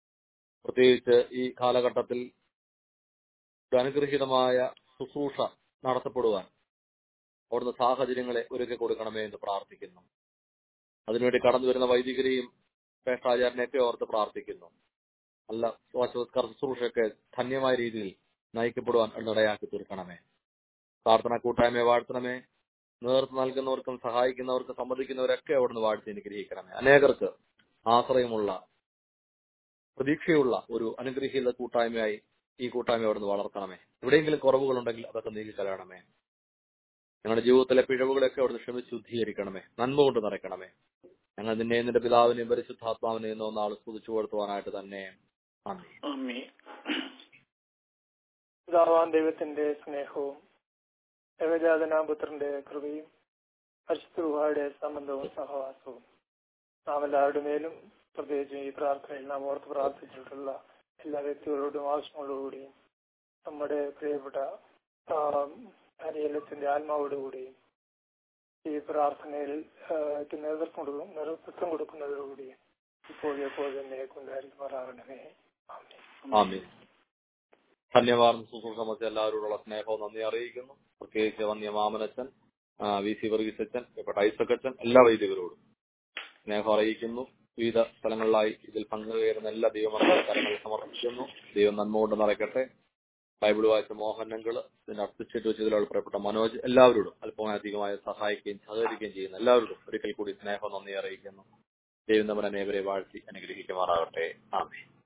പ്രത്യേകിച്ച് ഈ കാലഘട്ടത്തിൽ ഒരു അനുഗ്രഹീതമായ ശുശ്രൂഷ നടത്തപ്പെടുവാൻ അവിടുന്ന് സാഹചര്യങ്ങളെ ഒരുക്കി കൊടുക്കണമേ എന്ന് പ്രാർത്ഥിക്കുന്നു അതിനുവേണ്ടി കടന്നു വരുന്ന വൈദികരെയും ശ്രേഷ്ഠാചാര്യനെയൊക്കെ ഓർത്ത് പ്രാർത്ഥിക്കുന്നു നല്ല ശ്വാസോത്കർ ശുശ്രൂഷയൊക്കെ ധന്യമായ രീതിയിൽ നയിക്കപ്പെടുവാൻ ഇടയാക്കി തീർക്കണമേ പ്രാർത്ഥന കൂട്ടായ്മയെ വാഴ്ത്തണമേ നേതൃത്വം നൽകുന്നവർക്കും സഹായിക്കുന്നവർക്കും സമ്മതിക്കുന്നവരൊക്കെ അവിടുന്ന് വാഴ്ത്തി അനുഗ്രഹിക്കണമേ അനേകർക്ക് ആശ്രയമുള്ള പ്രതീക്ഷയുള്ള ഒരു അനുഗ്രഹീത കൂട്ടായ്മയായി ഈ കൂട്ടായ്മ അവിടുന്ന് വളർത്തണമേ എവിടെയെങ്കിലും കുറവുകളുണ്ടെങ്കിൽ അതൊക്കെ നീക്കിക്കളയണമേ ഞങ്ങളുടെ ജീവിതത്തിലെ പിഴവുകളൊക്കെ അവിടുന്ന് ക്ഷമിച്ച് ശുദ്ധീകരിക്കണമേ നന്മ കൊണ്ട് നിറയ്ക്കണമേ ഞങ്ങൾ നിന്നെ നിന്റെ പിതാവിനെയും പരിശുദ്ധാത്മാവിനെയും ഒന്നാൾ സ്തുതിച്ചു കൊടുത്തുവാനായിട്ട് തന്നെ ആമേ ആമീൻ. പിതാവാം ദൈവത്തിന്റെ സ്നേഹവും ഏകജാതനാം പുത്രന്റെ കൃപയും പരിശുദ്ധയുടെ സംബന്ധവും സഹവാസവും നാം എല്ലാവരുടെ മേലും പ്രത്യേകിച്ചും ഈ പ്രാർത്ഥനയിൽ നാം ഓർത്ത് പ്രാർത്ഥിച്ചിട്ടുള്ള എല്ലാ വ്യക്തികളോടും ആവശ്യങ്ങളോടുകൂടിയും നമ്മുടെ പ്രിയപ്പെട്ട അരിയലത്തിന്റെ ആത്മാവോടുകൂടിയും ഈ പ്രാർത്ഥനയിൽ ആ, ക്ക് നേതൃത്വം കൊടുക്കും നേതൃത്വം കൊടുക്കുന്നതോടുകൂടിയും ഇപ്പോഴും എപ്പോഴും തന്നെ കൊണ്ടായിരിക്കുമാറാകണമേ ആമേൻ ആമീൻ ധന്യവാദം ശുശ്രൂഷമൊക്കെ എല്ലാവരോടുള്ള സ്നേഹവും നന്ദി അറിയിക്കുന്നു പ്രത്യേകിച്ച് വന്യ മാമനച്ചൻ ആ, വി സി വർഗീസ് അച്ഛൻ പ്രിയപ്പെട്ട ഐസക് അച്ഛൻ എല്ലാ വൈദികരോടും സ്നേഹം അറിയിക്കുന്നു വിവിധ സ്ഥലങ്ങളിലായി ഇതിൽ പങ്കുചേരുന്ന എല്ലാ ദൈവമക്കളെ കരങ്ങളിൽ സമർപ്പിക്കുന്നു ദൈവം നന്മ കൊണ്ട് നിറയ്ക്കട്ടെ ബൈബിൾ വായിച്ച മോഹനങ്ങള് ഇതിന്റെ അസിസ്റ്റന്റ് വെച്ചതിലുള്ള പ്രിയപ്പെട്ട മനോജ് എല്ലാവരോടും അല്പമധികമായി സഹായിക്കുകയും സഹകരിക്കുകയും ചെയ്യുന്ന എല്ലാവരോടും ഒരിക്കൽ കൂടി സ്നേഹം നന്ദി അറിയിക്കുന്നു ദൈവം നമ്മുടെ അനേവരെ വാഴ്ത്തി അനുഗ്രഹിക്കുമാറാകട്ടെ ആമേ